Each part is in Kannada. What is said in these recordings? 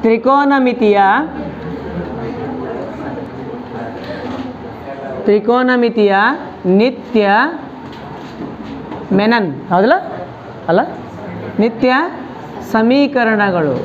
ತ್ರಿಕೋನಮಿತಿಯ ತ್ರಿಕೋನಮಿತಿಯ ನಿತ್ಯ ಮೆನನ್ ಹೌದಲ್ಲ ಅಲ್ಲ ನಿತ್ಯ ಸಮೀಕರಣಗಳು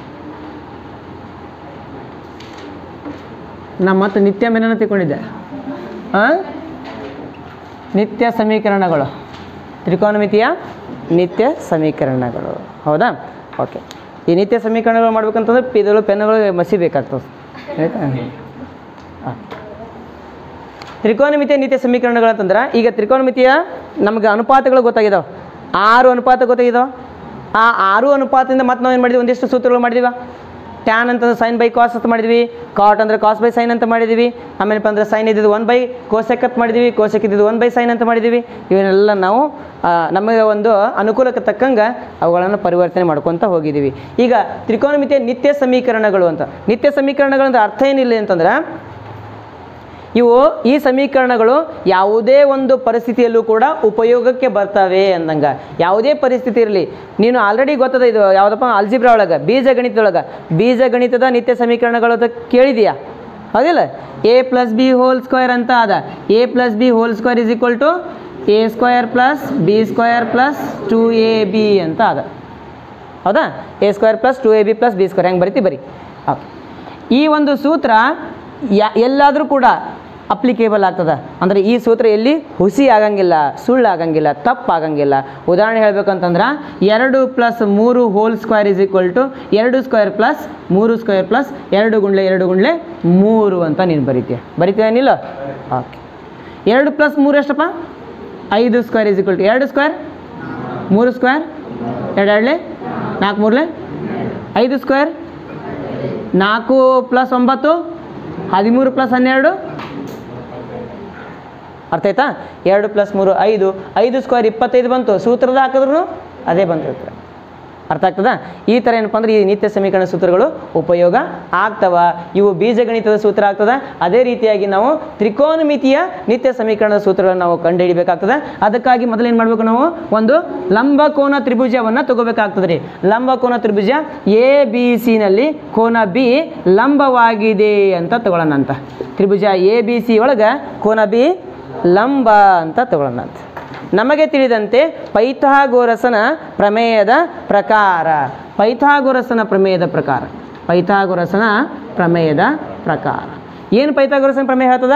ನಾ ಮತ್ತೆ ನಿತ್ಯ ಮೆನನ್ ತಿಳ್ಕೊಂಡಿದ್ದೆ ಹಾಂ ನಿತ್ಯ ಸಮೀಕರಣಗಳು ತ್ರಿಕೋನಮಿತಿಯ ನಿತ್ಯ ಸಮೀಕರಣಗಳು ಹೌದಾ ಓಕೆ ಈ ನಿತ್ಯ ಸಮೀಕರಣಗಳು ಮಾಡ್ಬೇಕಂತಂದ್ರೆ ಪಿದಳು ಪೆನ್ನುಗಳು ಮಸಿ ಬೇಕಾಗ್ತದೆ ಆಯ್ತಾ ಹಾಂ ತ್ರಿಕೋನಮಿತಿಯ ನಿತ್ಯ ಸಮೀಕರಣಗಳು ಅಂತಂದ್ರೆ ಈಗ ತ್ರಿಕೋನಮಿತಿಯ ನಮ್ಗೆ ಅನುಪಾತಗಳು ಗೊತ್ತಾಗಿದಾವೆ ಆರು ಅನುಪಾತ ಗೊತ್ತಾಗಿದಾವೆ ಆ ಆರು ಅನುಪಾತದಿಂದ ಮತ್ತೆ ನಾವು ಏನು ಮಾಡಿದ್ವಿ ಒಂದಿಷ್ಟು ಸೂತ್ರಗಳು ಮಾಡಿದೀವ ಟ್ಯಾನ್ ಅಂತಂದ್ರೆ ಸೈನ್ ಬೈ ಕಾಸ್ ಅಂತ ಮಾಡಿದ್ವಿ ಕಾಟ್ ಅಂದ್ರೆ ಕಾಸ್ ಬೈ ಸೈನ್ ಅಂತ ಮಾಡಿದ್ವಿ ಆಮೇಲೆ ಅಂದ್ರೆ ಸೈನ್ ಇದ್ದಿದ್ದು ಒನ್ ಬೈ ಕೋಸೆಕ್ ಅಂತ ಮಾಡಿದ್ವಿ ಕೋಸೆಕ್ ಇದ್ದಿದ್ದು ಒನ್ ಬೈ ಸೈನ್ ಅಂತ ಮಾಡಿದ್ವಿ ಇವನ್ನೆಲ್ಲ ನಾವು ಆ, ನಮಗೆ ಒಂದು ಅನುಕೂಲಕ್ಕೆ ತಕ್ಕಂಗೆ ಅವುಗಳನ್ನು ಪರಿವರ್ತನೆ ಮಾಡ್ಕೊತ ಹೋಗಿದ್ದೀವಿ ಈಗ ತ್ರಿಕೋನಮಿತಿಯ ನಿತ್ಯ ಸಮೀಕರಣಗಳು ಅಂತ ನಿತ್ಯ ಸಮೀಕರಣಗಳು ಅಂದ್ರೆ ಅರ್ಥ ಏನಿಲ್ಲ ಅಂತಂದ್ರೆ ಇವು ಈ ಸಮೀಕರಣಗಳು ಯಾವುದೇ ಒಂದು ಪರಿಸ್ಥಿತಿಯಲ್ಲೂ ಕೂಡ ಉಪಯೋಗಕ್ಕೆ ಬರ್ತವೆ ಅಂದಂಗೆ ಯಾವುದೇ ಪರಿಸ್ಥಿತಿ ಇರಲಿ ನೀನು ಆಲ್ರೆಡಿ ಗೊತ್ತದ ಇದು ಯಾವುದಪ್ಪ ಅಲ್ಜಿಬ್ರಾ ಒಳಗೆ ಬೀಜಗಣಿತದೊಳಗೆ ಬೀಜಗಣಿತದ ನಿತ್ಯ ಸಮೀಕರಣಗಳು ಅಂತ ಕೇಳಿದೆಯಾ ಹೌದಿಲ್ಲ A plus B whole square ಅಂತ ಅದ A plus B whole square is equal to A square plus B square plus two A B ಅಂತ ಅದ ಹೌದಾ A square plus two A B plus B square ಹೆಂಗೆ ಬರಿತಿ ಬರಿ ಓಕೆ ಈ ಒಂದು ಸೂತ್ರ ಯಾ ಎಲ್ಲಾದರೂ ಕೂಡ ಅಪ್ಲಿಕೇಬಲ್ ಆಗ್ತದೆ ಅಂದರೆ ಈ ಸೂತ್ರ ಎಲ್ಲಿ ಹುಸಿ ಆಗಂಗಿಲ್ಲ ಸುಳ್ಳು ಆಗಂಗಿಲ್ಲ ತಪ್ಪು ಆಗಂಗಿಲ್ಲ ಉದಾಹರಣೆ ಹೇಳ್ಬೇಕಂತಂದ್ರೆ ಎರಡು ಪ್ಲಸ್ ಮೂರು whole square is equal to ಎರಡು ಸ್ಕ್ವೇರ್ ಪ್ಲಸ್ ಮೂರು ಸ್ಕ್ವೇರ್ ಪ್ಲಸ್ ಎರಡು ಗುಂಡ್ಲೆ ಎರಡು ಗುಂಡ್ಲೆ ಮೂರು ಅಂತ ನೀನು ಬರಿತೀಯ ಬರಿತೀಯನಿಲ್ಲ ಓಕೆ ಎರಡು ಪ್ಲಸ್ ಮೂರು ಎಷ್ಟಪ್ಪ ಐದು ಸ್ಕ್ವೇರ್ ಇಸ್ ಈಕ್ವಲ್ ಟು ಎರಡು ಸ್ಕ್ವೇರ್ ಮೂರು ಸ್ಕ್ವೇರ್ ಎರಡು ಎರಡಲೆ ನಾಲ್ಕು ಮೂರಲೆ ಐದು ಸ್ಕ್ವೇರ್ ನಾಲ್ಕು ಪ್ಲಸ್ ಒಂಬತ್ತು ಹದಿಮೂರು ಪ್ಲಸ್ ಹನ್ನೆರಡು ಅರ್ಥ ಆಯ್ತಾ ಎರಡು ಪ್ಲಸ್ ಮೂರು ಐದು ಐದು ಸ್ಕ್ವೇರ್ ಇಪ್ಪತ್ತೈದು ಬಂತು ಸೂತ್ರದ ಹಾಕಿದ್ರು ಅದೇ ಬಂತು ಉತ್ತರ ಅರ್ಥ ಆಗ್ತದಾ ಈ ಥರ ಏನಪ್ಪ ಅಂದ್ರೆ ಈ ನಿತ್ಯ ಸಮೀಕರಣ ಸೂತ್ರಗಳು ಉಪಯೋಗ ಆಗ್ತವ ಇವು ಬೀಜಗಣಿತದ ಸೂತ್ರ ಆಗ್ತದ ಅದೇ ರೀತಿಯಾಗಿ ನಾವು ತ್ರಿಕೋನಮಿತಿಯ ನಿತ್ಯ ಸಮೀಕರಣದ ಸೂತ್ರಗಳನ್ನು ನಾವು ಕಂಡುಹಿಡಿಬೇಕಾಗ್ತದೆ ಅದಕ್ಕಾಗಿ ಮೊದಲು ಏನು ಮಾಡಬೇಕು ನಾವು ಒಂದು ಲಂಬಕೋನ ತ್ರಿಭುಜವನ್ನು ತಗೋಬೇಕಾಗ್ತದೆ ರೀ ಲಂಬಕೋನ ತ್ರಿಭುಜ ಎ ಬಿ ಸಿನಲ್ಲಿ ಕೋನ ಬಿ ಲಂಬವಾಗಿದೆ ಅಂತ ತಗೊಳ್ಳೋಣ ಅಂತ ತ್ರಿಭುಜ ಎ ಬಿ ಸಿ ಒಳಗೆ ಕೋನ ಬಿ ಲಂಬ ಅಂತ ತಗೊಳ್ಳೋಣ ಅಂತ ನಮಗೆ ತಿಳಿದಂತೆ ಪೈಥಾಗೋರಸನ ಪ್ರಮೇಯದ ಪ್ರಕಾರ ಪೈಥಾಗೋರಸನ ಪ್ರಮೇಯದ ಪ್ರಕಾರ ಪೈಥಾಗೋರಸನ ಪ್ರಮೇಯದ ಪ್ರಕಾರ ಏನು ಪೈಥಾಗೋರಸನ ಪ್ರಮೇಯ ಹೇಳ್ತದ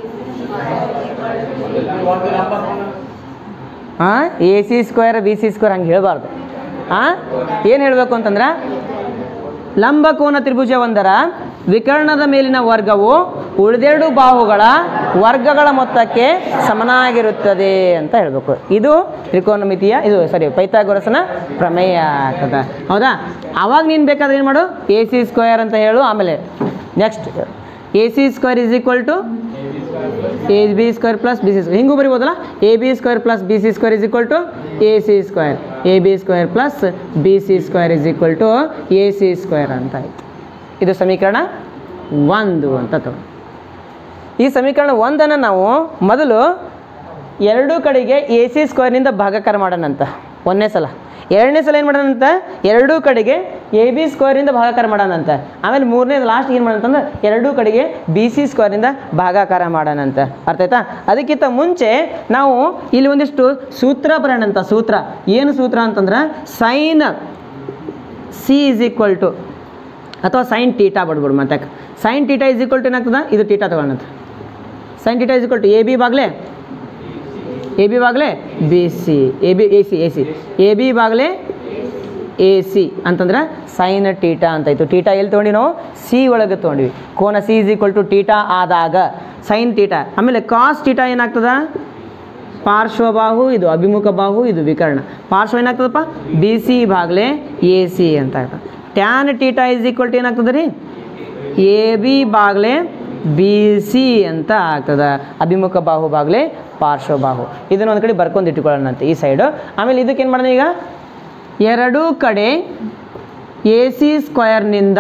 ಹಾಂ A C square B C square ಹಂಗೆ ಹೇಳಬಾರ್ದು ಹಾಂ ಏನು ಹೇಳಬೇಕು ಅಂತಂದ್ರೆ ಲಂಬಕೋನ ತ್ರಿಭುಜ ಒಂದರ ವಿಕರ್ಣದ ಮೇಲಿನ ವರ್ಗವು ಉಳಿದೆರಡು ಬಾಹುಗಳ ವರ್ಗಗಳ ಮೊತ್ತಕ್ಕೆ ಸಮನಾಗಿರುತ್ತದೆ ಅಂತ ಹೇಳಬೇಕು ಇದು ತ್ರಿಕೋನಮಿತಿಯ ಇದು ಸಾರಿ ಪೈಥಾಗೋರಸನ ಪ್ರಮೇಯ ಆಗ್ತದೆ ಹೌದಾ ಅವಾಗ ನೀನು ಬೇಕಾದ್ರೆ ಏನು ಮಾಡು ಎ ಸಿ ಸ್ಕ್ವೇರ್ ಅಂತ ಹೇಳು ಆಮೇಲೆ next A C square is equal to A B square plus B C square ಹಿಂಗೂ ಬರಿಬೋದಲ್ಲ A B square plus B C square is equal to A C square A B square plus B C square is equal to A C square ಅಂತ ಆಯಿತು ಇದು ಸಮೀಕರಣ ಒಂದು ಅಂತ ತಗೋ ಈ ಸಮೀಕರಣ ಒಂದನ್ನು ನಾವು ಮೊದಲು ಎರಡೂ ಕಡೆಗೆ ಎ ಸಿ ಸ್ಕ್ವೇರ್ನಿಂದ ಭಾಗಾಕಾರ ಮಾಡೋಣಂತ ಒಂದನೇ ಸಲ ಎರಡನೇ ಸಲ ಏನು ಮಾಡೋಣಂತ ಎರಡೂ ಕಡೆಗೆ ಎ ಬಿ ಸ್ಕ್ವೇರಿಂದ ಭಾಗಾಕಾರ ಮಾಡೋಣಂತ ಆಮೇಲೆ ಮೂರನೇ ಲಾಸ್ಟ್ ಏನು ಮಾಡೋಣಂತಂದ್ರೆ ಎರಡೂ ಕಡೆಗೆ ಬಿ ಸಿ ಸ್ಕ್ವೇರಿಂದ ಭಾಗಾಕಾರ ಮಾಡೋಣಂತ ಅರ್ಥ ಆಯ್ತಾ ಅದಕ್ಕಿಂತ ಮುಂಚೆ ನಾವು ಇಲ್ಲಿ ಒಂದಿಷ್ಟು ಸೂತ್ರ ಬರೋಣಂತ ಸೂತ್ರ ಏನು ಸೂತ್ರ ಅಂತಂದ್ರೆ sine C is equal to ಅಥವಾ ಸೈನ್ ಟೀಟಾ ಬಡ್ಬಿಡು ಮತ್ತೆ sine theta is equal to ಏನಾಗ್ತದ ಇದು ಟೀಟಾ ತಗೊಳ್ಳೋಣ sine theta is equal to A B ಬಾಗ್ಲೆ ಎ ಬಿ ಬಾಗ್ಲೆ B C A B A C A C A B ಬಾಗ್ಲೆ ಎ ಸಿ ಅಂತಂದ್ರೆ ಸೈನ್ ಟೀಟಾ ಅಂತಾಯಿತು ಟೀಟಾ ಎಲ್ಲಿ ತೊಗೊಂಡು ನಾವು ಸಿ ಒಳಗೆ ತೊಗೊಂಡ್ವಿ ಕೋನ C is equal to theta ಆದಾಗ ಸೈನ್ ಟೀಟಾ ಆಮೇಲೆ ಕಾಸ್ ಟೀಟಾ ಏನಾಗ್ತದ ಪಾರ್ಶ್ವಬಾಹು ಇದು ಅಭಿಮುಖ ಬಾಹು ಇದು ವಿಕರ್ಣ ಪಾರ್ಶ್ವ ಏನಾಗ್ತದಪ್ಪ ಬಿ ಸಿ ಬಾಗ್ಲೆ ಎ ಸಿ ಅಂತ ಆಗ್ತದೆ tan theta is equal to ಏನಾಗ್ತದೆ ರೀ ಎ ಬಿ ಬಾಗ್ಲೆ ಬಿ ಸಿ ಅಂತ ಆಗ್ತದೆ ಅಭಿಮುಖ ಬಾಹು ಬಾಗ್ಲೆ ಪಾರ್ಶ್ವಬಾಹು ಇದನ್ನ ಒಂದು ಕಡೆ ಬರ್ಕೊಂಡು ಇಟ್ಕೊಳ್ಳೋಣಂತೆ ಈ ಸೈಡು ಆಮೇಲೆ ಇದಕ್ಕೆ ಏನು ಮಾಡೋಣ ಈಗ ಎರಡೂ ಕಡೆ ಎ ಸಿ ಸ್ಕ್ವಯರ್ನಿಂದ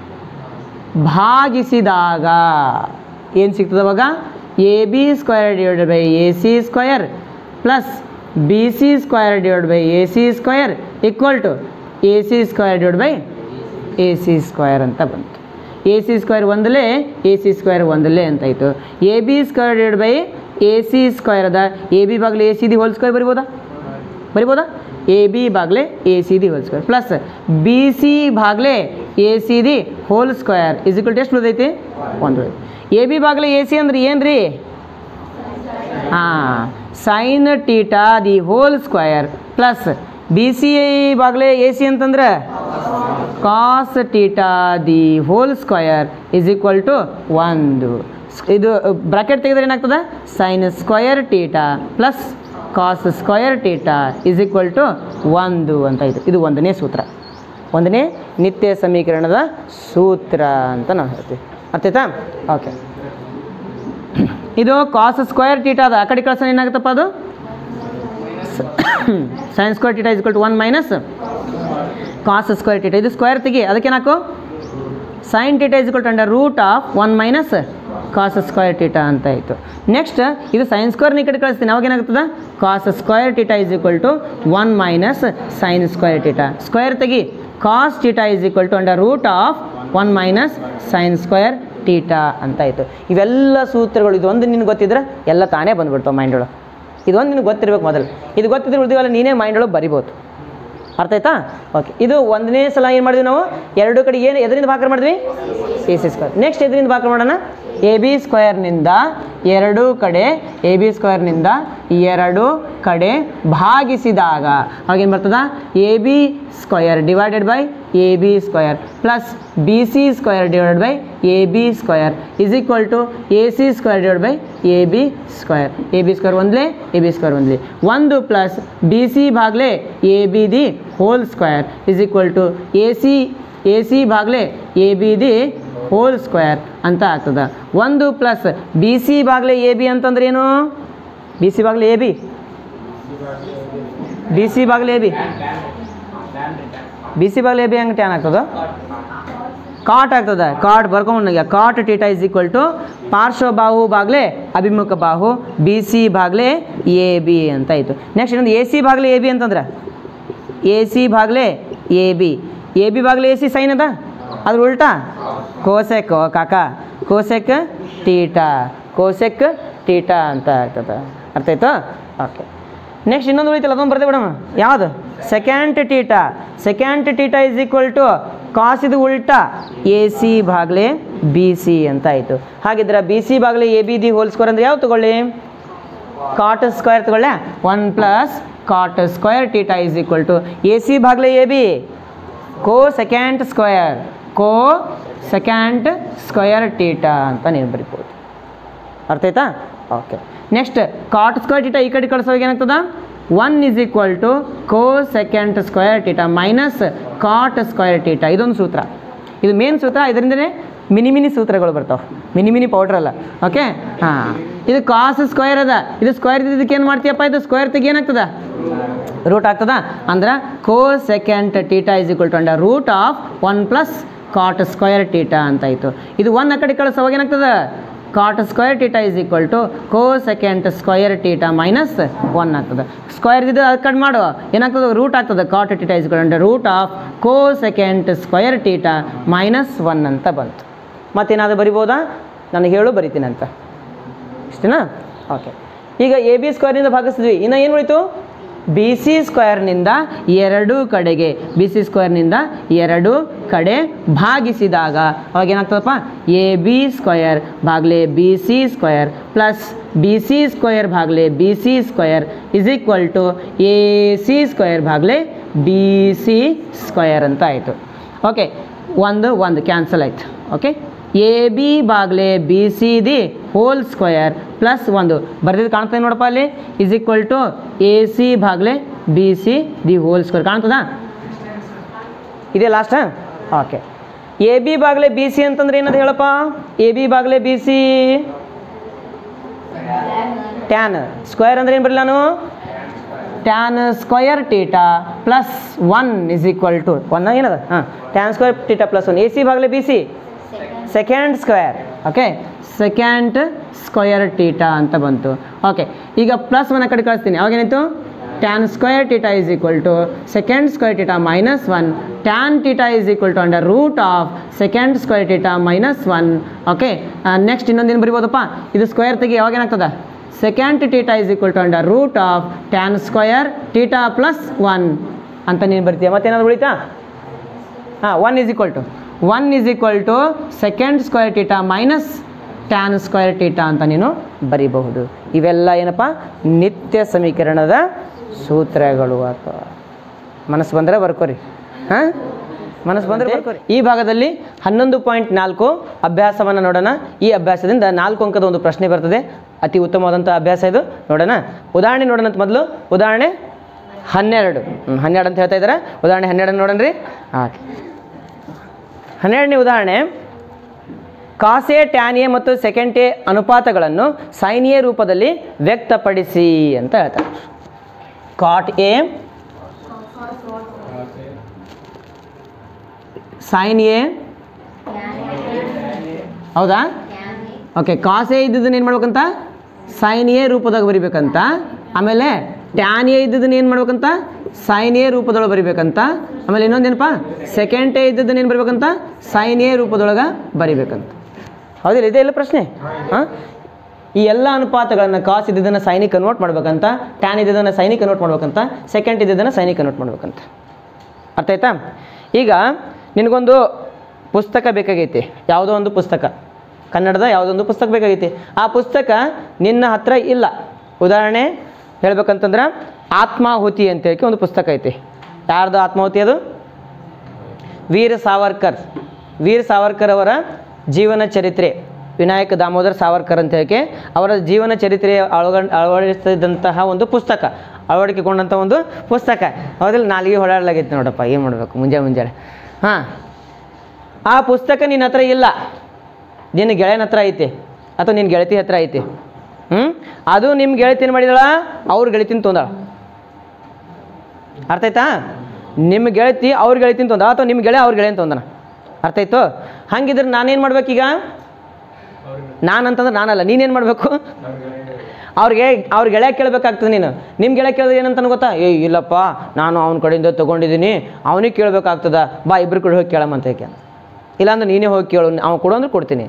ಭಾಗಿಸಿದಾಗ ಏನು ಸಿಗ್ತದೆ ಅವಾಗ A B square divide by A C square plus B C square divide by A C square equal to A C square divide by A C square ಅಂತ ಬಂತು ಎ ಸಿ ಸ್ಕ್ವೇರ್ ಒಂದಲೇ ಎ ಸಿ ಸ್ಕ್ವೇರ್ ಒಂದಲೇ ಅಂತಾಯಿತು A B square divide by A C square ಅದ ಎ ಬಿ ಬಾಗಿಲು A C the whole square ಬರಿಬೋದಾ ಬರಿಬೋದಾ ಎ ಬಿ ಬಾಗ್ಲೆ A C the whole square plus B C ಬಾಗ್ಲೆ A C the whole square is equal to ಎಷ್ಟು ಉಳಿದೈತಿ ಒಂದು ಎ ಬಿ ಬಾಗ್ಲೆ ಎ ಸಿ ಅಂದ್ರೆ ಏನು ರೀ ಹಾಂ sine theta the whole square plus B C ಬಾಗ್ಲೆ ಎ ಸಿ ಅಂತಂದ್ರೆ cos theta the whole square is equal to ಒಂದು ಇದು ಬ್ರಾಕೆಟ್ ತೆಗೆದ್ರೆ ಏನಾಗ್ತದೆ sine square theta plus cos square theta is equal to ಒಂದು ಅಂತ ಇದು ಇದು ಒಂದನೇ ಸೂತ್ರ ಒಂದನೇ ನಿತ್ಯ ಸಮೀಕರಣದ ಸೂತ್ರ ಅಂತ ನಾವು ಹೇಳ್ತೀವಿ ಅರ್ಥಾಯ್ತಾ ಓಕೆ ಇದು ಕಾಸ್ ಸ್ಕ್ವೇರ್ ಟೀಟಾ ಅದ ಆ ಕಡೆ ಕಳ್ಸೋಣ ಏನಾಗುತ್ತಪ್ಪ ಅದು sine square theta is to one minus cos square theta ಇದು ಸ್ಕ್ವೇರ್ ತೆಗಿ ಅದಕ್ಕೇನಾಕು sine theta is to under root of one minus cos square theta ಅಂತ ಆಯಿತು ನೆಕ್ಸ್ಟ್ ಇದು ಸೈನ್ ಸ್ಕ್ವೇರ್ನ ಈ ಕಡೆ ಕಳಿಸ್ತೀನಿ ಅವಾಗ ಏನಾಗ್ತದೆ cos square theta is equal to one minus sine square theta square ತೆಗಿ cos theta is equal to under root of one minus sine square theta ಅಂತ ಆಯಿತು ಇವೆಲ್ಲ ಸೂತ್ರಗಳು ಇದೊಂದು ನಿನ್ಗೆ ಗೊತ್ತಿದ್ರೆ ಎಲ್ಲ ತಾನೇ ಬಂದ್ಬಿಡ್ತಾವೆ ಮೈಂಡ್ ಒಳಗೆ ಇದೊಂದು ನಿನಗೆ ಗೊತ್ತಿರ್ಬೇಕು ಮೊದಲು ಇದು ಗೊತ್ತಿದ್ರೆ ಉಳಿದಿವಲ್ಲ ನೀನೇ ಮೈಂಡ್ ಒಳಗೆ ಬರಿಬೋದು ಅರ್ಥ ಆಯ್ತಾ ಓಕೆ ಇದು ಒಂದನೇ ಸಲ ಏನು ಮಾಡಿದ್ವಿ ನಾವು ಎರಡು ಕಡೆ ಏನು ಎದರಿಂದ ಭಾಗ ಮಾಡಿದ್ವಿ ಎ ಸಿ ಸ್ಕ್ವೇರ್ ನೆಕ್ಸ್ಟ್ ಎದರಿಂದ ಭಾಗ ಮಾಡೋಣ ಎ ಬಿ ಸ್ಕ್ವೇರ್ನಿಂದ ಎರಡು ಕಡೆ ಎ ಬಿ ಸ್ಕ್ವೇರ್ನಿಂದ ಎರಡು ಕಡೆ ಭಾಗಿಸಿದಾಗ ಅವಾಗೇನು ಬರ್ತದ A B square divided by A B square plus B C square divided by A B square is equal to A C square divide by A B square A B square ಒಂದ್ಲೆ ಎ ಬಿ ಸ್ಕ್ವೇರ್ ಒಂದ್ಲೆ ಒಂದು ಪ್ಲಸ್ ಬಿ ಸಿ ಭಾಗ್ಲೆ A B the whole square is equal to A C A C ಭಾಗ್ಲೆ A B the whole square ಅಂತ ಆಗ್ತದೆ ಒಂದು ಪ್ಲಸ್ ಬಿ ಸಿ ಬಾಗ್ಲೆ ಎ ಬಿ ಅಂತಂದ್ರೆ ಏನು ಬಿ ಸಿ ಬಾಗ್ಲೆ ಎ ಬಿ ಬಿ ಸಿ ಬಾಗ್ಲೆ ಎ ಬಿ ಬಿ ಸಿ ಬಾಗ್ಲೆ ಎ ಬಿ ಹೆಂಗೆ ಟ್ಯಾನ್ ಆಗ್ತದ ಕಾಟ್ ಆಗ್ತದೆ ಕಾಟ್ ಬರ್ಕೊಂಡ್ನಾಗ cot theta is equal to ಪಾರ್ಶ್ವ ಬಾಹು ಬಾಗ್ಲೆ ಅಭಿಮುಖ ಬಾಹು ಬಿ ಸಿ ಬಾಗ್ಲೆ ಎ ಬಿ ಅಂತ ಆಯಿತು ನೆಕ್ಸ್ಟ್ ಇನ್ನೊಂದು ಎ ಸಿ ಬಾಗ್ಲೆ ಎ ಬಿ ಅಂತಂದ್ರೆ ಎ ಸಿ ಬಾಗ್ಲೆ ಎ ಬಿ ಎ ಬಿ ಬಾಗ್ಲೆ ಎ ಸಿ ಸೈನ್ ಅದ ಅದ್ರ ಉಲ್ಟಾ ಕೋಸೆಕ್ ಕಾಕ ಕೋಸೆಕ್ ಟೀಟಾ ಕೋಸೆಕ್ ಟೀಟಾ ಅಂತ ಆಗ್ತದೆ ಅರ್ಥ ಆಯ್ತು ಓಕೆ ನೆಕ್ಸ್ಟ್ ಇನ್ನೊಂದು ಉಳಿತಲ್ಲ ಅದೊಂದು ಬರ್ದೆ ಬಿಡಮ್ಮ ಯಾವುದು second theta second theta is equal to ಕಾಸಿದು ಉಲ್ಟಾ ಎ ಸಿ ಬಾಗ್ಲೆ ಬಿ ಸಿ ಅಂತ ಆಯಿತು ಹಾಗಿದ್ರೆ ಬಿ ಸಿ ಬಾಗ್ಲೆ A B the whole square ಅಂದ್ರೆ ಯಾವ್ದು ತಗೊಳ್ಳಿ ಕಾಟ್ ಸ್ಕ್ವೇರ್ ತಗೊಳ್ಳೆ one plus cot square theta is equal to A C ಭಾಗ್ಲೆ A B co second square co second square theta ಅಂತ ನೀವು ಬರಿಬೋದು ಅರ್ಥ ಆಯ್ತಾ okay next cot square theta ಈ ಕಡೆ ಕಳಿಸೋವಾಗ ಏನಾಗ್ತದ one is equal to co second square theta minus cot square theta ಇದೊಂದು ಸೂತ್ರ ಇದು ಮೇನ್ ಸೂತ್ರ ಇದರಿಂದನೇ ಮಿನಿ ಮಿನಿ ಸೂತ್ರಗಳು ಬರ್ತಾವೆ ಮಿನಿ ಮಿನಿ ಪೌಡ್ರ್ ಅಲ್ಲ ಓಕೆ ಹಾಂ ಇದು ಕಾಸ್ ಸ್ಕ್ವೇರ್ ಅದ ಇದು ಸ್ಕ್ವೇರ್ ಇದಕ್ಕೆ ಏನು ಮಾಡ್ತೀಯಪ್ಪ ಇದು ಸ್ಕ್ವೇರ್ ತೆಗೆ ಏನಾಗ್ತದ ರೂಟ್ ಆಗ್ತದ ಅಂದ್ರೆ ಕೋ second theta is equal to under root of one plus cot square theta ಅಂತಾಯಿತು ಇದು ಒನ್ ಆ ಕಡೆ ಕಳಿಸೋವಾಗ ಏನಾಗ್ತದೆ cot square theta is equal to co second square theta minus one ಆಗ್ತದೆ ಸ್ಕ್ವೇರ್ ಇದು ಅದು ಕಟ್ ಮಾಡುವ ಏನಾಗ್ತದೆ ರೂಟ್ ಆಗ್ತದೆ cot theta is equal under root of co second square theta minus one ಅಂತ ಬಂತು ಮತ್ತೇನಾದರೂ ಬರಿಬೋದಾ ನನಗೆ ಹೇಳು ಬರಿತೀನಿ ಅಂತ ಇಷ್ಟೇನಾ ಓಕೆ ಈಗ ಎ ಬಿ ಸ್ಕ್ವೇರ್ನಿಂದ ಭಾಗಿಸಿದ್ವಿ ಇನ್ನು ಏನು ಉಳಿತು ಬಿ ಸಿ ಸ್ಕ್ವೇರ್ನಿಂದ ಎರಡು ಕಡೆಗೆ ಬಿ ಸಿ ಸ್ಕ್ವೇರ್ನಿಂದ ಎರಡು ಕಡೆ ಭಾಗಿಸಿದಾಗ ಅವಾಗ ಏನಾಗ್ತದಪ್ಪ ಎ ಬಿ ಸ್ಕ್ವಯರ್ ಭಾಗ್ಲೆ B C square plus B C square ಭಾಗ್ಲೆ B C square is equal to A C square ಭಾಗ್ಲೆ ಬಿ ಸಿ ಸ್ಕ್ವಯರ್ ಅಂತ ಆಯಿತು ಓಕೆ ಒಂದು ಒಂದು ಕ್ಯಾನ್ಸಲ್ ಆಯ್ತು ಓಕೆ ಎ ಬಿ ಬಾಗ್ಲೆ B C the whole square plus ಒಂದು ಬರ್ದಿದ್ದು ಕಾಣ್ತದೆ ನೋಡಪ್ಪ ಅಲ್ಲಿ is equal to A C ಬಾಗ್ಲೆ B C the whole square ಕಾಣ್ತದಾ ಇದೇ ಲಾಸ್ಟ್ ಓಕೆ ಎ ಬಿ ಬಾಗ್ಲೆ ಬಿ ಸಿ ಅಂತಂದ್ರೆ ಏನದು ಹೇಳಪ್ಪ ಎ ಬಿ ಬಾಗ್ಲೆ ಬಿ ಸಿ ಟ್ಯಾನ್ ಸ್ಕ್ವೇರ್ ಅಂದ್ರೆ ಏನು ಬರಲಿ ನಾನು tan square theta plus one is equal to one ಏನದ ಹಾಂ tan square theta plus one A C ಬಾಗ್ಲೆ B C secant square okay secant square theta ಅಂತ ಬಂತು ಓಕೆ ಈಗ ಪ್ಲಸ್ ಒನ್ ಆ ಕಡೆ ಕಳಿಸ್ತೀನಿ ಅವಾಗೇನಿತ್ತು tan square theta is equal to second square theta minus one tan theta is equal to under root of second square theta minus one okay next ಇನ್ನೊಂದೇನು ಬರಿಬೋದಪ್ಪ ಇದು ಸ್ಕ್ವೇರ್ ತೆಗಿ ಯಾವಾಗ ಏನಾಗ್ತದೆ secant theta is equal to under root of tan square theta plus one ಅಂತ ನೀನು ಬರ್ತೀಯ ಮತ್ತೇನಾದ್ರು ಉಳಿತಾ ಹಾಂ one is equal to one is equal to second square theta minus tan square theta ಅಂತ ನೀನು ಬರಿಬಹುದು ಇವೆಲ್ಲ ಏನಪ್ಪ ನಿತ್ಯ ಸಮೀಕರಣದ ಸೂತ್ರಗಳು ಅಥವಾ ಮನಸ್ಸು ಬಂದರೆ ಬರ್ಕೋರಿ ಹಾಂ ಮನಸ್ಸು ಬಂದರೆ ಬರ್ಕೋರಿ ಈ ಭಾಗದಲ್ಲಿ ಹನ್ನೊಂದು ಪಾಯಿಂಟ್ ನಾಲ್ಕು ಅಭ್ಯಾಸವನ್ನು ನೋಡೋಣ ಈ ಅಭ್ಯಾಸದಿಂದ ನಾಲ್ಕು ಅಂಕದ ಒಂದು ಪ್ರಶ್ನೆ ಬರ್ತದೆ ಅತಿ ಉತ್ತಮವಾದಂಥ ಅಭ್ಯಾಸ ಇದು ನೋಡೋಣ ಉದಾಹರಣೆ ನೋಡೋಣ ಅಂತ ಮೊದಲು ಉದಾಹರಣೆ ಹನ್ನೆರಡು ಹ್ಮ್, ಹನ್ನೆರಡು ಅಂತ ಹೇಳ್ತಾ ಇದ್ದಾರೆ ಉದಾಹರಣೆ ಹನ್ನೆರಡು ನೋಡೋಣ ರೀ ಹಾಂ ಹನ್ನೆರಡನೇ ಉದಾಹರಣೆ ಕಾಸೆ ಟ್ಯಾನ್ ಎ ಮತ್ತು ಸೆಕೆಂಡ್ ಎ ಅನುಪಾತಗಳನ್ನು ಸೈನ್ ಎ ರೂಪದಲ್ಲಿ ವ್ಯಕ್ತಪಡಿಸಿ ಅಂತ ಹೇಳ್ತಾರೆ ಕಾಟ್ ಎ ಸೈನ್ ಎ ಹೌದಾ ಓಕೆ ಕಾಸ್ ಎ ಇದ್ದದನ್ನ ಏನು ಮಾಡ್ಬೇಕಂತ ಸೈನ್ ಎ ರೂಪದಾಗ ಬರಿಬೇಕಂತ ಆಮೇಲೆ ಟ್ಯಾನ್ ಎ ಇದ್ದದನ್ನ ಏನು ಮಾಡ್ಬೇಕಂತ ಸೈನ್ ಎ ರೂಪದೊಳಗೆ ಬರಿಬೇಕಂತ ಆಮೇಲೆ ಇನ್ನೊಂದೇನಪ್ಪ ಸೆಕೆಂಡ್ ಎ ಇದ್ದದನ್ನ ಏನು ಬರಿಬೇಕಂತ ಸೈನ್ ಎ ರೂಪದೊಳಗೆ ಬರಿಬೇಕಂತ ಹೌದಿಲ್ಲ ಇದೇ ಇಲ್ಲ ಪ್ರಶ್ನೆ ಹಾಂ ಈ ಎಲ್ಲ ಅನುಪಾತಗಳನ್ನು ಕಾಸ್ ಇದ್ದದನ್ನು ಸೈನಿಕ್ ಕನ್ವರ್ಟ್ ಮಾಡ್ಬೇಕಂತ ಟ್ಯಾನ್ ಇದ್ದದನ್ನು ಸೈನಿಕ್ ಕನ್ವರ್ಟ್ ಮಾಡ್ಬೇಕಂತ ಸೆಕೆಂಡ್ ಇದ್ದದನ್ನು ಸೈನಿಕ್ ಕನ್ವರ್ಟ್ ಮಾಡ್ಬೇಕಂತ ಅರ್ಥ ಆಯ್ತಾ ಈಗ ನಿನಗೊಂದು ಪುಸ್ತಕ ಬೇಕಾಗೈತಿ ಯಾವುದೋ ಒಂದು ಪುಸ್ತಕ ಕನ್ನಡದ ಯಾವುದೋ ಒಂದು ಪುಸ್ತಕ ಬೇಕಾಗೈತಿ ಆ ಪುಸ್ತಕ ನಿನ್ನ ಹತ್ರ ಇಲ್ಲ ಉದಾಹರಣೆ ಹೇಳ್ಬೇಕಂತಂದ್ರೆ ಆತ್ಮಾಹುತಿ ಅಂತ ಹೇಳಿ ಒಂದು ಪುಸ್ತಕ ಐತಿ ಯಾರ್ದು ಆತ್ಮಾಹುತಿ ಅದು ವೀರ ಸಾವರ್ಕರ್ ವೀರ ಸಾವರ್ಕರ್ ಅವರ ಜೀವನ ಚರಿತ್ರೆ ವಿನಾಯಕ ದಾಮೋದರ್ ಸಾವರ್ಕರ್ ಅಂತ ಹೇಳಿ ಅವರ ಜೀವನ ಚರಿತ್ರೆ ಅಳವ ಅಳವಡಿಸಿದಂತಹ ಒಂದು ಪುಸ್ತಕ ಅಳವಡಿಕೆಗೊಂಡಂಥ ಒಂದು ಪುಸ್ತಕ ಹೌದಿಲ್ಲ ನಾಲಿಗೆ ಹೊಡಾಡ್ಲಾಗೈತೆ ನೋಡಪ್ಪ ಏನು ಮಾಡಬೇಕು ಮುಂಜಾನೆ ಮುಂಜಾನೆ ಹಾಂ ಆ ಪುಸ್ತಕ ನಿನ್ನ ಹತ್ರ ಇಲ್ಲ ನಿನ್ನ ಗೆಳೆಯನ ಹತ್ರ ಐತಿ ಅಥವಾ ನಿನ್ನ ಗೆಳತಿ ಹತ್ರ ಐತಿ ಹ್ಞೂ ಅದು ನಿಮ್ಮ ಗೆಳತಿನ ಮಾಡಿದಳ ಅವ್ರ ಗೆಳತಿನ ತೊಂದಾಳ ಅರ್ಥ ಆಯ್ತಾ ನಿಮ್ಮ ಗೆಳತಿ ಅವ್ರ ಗೆಳತಿನ ತೊಂದ ಅಥವಾ ನಿಮ್ಮ ಗೆಳೆಯ ಅವ್ರ ಗೆಳೆಯನ್ ತೊಂದನ ಅರ್ಥ ಆಯ್ತು ಹಂಗಿದ್ರೆ ನಾನೇನು ಮಾಡ್ಬೇಕೀಗ ನಾನಂತಂದ್ರೆ ನಾನಲ್ಲ ನೀನೇನು ಮಾಡಬೇಕು ಅವ್ರಿಗೆ ಅವ್ರ ಗೆಳೆಯ ಕೇಳಬೇಕಾಗ್ತದೆ ನೀನು ನಿಮ್ಮ ಗೆಳೆಯ ಕೇಳಿದ್ರೆ ಏನಂತ ಗೊತ್ತಾ ಏ ಇಲ್ಲಪ್ಪ ನಾನು ಅವನ ಕಡೆಯಿಂದ ತೊಗೊಂಡಿದ್ದೀನಿ ಅವನಿಗೆ ಕೇಳಬೇಕಾಗ್ತದ ಬಾ ಇಬ್ರು ಕೂಡ ಹೋಗಿ ಕೇಳಮಂತ ಯಾಕೆ ಇಲ್ಲಾಂದ್ರೆ ನೀನೇ ಹೋಗಿ ಕೇಳು ಅವ್ನು ಕೊಡು ಅಂದ್ರೆ ಕೊಡ್ತೀನಿ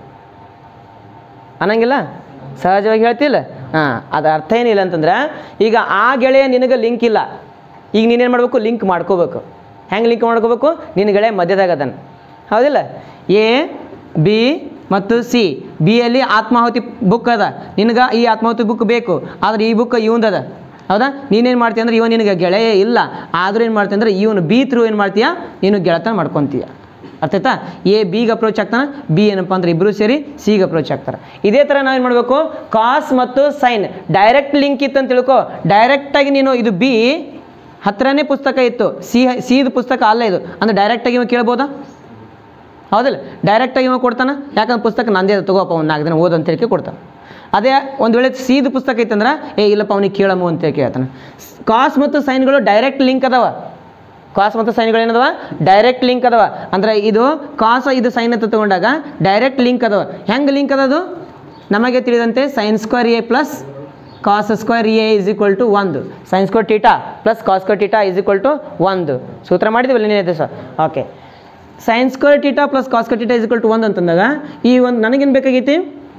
ಅನ್ನಂಗಿಲ್ಲ ಸಹಜವಾಗಿ ಹೇಳ್ತಿಲ್ಲ ಹಾಂ ಅದು ಅರ್ಥ ಏನಿಲ್ಲ ಅಂತಂದ್ರೆ ಈಗ ಆ ಗೆಳೆಯ ನಿನಗೆ ಲಿಂಕ್ ಇಲ್ಲ ಈಗ ನೀನೇನು ಮಾಡಬೇಕು ಲಿಂಕ್ ಮಾಡ್ಕೋಬೇಕು ಹೆಂಗೆ ಲಿಂಕ್ ಮಾಡ್ಕೋಬೇಕು ನಿನ್ನ ಗೆಳೆಯ ಮಧ್ಯದಾಗ ಅದನ್ನು ಹೌದಿಲ್ಲ ಎ ಬಿ ಮತ್ತು ಸಿ ಬಿಯಲ್ಲಿ ಆತ್ಮಾಹುತಿ ಬುಕ್ ಅದ ನಿನಗೆ ಈ ಆತ್ಮಾಹುತಿ ಬುಕ್ ಬೇಕು ಆದರೆ ಈ ಬುಕ್ ಇವಂದದ ಹೌದಾ ನೀನೇನು ಮಾಡ್ತೀಯ ಅಂದ್ರೆ ಇವ ನಿನಗೆ ಗೆಳೆಯ ಇಲ್ಲ ಆದರೂ ಏನು ಮಾಡ್ತೀಯ ಅಂದ್ರೆ ಇವನು ಬಿ ಥ್ರೂ ಏನು ಮಾಡ್ತೀಯ ನೀನು ಗೆಳತನ ಮಾಡ್ಕೊತೀಯ ಅರ್ಥ ಆಯ್ತಾ ಎ ಬಿಗೆ ಅಪ್ರೋಚ್ ಆಗ್ತಾನೆ ಬಿ ಏನಪ್ಪ ಅಂದ್ರೆ ಇಬ್ಬರು ಸೇರಿ ಸಿಗೆ ಅಪ್ರೋಚ್ ಆಗ್ತಾರೆ ಇದೇ ಥರ ನಾವೇನು ಮಾಡಬೇಕು ಕಾಸ್ ಮತ್ತು ಸೈನ್ ಡೈರೆಕ್ಟ್ ಲಿಂಕ್ ಇತ್ತು ಅಂತ ತಿಳ್ಕೊ ಡೈರೆಕ್ಟಾಗಿ ನೀನು ಇದು ಬಿ ಹತ್ರನೇ ಪುಸ್ತಕ ಇತ್ತು ಸಿ ಸಿದು ಪುಸ್ತಕ ಅಲ್ಲ ಇದು ಅಂದ್ರೆ ಡೈರೆಕ್ಟಾಗಿ ಇವ ಕೇಳ್ಬೋದಾ ಹೌದಿಲ್ಲ ಡೈರೆಕ್ಟಾಗಿ ಇವ ಕೊಡ್ತಾನೆ ಯಾಕಂದ್ರೆ ಪುಸ್ತಕ ನಂದೇ ಅದು ತಗೋಪ್ಪ ಒಂದು ನಾಲ್ಕು ದಿನ ಓದು ಅಂತ ಹೇಳಿ ಕೊಡ್ತಾನೆ ಅದೇ ಒಂದು ವೇಳೆ ಸೀದ ಪುಸ್ತಕ ಐತಂದ್ರೆ ಏ ಇಲ್ಲಪ್ಪ ಅವನಿಗೆ ಕೇಳಮು ಅಂತ ಹೇಳಿ ಕೇಳ್ತಾನೆ ಕಾಸ್ ಮತ್ತು ಸೈನ್ಗಳು ಡೈರೆಕ್ಟ್ ಲಿಂಕ್ ಅದಾವ ಕಾಸ್ ಮತ್ತು ಸೈನ್ಗಳು ಏನದವ ಡೈರೆಕ್ಟ್ ಲಿಂಕ್ ಅದಾವ ಅಂದ್ರೆ ಇದು ಕಾಸ ಇದು ಸೈನ್ ಅಂತ ತಗೊಂಡಾಗ ಡೈರೆಕ್ಟ್ ಲಿಂಕ್ ಅದಾವ ಹೆಂಗೆ ಲಿಂಕ್ ಅದದು ನಮಗೆ ತಿಳಿದಂತೆ sine square A plus cos square A is equal to ಒಂದು sine square theta plus cos square theta is equal to ಒಂದು ಸೂತ್ರ ಮಾಡಿದ್ವಲ್ಲ ನೀನೇ ದಿವಸ okay sine square theta plus cos square theta is equal to ಒಂದು ಅಂತಂದಾಗ ಈ ಒಂದು ನನಗೇನು ಬೇಕಾಗೈತಿ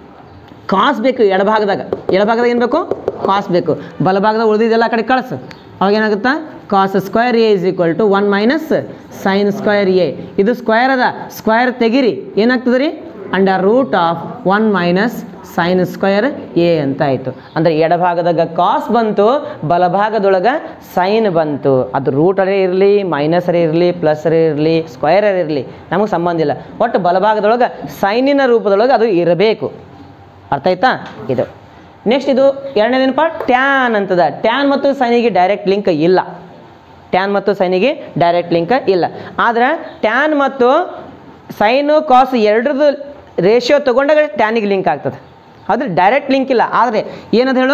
ಕಾಸ್ ಬೇಕು ಎಡಭಾಗದಾಗ ಎಡಭಾಗದಾಗ ಏನು ಬೇಕು ಕಾಸ್ ಬೇಕು ಬಲಭಾಗದಾಗ ಉಳಿದಿದ್ದೆಲ್ಲ ಆ ಕಡೆ ಕಳಿಸು ಅವಾಗ ಏನಾಗುತ್ತಾ cos square A is equal to one minus sine square A ಇದು ಸ್ಕ್ವೇರ್ ಅದ ಸ್ಕ್ವೇರ್ ತೆಗಿರಿ ಏನಾಗ್ತದೆ ರೀ under root of one minus sine square A ಅಂತ ಆಯಿತು ಅಂದರೆ ಎಡಭಾಗದಾಗ ಕಾಸ್ ಬಂತು ಬಲಭಾಗದೊಳಗೆ ಸೈನ್ ಬಂತು ಅದು ರೂಟರೇ ಇರಲಿ ಮೈನಸರೇ ಇರಲಿ ಪ್ಲಸ್ರೇ ಇರಲಿ ಸ್ಕ್ವೇರೇ ಇರಲಿ ನಮಗೆ ಸಂಬಂಧ ಇಲ್ಲ ಒಟ್ಟು ಬಲಭಾಗದೊಳಗೆ ಸೈನಿನ ರೂಪದೊಳಗೆ ಅದು ಇರಬೇಕು ಅರ್ಥ ಆಯ್ತಾ ಇದು ನೆಕ್ಸ್ಟ್ ಇದು ಎರಡನೇದೇನಪ್ಪ ಟ್ಯಾನ್ ಅಂತದ ಟ್ಯಾನ್ ಮತ್ತು ಸೈನಿಗೆ ಡೈರೆಕ್ಟ್ ಲಿಂಕ್ ಇಲ್ಲ ಟ್ಯಾನ್ ಮತ್ತು ಸೈನಿಗೆ ಡೈರೆಕ್ಟ್ ಲಿಂಕ್ ಇಲ್ಲ ಆದ್ರೆ ಟ್ಯಾನ್ ಮತ್ತು ಸೈನು ಕಾಸ್ ಎರಡರದ್ದು ರೇಷಿಯೋ ತೊಗೊಂಡಾಗ ಟ್ಯಾನಿಗೆ ಲಿಂಕ್ ಆಗ್ತದೆ ಅದ್ರ ಡೈರೆಕ್ಟ್ ಲಿಂಕ್ ಇಲ್ಲ ಆದರೆ ಏನದು ಹೇಳು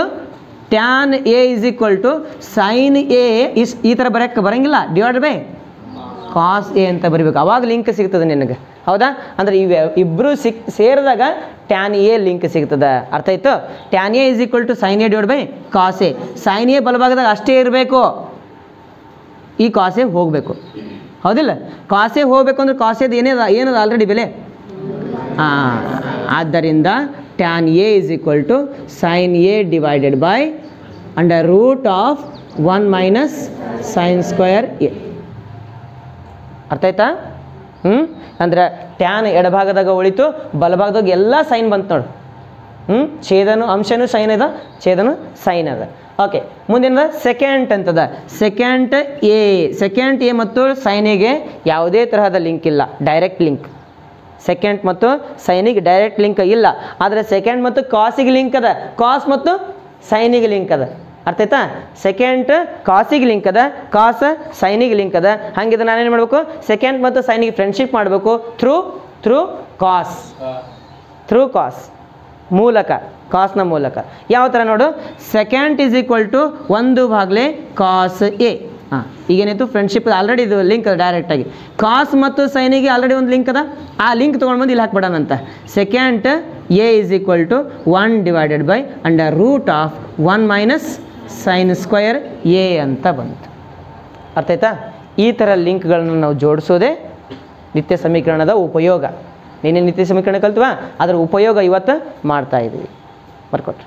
tan A is equal to sine A is ಈ ಥರ ಬರೋಕ್ಕೆ ಬರಂಗಿಲ್ಲ ಡಿವೈಡ್ ಬೈ ಕಾಸ್ ಎ ಅಂತ ಬರಿಬೇಕು ಅವಾಗ ಲಿಂಕ್ ಸಿಗ್ತದೆ ನಿನಗೆ ಹೌದಾ ಅಂದ್ರೆ ಇವೆ ಇಬ್ಬರು ಸಿಕ್ ಸೇರಿದಾಗ ಟ್ಯಾನ್ ಎ ಲಿಂಕ್ ಸಿಗ್ತದೆ ಅರ್ಥ ಆಯ್ತು tan A is equal to sine A divide by cos A sine A ಬಲಭಾಗದಾಗ ಅಷ್ಟೇ ಇರಬೇಕು ಈ ಕಾಸೆ ಹೋಗಬೇಕು ಹೌದಿಲ್ಲ ಕಾಸೆ ಹೋಗಬೇಕು ಅಂದ್ರೆ ಕಾಸೆದು ಏನಿದೆ ಏನದ ಆಲ್ರೆಡಿ ಬೆಲೆ ಹಾಂ ಆದ್ದರಿಂದ tan A is equal to sine A divided by under root of one minus sine square A ಅರ್ಥ ಆಯ್ತಾ ಹ್ಞೂ ಅಂದ್ರೆ ಟ್ಯಾನ್ ಎಡಭಾಗದಾಗ ಉಳಿತು ಬಲಭಾಗದಾಗ ಎಲ್ಲ ಸೈನ್ ಬಂತು ನೋಡು ಹ್ಞೂ ಛೇದನು ಅಂಶನೂ ಸೈನ್ ಅದ ಛೇದನು ಸೈನ್ ಅದ ಓಕೆ ಮುಂದಿನದ ಸೆಕೆಂಡ್ ಅಂತದ ಸೆಕೆಂಡ್ ಎ ಸೆಕೆಂಡ್ ಎ ಮತ್ತು ಸೈನ್ ಎಗೆ ಯಾವುದೇ ತರಹದ ಲಿಂಕ್ ಇಲ್ಲ ಡೈರೆಕ್ಟ್ ಲಿಂಕ್ ಸೆಕೆಂಡ್ ಮತ್ತು ಸೈನಿಗೆ ಡೈರೆಕ್ಟ್ ಲಿಂಕ್ ಇಲ್ಲ ಆದರೆ ಸೆಕೆಂಡ್ ಮತ್ತು ಕಾಸಿಗೆ ಲಿಂಕ್ ಅದ ಕಾಸ್ ಮತ್ತು ಸೈನಿಗೆ ಲಿಂಕ್ ಅದ ಅರ್ಥ ಆಯ್ತಾ ಸೆಕೆಂಡ್ ಕಾಸಿಗೆ ಲಿಂಕ್ ಅದ ಕಾಸ್ ಸೈನಿಗೆ ಲಿಂಕ್ ಅದ ಹಂಗಿದ್ರೆ ನಾನೇನು ಮಾಡಬೇಕು ಸೆಕೆಂಡ್ ಮತ್ತು ಸೈನಿಗೆ ಫ್ರೆಂಡ್ಶಿಪ್ ಮಾಡಬೇಕು through through cos through cos ಮೂಲಕ ಕಾಸ್ನ ಮೂಲಕ ಯಾವ ಥರ ನೋಡು ಸೆಕೆಂಡ್ ಇಸ್ ಈಕ್ವಲ್ ಟು ಒಂದು ಭಾಗಲೆ ಕಾಸ್ ಎ ಹಾಂ ಈಗೇನಾಯ್ತು ಫ್ರೆಂಡ್ಶಿಪ್ ಆಲ್ರೆಡಿ ಇದು ಲಿಂಕ್ ಅದ ಡೈರೆಕ್ಟಾಗಿ ಕಾಸ್ ಮತ್ತು ಸೈನಿಗೆ ಆಲ್ರೆಡಿ ಒಂದು ಲಿಂಕ್ ಅದ ಆ ಲಿಂಕ್ ತೊಗೊಂಡು ಬಂದು ಇಲ್ಲಿ ಹಾಕ್ಬಿಡೋಣಂತ secant A is equal to one divided by under root of one minus sine square A ಅಂತ ಬಂತು ಅರ್ಥ ಆಯ್ತಾ ಈ ಥರ ಲಿಂಕ್ಗಳನ್ನು ನಾವು ಜೋಡಿಸೋದೇ ನಿತ್ಯ ಸಮೀಕರಣದ ಉಪಯೋಗ ನಿನ್ನೆ ನಿತ್ಯ ಸಮೀಕರಣ ಕಲ್ತ್ವಾ ಅದರ ಉಪಯೋಗ ಇವತ್ತು ಮಾಡ್ತಾ ಇದ್ದೀವಿ ಬರ್ಕೊಟ್ರಿ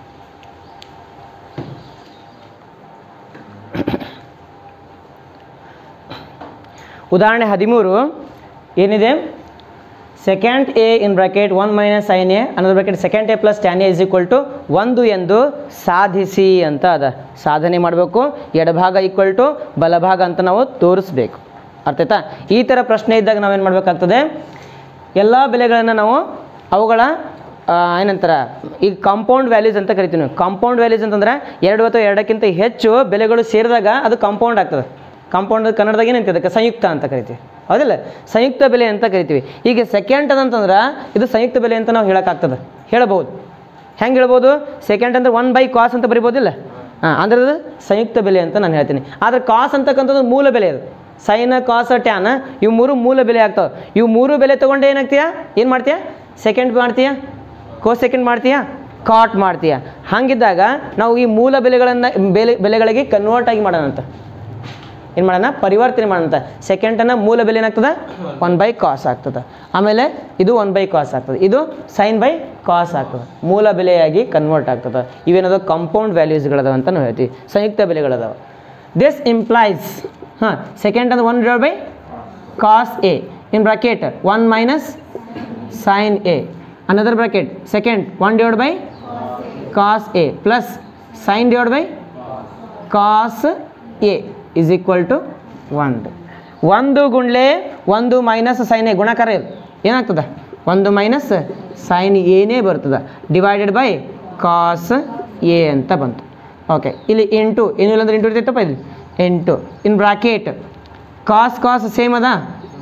ಉದಾಹರಣೆ ಹದಿಮೂರು ಏನಿದೆ secant A in bracket one minus sine A ಅನ್ನೋದು bracket secant A plus tan A is equal to ಒಂದು ಎಂದು ಸಾಧಿಸಿ ಅಂತ ಅದ ಸಾಧನೆ ಮಾಡಬೇಕು ಎಡಭಾಗ ಈಕ್ವಲ್ ಟು ಬಲಭಾಗ ಅಂತ ನಾವು ತೋರಿಸ್ಬೇಕು ಅರ್ಥ ಆಯ್ತಾ ಈ ಥರ ಪ್ರಶ್ನೆ ಇದ್ದಾಗ ನಾವೇನು ಮಾಡಬೇಕಾಗ್ತದೆ ಎಲ್ಲ ಬೆಲೆಗಳನ್ನು ನಾವು ಅವುಗಳ ಆ, ಏನಂತಾರ ಈಗ ಕಾಂಪೌಂಡ್ ವ್ಯಾಲ್ಯೂಸ್ ಅಂತ ಕರಿತೀವಿ ನಾವು ಕಾಂಪೌಂಡ್ ವ್ಯಾಲ್ಯೂಸ್ ಅಂತಂದ್ರೆ ಎರಡು ಅಥವಾ ಎರಡಕ್ಕಿಂತ ಹೆಚ್ಚು ಬೆಲೆಗಳು ಸೇರಿದಾಗ ಅದು ಕಾಂಪೌಂಡ್ ಆಗ್ತದೆ ಕಾಂಪೌಂಡ್ ಕನ್ನಡದಾಗ ಏನಂತ ಅದಕ್ಕೆ ಸಂಯುಕ್ತ ಅಂತ ಕರಿತೀವಿ ಹೌದಿಲ್ಲ ಸಂಯುಕ್ತ ಬೆಲೆ ಅಂತ ಕರಿತೀವಿ ಈಗ ಸೆಕೆಂಡ್ ಅದಂತಂದ್ರೆ ಇದು ಸಂಯುಕ್ತ ಬೆಲೆ ಅಂತ ನಾವು ಹೇಳೋಕ್ಕಾಗ್ತದೆ ಹೇಳ್ಬೋದು ಹೆಂಗೆ ಹೇಳ್ಬೋದು ಸೆಕೆಂಡ್ ಅಂದ್ರೆ ಒನ್ ಬೈ ಕಾಸ್ ಅಂತ ಬರಿಬೋದಿಲ್ಲ ಹಾಂ ಅಂದ್ರೆ ಅದು ಸಂಯುಕ್ತ ಬೆಲೆ ಅಂತ ನಾನು ಹೇಳ್ತೀನಿ ಆದರೆ ಕಾಸ್ ಅಂತಕ್ಕಂಥದ್ದು ಮೂಲ ಬೆಲೆ ಅದು ಸೈನ್ ಕಾಸ್ ಟ್ಯಾನ್ ಇವು ಮೂರು ಮೂಲ ಬೆಲೆ ಆಗ್ತಾವೆ ಇವು ಮೂರು ಬೆಲೆ ತೊಗೊಂಡು ಏನಾಗ್ತೀಯಾ ಏನು ಮಾಡ್ತೀಯಾ ಸೆಕೆಂಡ್ ಮಾಡ್ತೀಯಾ ಕೋ ಸೆಕೆಂಡ್ ಮಾಡ್ತೀಯಾ ಕಾಟ್ ಮಾಡ್ತೀಯಾ ಹಾಗಿದ್ದಾಗ ನಾವು ಈ ಮೂಲ ಬೆಲೆಗಳನ್ನು ಬೆಲೆ ಬೆಲೆಗಳಿಗೆ ಕನ್ವರ್ಟ್ ಆಗಿ ಮಾಡೋಣ ಅಂತ ಏನು ಮಾಡೋಣ ಪರಿವರ್ತನೆ ಮಾಡೋಣ ಸೆಕೆಂಡನ್ನು ಮೂಲ ಬೆಲೆ ಏನಾಗ್ತದೆ ಒನ್ ಬೈ ಕಾಸ್ ಆಗ್ತದೆ ಆಮೇಲೆ ಇದು ಒನ್ ಬೈ ಕಾಸ್ ಆಗ್ತದೆ ಇದು ಸೈನ್ ಬೈ ಕಾಸ್ ಆಗ್ತದೆ ಮೂಲ ಬೆಲೆಯಾಗಿ ಕನ್ವರ್ಟ್ ಆಗ್ತದೆ ಇವೇನದು ಕಾಂಪೌಂಡ್ ವ್ಯಾಲ್ಯೂಸ್ಗಳದಾವ ಅಂತ ನಾವು ಹೇಳ್ತೀವಿ ಸಂಯುಕ್ತ ಬೆಲೆಗಳದಾವ ದಿಸ್ ಇಂಪ್ಲೈಸ್ ಹಾಂ ಸೆಕೆಂಡ್ ಅಂದ್ರೆ one divide by cos A in bracket one minus sine A another bracket second 1 divided by cos a plus sin divided by cos a is equal to 1 ಒಂದು ಗುಂಡ್ಲೆ ಒಂದು ಮೈನಸ್ ಸೈನ್ ಎ ಗುಣಾಕಾರ ಇದು ಏನಾಗ್ತದೆ ಒಂದು ಮೈನಸ್ ಸೈನ್ ಏನೇ ಬರ್ತದೆ ಡಿವೈಡೆಡ್ ಬೈ ಕಾಸ್ ಎ ಅಂತ ಬಂತು ಓಕೆ ಇಲ್ಲಿ ಎಂಟು ಏನು ಇಲ್ಲ ಅಂದ್ರೆ ಎಂಟು ಇರ್ತೈತಪ್ಪ ಇಲ್ಲಿ ಎಂಟು ಇನ್ ಬ್ರಾಕೆಟ್ ಕಾಸ್ ಕಾಸ್ ಸೇಮ್ ಅದ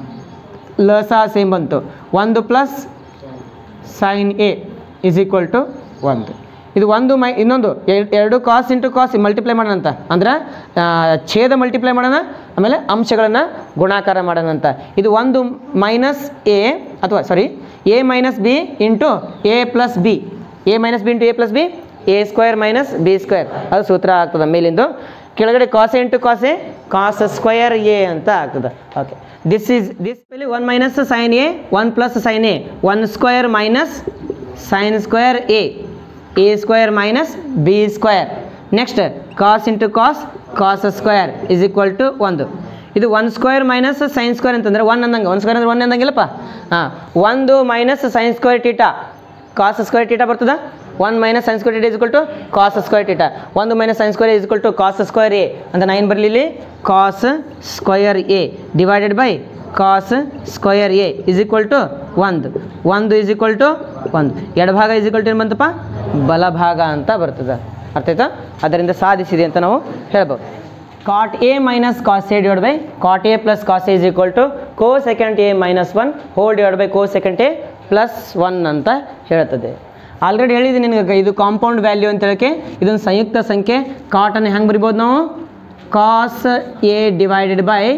ಲಸ ಸೇಮ್ ಬಂತು ಒಂದು plus sine A is equal to ಒಂದು ಇದು ಒಂದು ಮೈ ಇನ್ನೊಂದು ಎರ್- ಎರಡು ಕಾಸ್ ಇಂಟು ಕಾಸ್ ಮಲ್ಟಿಪ್ಲೈ ಮಾಡೋಣ ಅಂತ ಅಂದ್ರೆ ಆ, ಛೇದ ಮಲ್ಟಿಪ್ಲೈ ಮಾಡೋಣ ಆಮೇಲೆ ಅಂಶಗಳನ್ನು ಗುಣಾಕಾರ ಮಾಡೋಣ ಅಂತ ಇದು ಒಂದು ಮೈನಸ್ ಎ ಅಥವಾ sorry A minus B into A plus B A minus B into A plus B A square minus B square ಅದು ಸೂತ್ರ ಆಗ್ತದೆ ಮೇಲಿಂದು ಕೆಳಗಡೆ cos A into cos A cos square A ಅಂತ ಆಗ್ತದೆ ಓಕೆ ದಿಸ್ ಈಸ್ ದಿಸ್ ಮೇಲೆ one minus sine A one plus sine A one square minus sine square A A square minus B square next cos into cos cos square is equal to ಒಂದು ಇದು one square minus sine square ಅಂತಂದ್ರೆ ಒನ್ ಅಂದಂಗೆ ಒನ್ ಸ್ಕ್ವೇರ್ ಅಂದ್ರೆ ಒನ್ ಅಂದಂಗಿಲ್ಲಪ್ಪ ಹಾಂ ಒಂದು minus sine square theta cos square theta ಬರ್ತದ one minus sine square theta is equal to cos square theta ಒಂದು minus sine square is equal to cos square A ಅಂತ ನಾ ಏನು ಬರಲಿ ಇಲ್ಲಿ cos square A divided by cos square A is equal to ಒಂದು ಒಂದು ಇಸ್ ಈಕ್ವಲ್ ಟು ಒಂದು ಎಡಭಾಗ ಇಸ್ ಈಕ್ವಲ್ ಟು ಏನು ಬಂತಪ್ಪ ಬಲಭಾಗ ಅಂತ ಬರ್ತದೆ ಅರ್ಥ ಆಯ್ತಾ ಅದರಿಂದ ಸಾಧಿಸಿದೆ ಅಂತ ನಾವು ಹೇಳ್ಬೋದು cot A minus cos A divide by cot A plus cos A is equal to co cosecant A minus one whole divide by cosecant A plus one ಅಂತ ಹೇಳ್ತದೆ ಆಲ್ರೆಡಿ ಹೇಳಿದ್ದೀನಿ ನಿನಗೆ ಇದು ಕಾಂಪೌಂಡ್ ವ್ಯಾಲ್ಯೂ ಅಂತ ಹೇಳಕ್ಕೆ ಇದೊಂದು ಸಂಯುಕ್ತ ಸಂಖ್ಯೆ ಕಾಟನ್ನು ಹೆಂಗೆ ಬರಿಬೋದು ನಾವು cos A divided by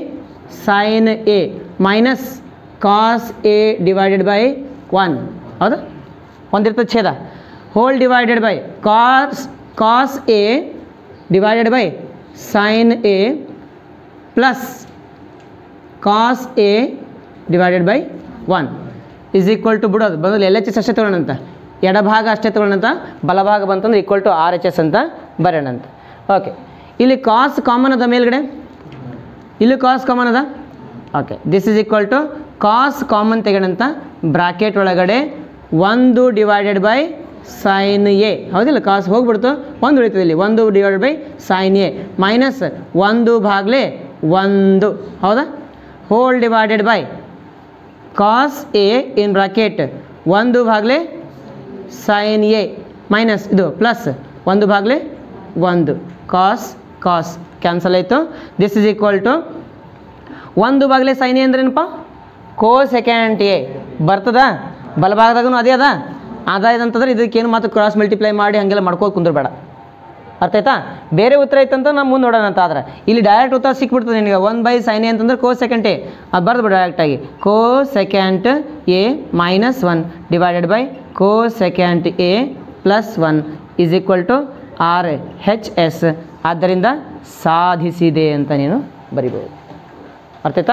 sine A minus cos A divided by one ಹೌದಾ ಒಂದಿರ್ತದೆ ಛೇದ whole divided by cos cos A divided by sine A plus cos A divided by one is equal to ಬಿಡೋದು ಬದಲು ಎಲ್ ಎಚ್ ಎಸ್ ಅಷ್ಟೇ ತೊಗೊಳ್ಳೋಣಂತ ಎಡಭಾಗ ಅಷ್ಟೇ ತೊಗೊಳ್ಳೋಣಂತ ಬಲಭಾಗ ಬಂತಂದ್ರೆ equal to R H S ಅಂತ ಬರೋಣಂತ ಓಕೆ ಇಲ್ಲಿ ಕಾಸ್ ಕಾಮನ್ ಅದ ಮೇಲ್ಗಡೆ ಇಲ್ಲಿ ಕಾಸ್ ಕಾಮನ್ ಅದ okay this is equal to cos common ತೆಗೋಣಂತ ಬ್ರಾಕೆಟ್ ಒಳಗಡೆ ಒಂದು ಡಿವೈಡೆಡ್ ಬೈ ಸೈನ್ ಎ ಹೌದಿಲ್ಲ ಕಾಸ್ ಹೋಗ್ಬಿಡ್ತು ಒಂದು ಉಳಿತದೆ ಇಲ್ಲಿ ಒಂದು divided by sine A minus ಒಂದು ಭಾಗಲೇ ಒಂದು ಹೌದಾ whole divided by cos A in bracket ಒಂದು ಭಾಗಲೇ ಸೈನ್ ಎ ಮೈನಸ್ ಇದು ಪ್ಲಸ್ ಒಂದು ಭಾಗಲೇ ಒಂದು ಕಾಸ್ ಕಾಸ್ ಕ್ಯಾನ್ಸಲ್ ಆಯಿತು ದಿಸ್ ಇಸ್ ಈಕ್ವಲ್ ಟು ಒಂದು ಬಾಗಿಲೆ ಸೈನ್ ಎ ಅಂದ್ರೇನಪ್ಪ ಕೋ ಸೆಕೆಂಡ್ ಎ ಬರ್ತದ ಬಲಭಾಗದಾಗೂ ಅದೇ ಅದ ಅದ ಅಂತಂದ್ರೆ ಇದಕ್ಕೇನು ಮತ್ತು ಕ್ರಾಸ್ ಮಲ್ಟಿಪ್ಲೈ ಮಾಡಿ ಹಾಗೆಲ್ಲ ಮಾಡ್ಕೋದು ಕುಂದ್ರಬೇಡ ಅರ್ಥ ಆಯ್ತಾ ಬೇರೆ ಉತ್ತರ ಐತಂತ ನಾವು ಮುಂದೆ ನೋಡೋಣ ಅಂತ ಆದ್ರೆ ಇಲ್ಲಿ ಡೈರೆಕ್ಟ್ ಉತ್ತರ ಸಿಕ್ಬಿಡ್ತದೆ ನಿನಗೆ ಒನ್ ಬೈ ಸೈನ್ ಎ ಅಂತಂದ್ರೆ ಕೋ ಸೆಕೆಂಡ್ ಎ ಅದು ಬರ್ದು ಬಿಡು ಡೈರೆಕ್ಟಾಗಿ cosecant A minus one divided by cosecant A plus one is equal to R H S ಆದ್ದರಿಂದ ಸಾಧಿಸಿದೆ ಅಂತ ನೀನು ಬರಿಬೋದು ಅರ್ಥ ಆಯ್ತಾ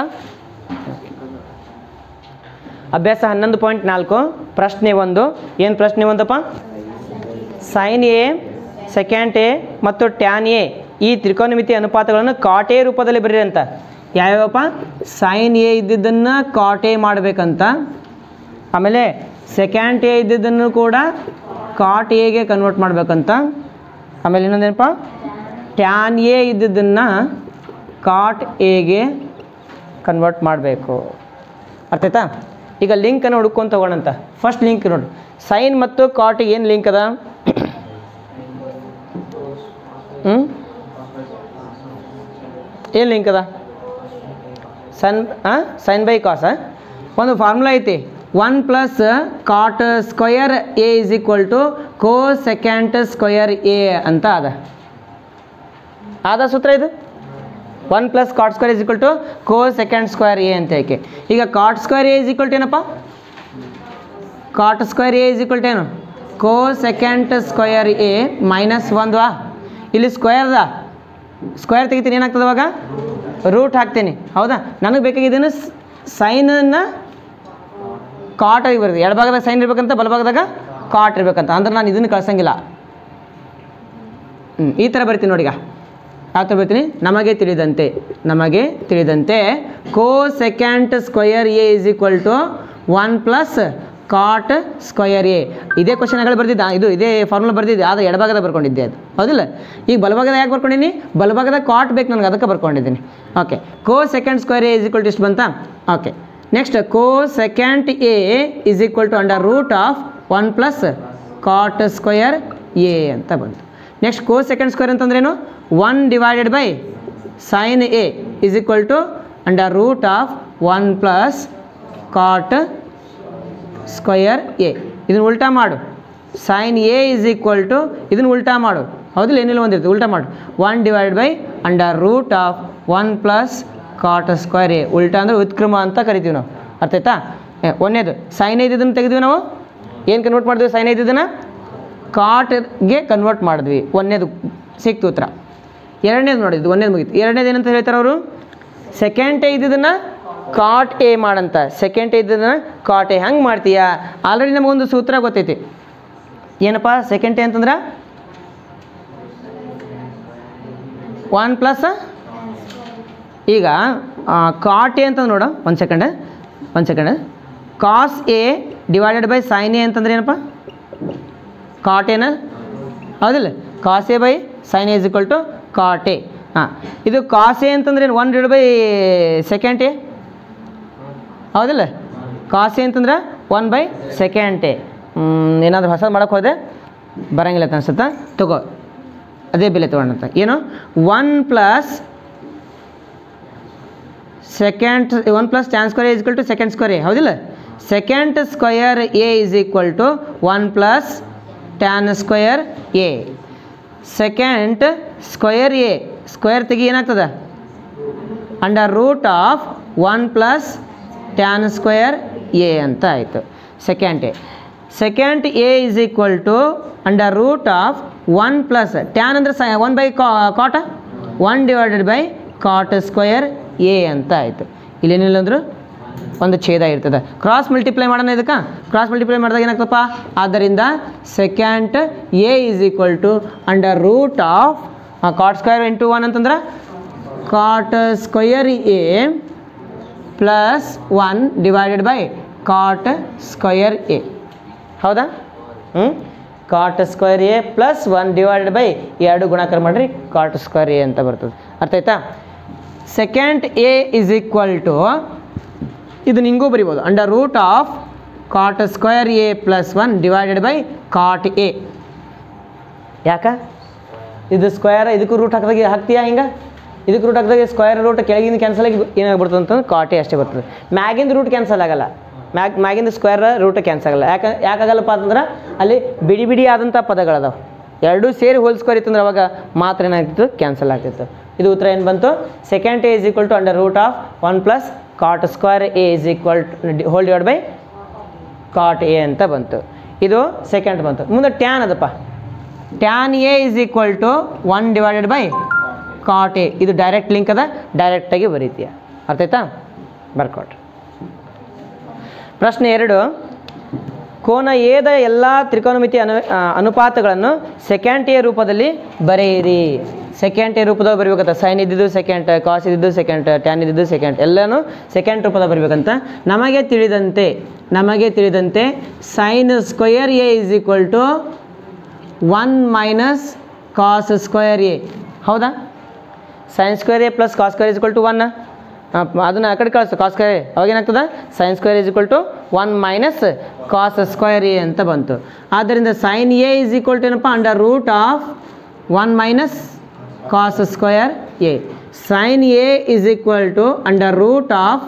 ಅಭ್ಯಾಸ ಹನ್ನೊಂದು ಪಾಯಿಂಟ್ ನಾಲ್ಕು ಪ್ರಶ್ನೆ ಒಂದು ಏನು ಪ್ರಶ್ನೆ ಒಂದಪ್ಪ ಸೈನ್ ಎ ಸೆಕೆಂಡ್ ಎ ಮತ್ತು ಟ್ಯಾನ್ ಎ ಈ ತ್ರಿಕೋನಮಿತಿ ಅನುಪಾತಗಳನ್ನು ಕಾಟೆ ರೂಪದಲ್ಲಿ ಬರೀರಿ ಅಂತ ಯಾವ್ಯಾವಪ್ಪ ಸೈನ್ ಎ ಇದ್ದಿದ್ದನ್ನು ಕಾಟೆ ಮಾಡಬೇಕಂತ ಆಮೇಲೆ ಸೆಕೆಂಡ್ ಎ ಇದ್ದಿದ್ದನ್ನು ಕೂಡ ಕಾಟ್ ಎಗೆ ಕನ್ವರ್ಟ್ ಮಾಡಬೇಕಂತ ಆಮೇಲೆ ಇನ್ನೊಂದೇನಪ್ಪ ಟ್ಯಾನ್ ಎ ಇದ್ದಿದ್ದನ್ನು ಕಾಟ್ ಎಗೆ ಕನ್ವರ್ಟ್ ಮಾಡಬೇಕು ಅರ್ಥ ಆಯ್ತಾ ಈಗ ಲಿಂಕನ್ನು ಹುಡ್ಕೊಂಡು ತಗೋಣಂತ ಫಸ್ಟ್ ಲಿಂಕ್ ನೋಡಿ ಸೈನ್ ಮತ್ತು ಕಾಟಿಗೆ ಏನು ಲಿಂಕ್ ಅದ ಹ್ಞೂ ಏನು ಲಿಂಕ್ ಅದ ಸನ್ ಹಾಂ ಸೈನ್ ಬೈ ಕಾಸ ಒಂದು ಫಾರ್ಮುಲಾ ಐತಿ one plus cot square A is equal to co cosecant square A ಅಂತ ಅದ ಆದ ಸೂತ್ರ ಇದು one plus cot square is equal to co second square A ಅಂತ ಏಕೆ ಈಗ cot square A is equal to ಏನಪ್ಪ cot square A is equal to ಏನು cosecant square A minus ಒಂದು ಆ ಇಲ್ಲಿ ಸ್ಕ್ವೇರ್ದ ಸ್ಕ್ವೇರ್ ತೆಗಿತೀನಿ ಏನಾಗ್ತದೆ ಅವಾಗ ರೂಟ್ ಹಾಕ್ತೀನಿ ಹೌದಾ ನನಗೆ ಬೇಕಾಗಿದ್ದೇನು ಸೈನನ್ನು ಕಾಟ್ ಆಗಿ ಬರ್ತದೆ ಎಡಭಾಗದಾಗ ಸೈನ್ ಇರ್ಬೇಕಂತ ಬಲಭಾಗದಾಗ ಕಾಟ್ ಇರ್ಬೇಕಂತ ಅಂದ್ರೆ ನಾನು ಇದನ್ನು ಕಳ್ಸಂಗಿಲ್ಲ ಹ್ಞೂ ಈ ಥರ ಬರ್ತೀನಿ ನೋಡಿ ಈಗ ಯಾವ ಥರ ಬರ್ತೀನಿ ನಮಗೆ ತಿಳಿದಂತೆ ನಮಗೆ ತಿಳಿದಂತೆ cosecant square A is equal to one plus cot square A ಇದೇ ಕ್ವಶನ್ಗಳು ಬರ್ದಿದ್ದ ಇದು ಇದೇ ಫಾರ್ಮುಲಾ ಬರ್ದಿದ್ದೆ ಆದರೆ ಎಡಭಾಗದಾಗ ಬರ್ಕೊಂಡಿದ್ದೆ ಅದು ಹೌದಿಲ್ಲ ಈಗ ಬಲಭಾಗದ ಯಾಕೆ ಬರ್ಕೊಂಡಿನಿ ಬಲಭಾಗದ ಕಾಟ್ ಬೇಕು ನನಗೆ ಅದಕ್ಕೆ ಬರ್ಕೊಂಡಿದ್ದೀನಿ okay co second square A is equal to ಇಷ್ಟು ಬಂತಾ okay next cosecant A is equal to under root of one plus cot square A ಅಂತ ಬಂತು ನೆಕ್ಸ್ಟ್ ಕೋ ಸೆಕೆಂಡ್ ಸ್ಕ್ವೇರ್ ಅಂತಂದ್ರೇನು one divided by sine A is equal to under root of one plus cot square A ಇದನ್ನು ಉಲ್ಟಾ ಮಾಡು sine A is equal to ಇದನ್ನು ಉಲ್ಟಾ ಮಾಡು ಹೌದಿಲ್ಲ ಏನಿಲ್ಲ ಒಂದಿರ್ತದೆ ಉಲ್ಟಾ ಮಾಡು one divide by under root of one plus cot square A ಉಲ್ಟಾ ಅಂದರೆ ಉತ್ಕ್ರಮ ಅಂತ ಕರಿತೀವಿ ನಾವು ಅರ್ಥ ಆಯ್ತಾ ಏ, ಒಂದನೇದು ಸೈನ್ ಐದಿದ್ದನ್ನು ತೆಗೆದ್ವಿ ನಾವು ಏನು ಕನ್ವರ್ಟ್ ಮಾಡಿದ್ವಿ ಸೈನ್ ಐದಿದ್ದನ್ನು ಕಾಟ್ಗೆ ಕನ್ವರ್ಟ್ ಮಾಡಿದ್ವಿ ಒಂದನೇದು ಸಿಕ್ತು ಉತ್ತರ ಎರಡನೇದು ನೋಡಿದ್ದು ಒಂದನೇದು ಮುಗೀತು ಎರಡನೇದು ಏನಂತ ಹೇಳ್ತಾರೆ ಅವರು ಸೆಕೆಂಡ್ ಇದ್ದಿದ್ದನ್ನು ಕಾಟ್ ಎ ಮಾಡಂತ ಸೆಕೆಂಡ್ ಇದ್ದದನ್ನು ಕಾಟ್ ಎ ಹಂಗೆ ಮಾಡ್ತೀಯಾ ಆಲ್ರೆಡಿ ನಮಗೊಂದು ಸೂತ್ರ ಗೊತ್ತೈತಿ ಏನಪ್ಪ ಸೆಕೆಂಡ್ ಎ ಅಂತಂದ್ರೆ ಒನ್ ಪ್ಲಸ್ ಈಗ ಕಾಟ್ ಎ ಅಂತ ನೋಡು ಒಂದು ಸೆಕೆಂಡ್ ಒಂದು second cos A divided by sine A ಅಂತಂದ್ರೆ ಏನಪ್ಪ ಕಾಟ್ ಎನ ಹೌದಿಲ್ಲ cos A by sine is equal to cot A ಹಾಂ ಇದು ಕಾಸ್ ಎ ಅಂತಂದ್ರೆ ಏನು one divide by second A ಹೌದಿಲ್ಲ ಕಾಸ್ ಎ ಅಂತಂದ್ರೆ ಒನ್ ಬೈ ಸೆಕೆಂಡ್ ಎ ಏನಾದರೂ ಹೊಸದು ಮಾಡೋಕ್ಕೆ ಹೋದೆ ಬರಂಗಿಲ್ಲ ಅಂತ ಅನ್ಸುತ್ತಾ ತಗೋ ಅದೇ ಬೆಲೆ ತೊಗೊಂಡಂತ ಏನು one plus second one plus tan square is equal to second square A ಹೌದಿಲ್ಲ second square A is equal to one plus tan square A second square A square ತೆಗಿ ಏನಾಗ್ತದೆ under root of one plus tan square A ಅಂತ ಆಯಿತು second A second A is equal to under root of one plus tan ಅಂದರೆ ಸ one by cot one divided by cot square A ಅಂತ ಆಯಿತು ಇಲ್ಲೇನಿಲ್ಲ ಅಂದ್ರು ಒಂದು ಛೇದ ಇರ್ತದೆ ಕ್ರಾಸ್ ಮಲ್ಟಿಪ್ಲೈ ಮಾಡೋಣ ಇದಕ್ಕೆ ಕ್ರಾಸ್ ಮಲ್ಟಿಪ್ಲೈ ಮಾಡಿದಾಗ ಏನಾಗ್ತಪ್ಪ ಆದ್ದರಿಂದ second A is equal to under root of cot square into one ಅಂತಂದ್ರೆ cot square A plus one divided by cot square A ಹೌದಾ ಹ್ಞೂ cot square A plus one divided by ಎರಡು ಗುಣಾಕಾರ ಮಾಡಿರಿ ಕಾಟ್ ಸ್ಕ್ವೇರ್ ಎ ಅಂತ ಬರ್ತದೆ ಅರ್ಥ ಆಯ್ತಾ second A is equal to ಇದು ನಿಂಗೂ ಬರಿಬೋದು under root of cot square A plus one divided by cot A ಯಾಕ ಇದು ಸ್ಕ್ವೇರ್ ಇದಕ್ಕೂ ರೂಟ್ ಹಾಕಿದಾಗ ಹಾಕ್ತೀಯಾ ಹಿಂಗೆ ಇದಕ್ಕೆ ರೂಟ್ ಹಾಕಿದಾಗ ಸ್ಕ್ವೇರ್ ರೂಟ್ ಕೆಳಗಿಂದ ಕ್ಯಾನ್ಸಲ್ ಆಗಿ ಏನಾಗ್ಬಿಡ್ತದೆ ಅಂತಂದ್ರೆ ಕಾಟೆ ಅಷ್ಟೇ ಬರ್ತದೆ ಮ್ಯಾಗಿಂದ ರೂಟ್ ಕ್ಯಾನ್ಸಲ್ ಆಗಲ್ಲ ಮ್ಯಾಗ್ ಮ್ಯಾಗಿಂದ ಸ್ಕ್ವೇರ್ ರೂಟ್ ಕ್ಯಾನ್ಸಲ್ ಆಗಲ್ಲ ಯಾಕೆ ಯಾಕಾಗಲ್ಲಪ್ಪ ಅಂತಂದ್ರೆ ಅಲ್ಲಿ ಬಿಡಿ ಬಿಡಿ ಆದಂಥ ಪದಗಳದಾವೆ ಎರಡೂ ಸೇರಿ ಹೋಲ್ ಸ್ಕ್ವೇರ್ ಇತ್ತಂದ್ರೆ ಅವಾಗ ಮಾತ್ರ ಏನಾಗ್ತಿತ್ತು ಕ್ಯಾನ್ಸಲ್ ಆಗ್ತಿತ್ತು ಇದು ಉತ್ತರ ಏನು ಬಂತು second A is equal to under root of one plus cot square A is equal to whole divide by cot A ಅಂತ ಬಂತು ಇದು ಸೆಕೆಂಡ್ ಬಂತು ಮುಂದೆ ಟ್ಯಾನ್ ಅದಪ್ಪ tan A is equal to one divided by cot A ಇದು ಡೈರೆಕ್ಟ್ ಲಿಂಕ್ ಅದ ಡೈರೆಕ್ಟಾಗಿ ಬರೀತೀಯ ಅರ್ಥ ಆಯ್ತಾ ಬರ್ಕೊಟ್ರಿ ಪ್ರಶ್ನೆ ಎರಡು ಕೋನ ಎದ ಎಲ್ಲ ತ್ರಿಕೋನಮಿತಿ ಅನು ಆ, ಅನುಪಾತಗಳನ್ನು ಸೆಕೆಂಡ್ ಎ ರೂಪದಲ್ಲಿ ಬರೆಯಿರಿ ಸೆಕೆಂಡ್ ಎ ರೂಪದಾಗ ಬರಬೇಕಂತ ಸೈನ್ ಇದ್ದಿದ್ದು ಸೆಕೆಂಡ್ ಕಾಸ್ ಇದ್ದಿದ್ದು ಸೆಕೆಂಡ್ ಟ್ಯಾನ್ ಇದ್ದಿದ್ದು ಸೆಕೆಂಡ್ ಎಲ್ಲನೂ ಸೆಕೆಂಡ್ ರೂಪದಾಗ ಬರಬೇಕಂತ ನಮಗೆ ತಿಳಿದಂತೆ ನಮಗೆ ತಿಳಿದಂತೆ sine square A is equal to one minus cos square A ಹೌದಾ sine square A plus cos square is equal to one ಅದನ್ನು ಆ ಕಡೆ ಕಳಿಸು ಕಾಸ್ ಸ್ಕ್ವೇರ್ ಎ ಅವಾಗ ಏನಾಗ್ತದೆ sine square is equal to one minus cos square A ಅಂತ ಬಂತು ಆದ್ದರಿಂದ sine A is equal to ಏನಪ್ಪ under root of one minus cos square A sine A is equal to under root of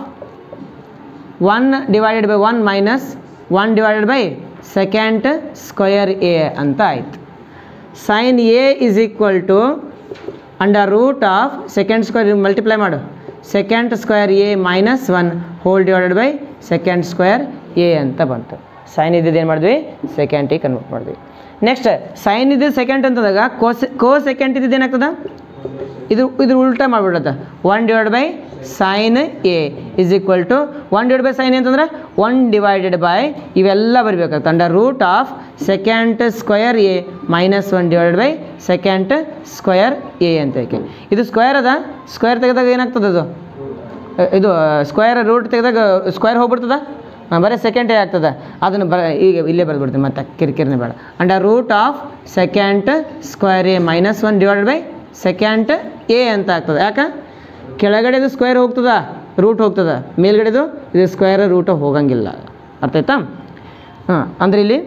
one divided by one minus one divided by second square A ಅಂತ ಆಯಿತು sine A is equal to under root of second square multiply ಮಾಡು second square A minus one whole divided by second square A ಅಂತ ಬಂತು ಸೈನ್ ಇದ್ದಿದ್ದು ಏನು ಮಾಡಿದ್ವಿ ಸೆಕೆಂಡಿಗೆ ಕನ್ವರ್ಟ್ ಮಾಡಿದ್ವಿ ನೆಕ್ಸ್ಟ್ ಸೈನ್ ಇದ್ದಿದ್ದು ಸೆಕೆಂಡ್ ಅಂತಂದಾಗ ಕೋಸ್ ಕೋ ಸೆಕೆಂಡ್ ಇದ್ದಿದ್ದು ಏನಾಗ್ತದ ಇದು ಇದು ಉಲ್ಟಾ ಮಾಡಿಬಿಡತ್ತೆ one divide by sine A is equal to one divide by sine ಅಂತಂದ್ರೆ ಒನ್ ಡಿವೈಡೆಡ್ ಬೈ ಇವೆಲ್ಲ ಬರಬೇಕಾಗುತ್ತೆ under root of second square A minus one divided by second square A ಅಂತ ಏಕೆ ಇದು ಸ್ಕ್ವೇರ್ ಅದ ಸ್ಕ್ವೇರ್ ತೆಗೆದಾಗ ಏನಾಗ್ತದೆ ಅದು ಅಹ್, ಇದು ಸ್ಕ್ವೇರ್ ರೂಟ್ ತೆಗೆದಾಗ ಸ್ಕ್ವೇರ್ ಹೋಗ್ಬಿಡ್ತದ ಹಾಂ ಬರೀ ಸೆಕೆಂಡ್ ಆಗ್ತದೆ ಅದನ್ನು ಬರ ಈಗ ಇಲ್ಲೇ ಬರೆದ್ಬಿಡ್ತೀನಿ ಮತ್ತೆ ಕಿರಿಕಿರಿನೇ ಬೇಡ under root of second square A minus one divided by second A ಅಂತ ಆಗ್ತದೆ ಯಾಕೆ ಕೆಳಗಡೆದು ಸ್ಕ್ವೇರ್ ಹೋಗ್ತದ ರೂಟ್ ಹೋಗ್ತದ ಮೇಲ್ಗಡೆದು ಇದು ಸ್ಕ್ವೇರ್ ರೂಟ್ ಹೋಗಂಗಿಲ್ಲ ಅರ್ಥ ಆಯ್ತಾ ಹಾಂ ಅಂದರೆ ಇಲ್ಲಿ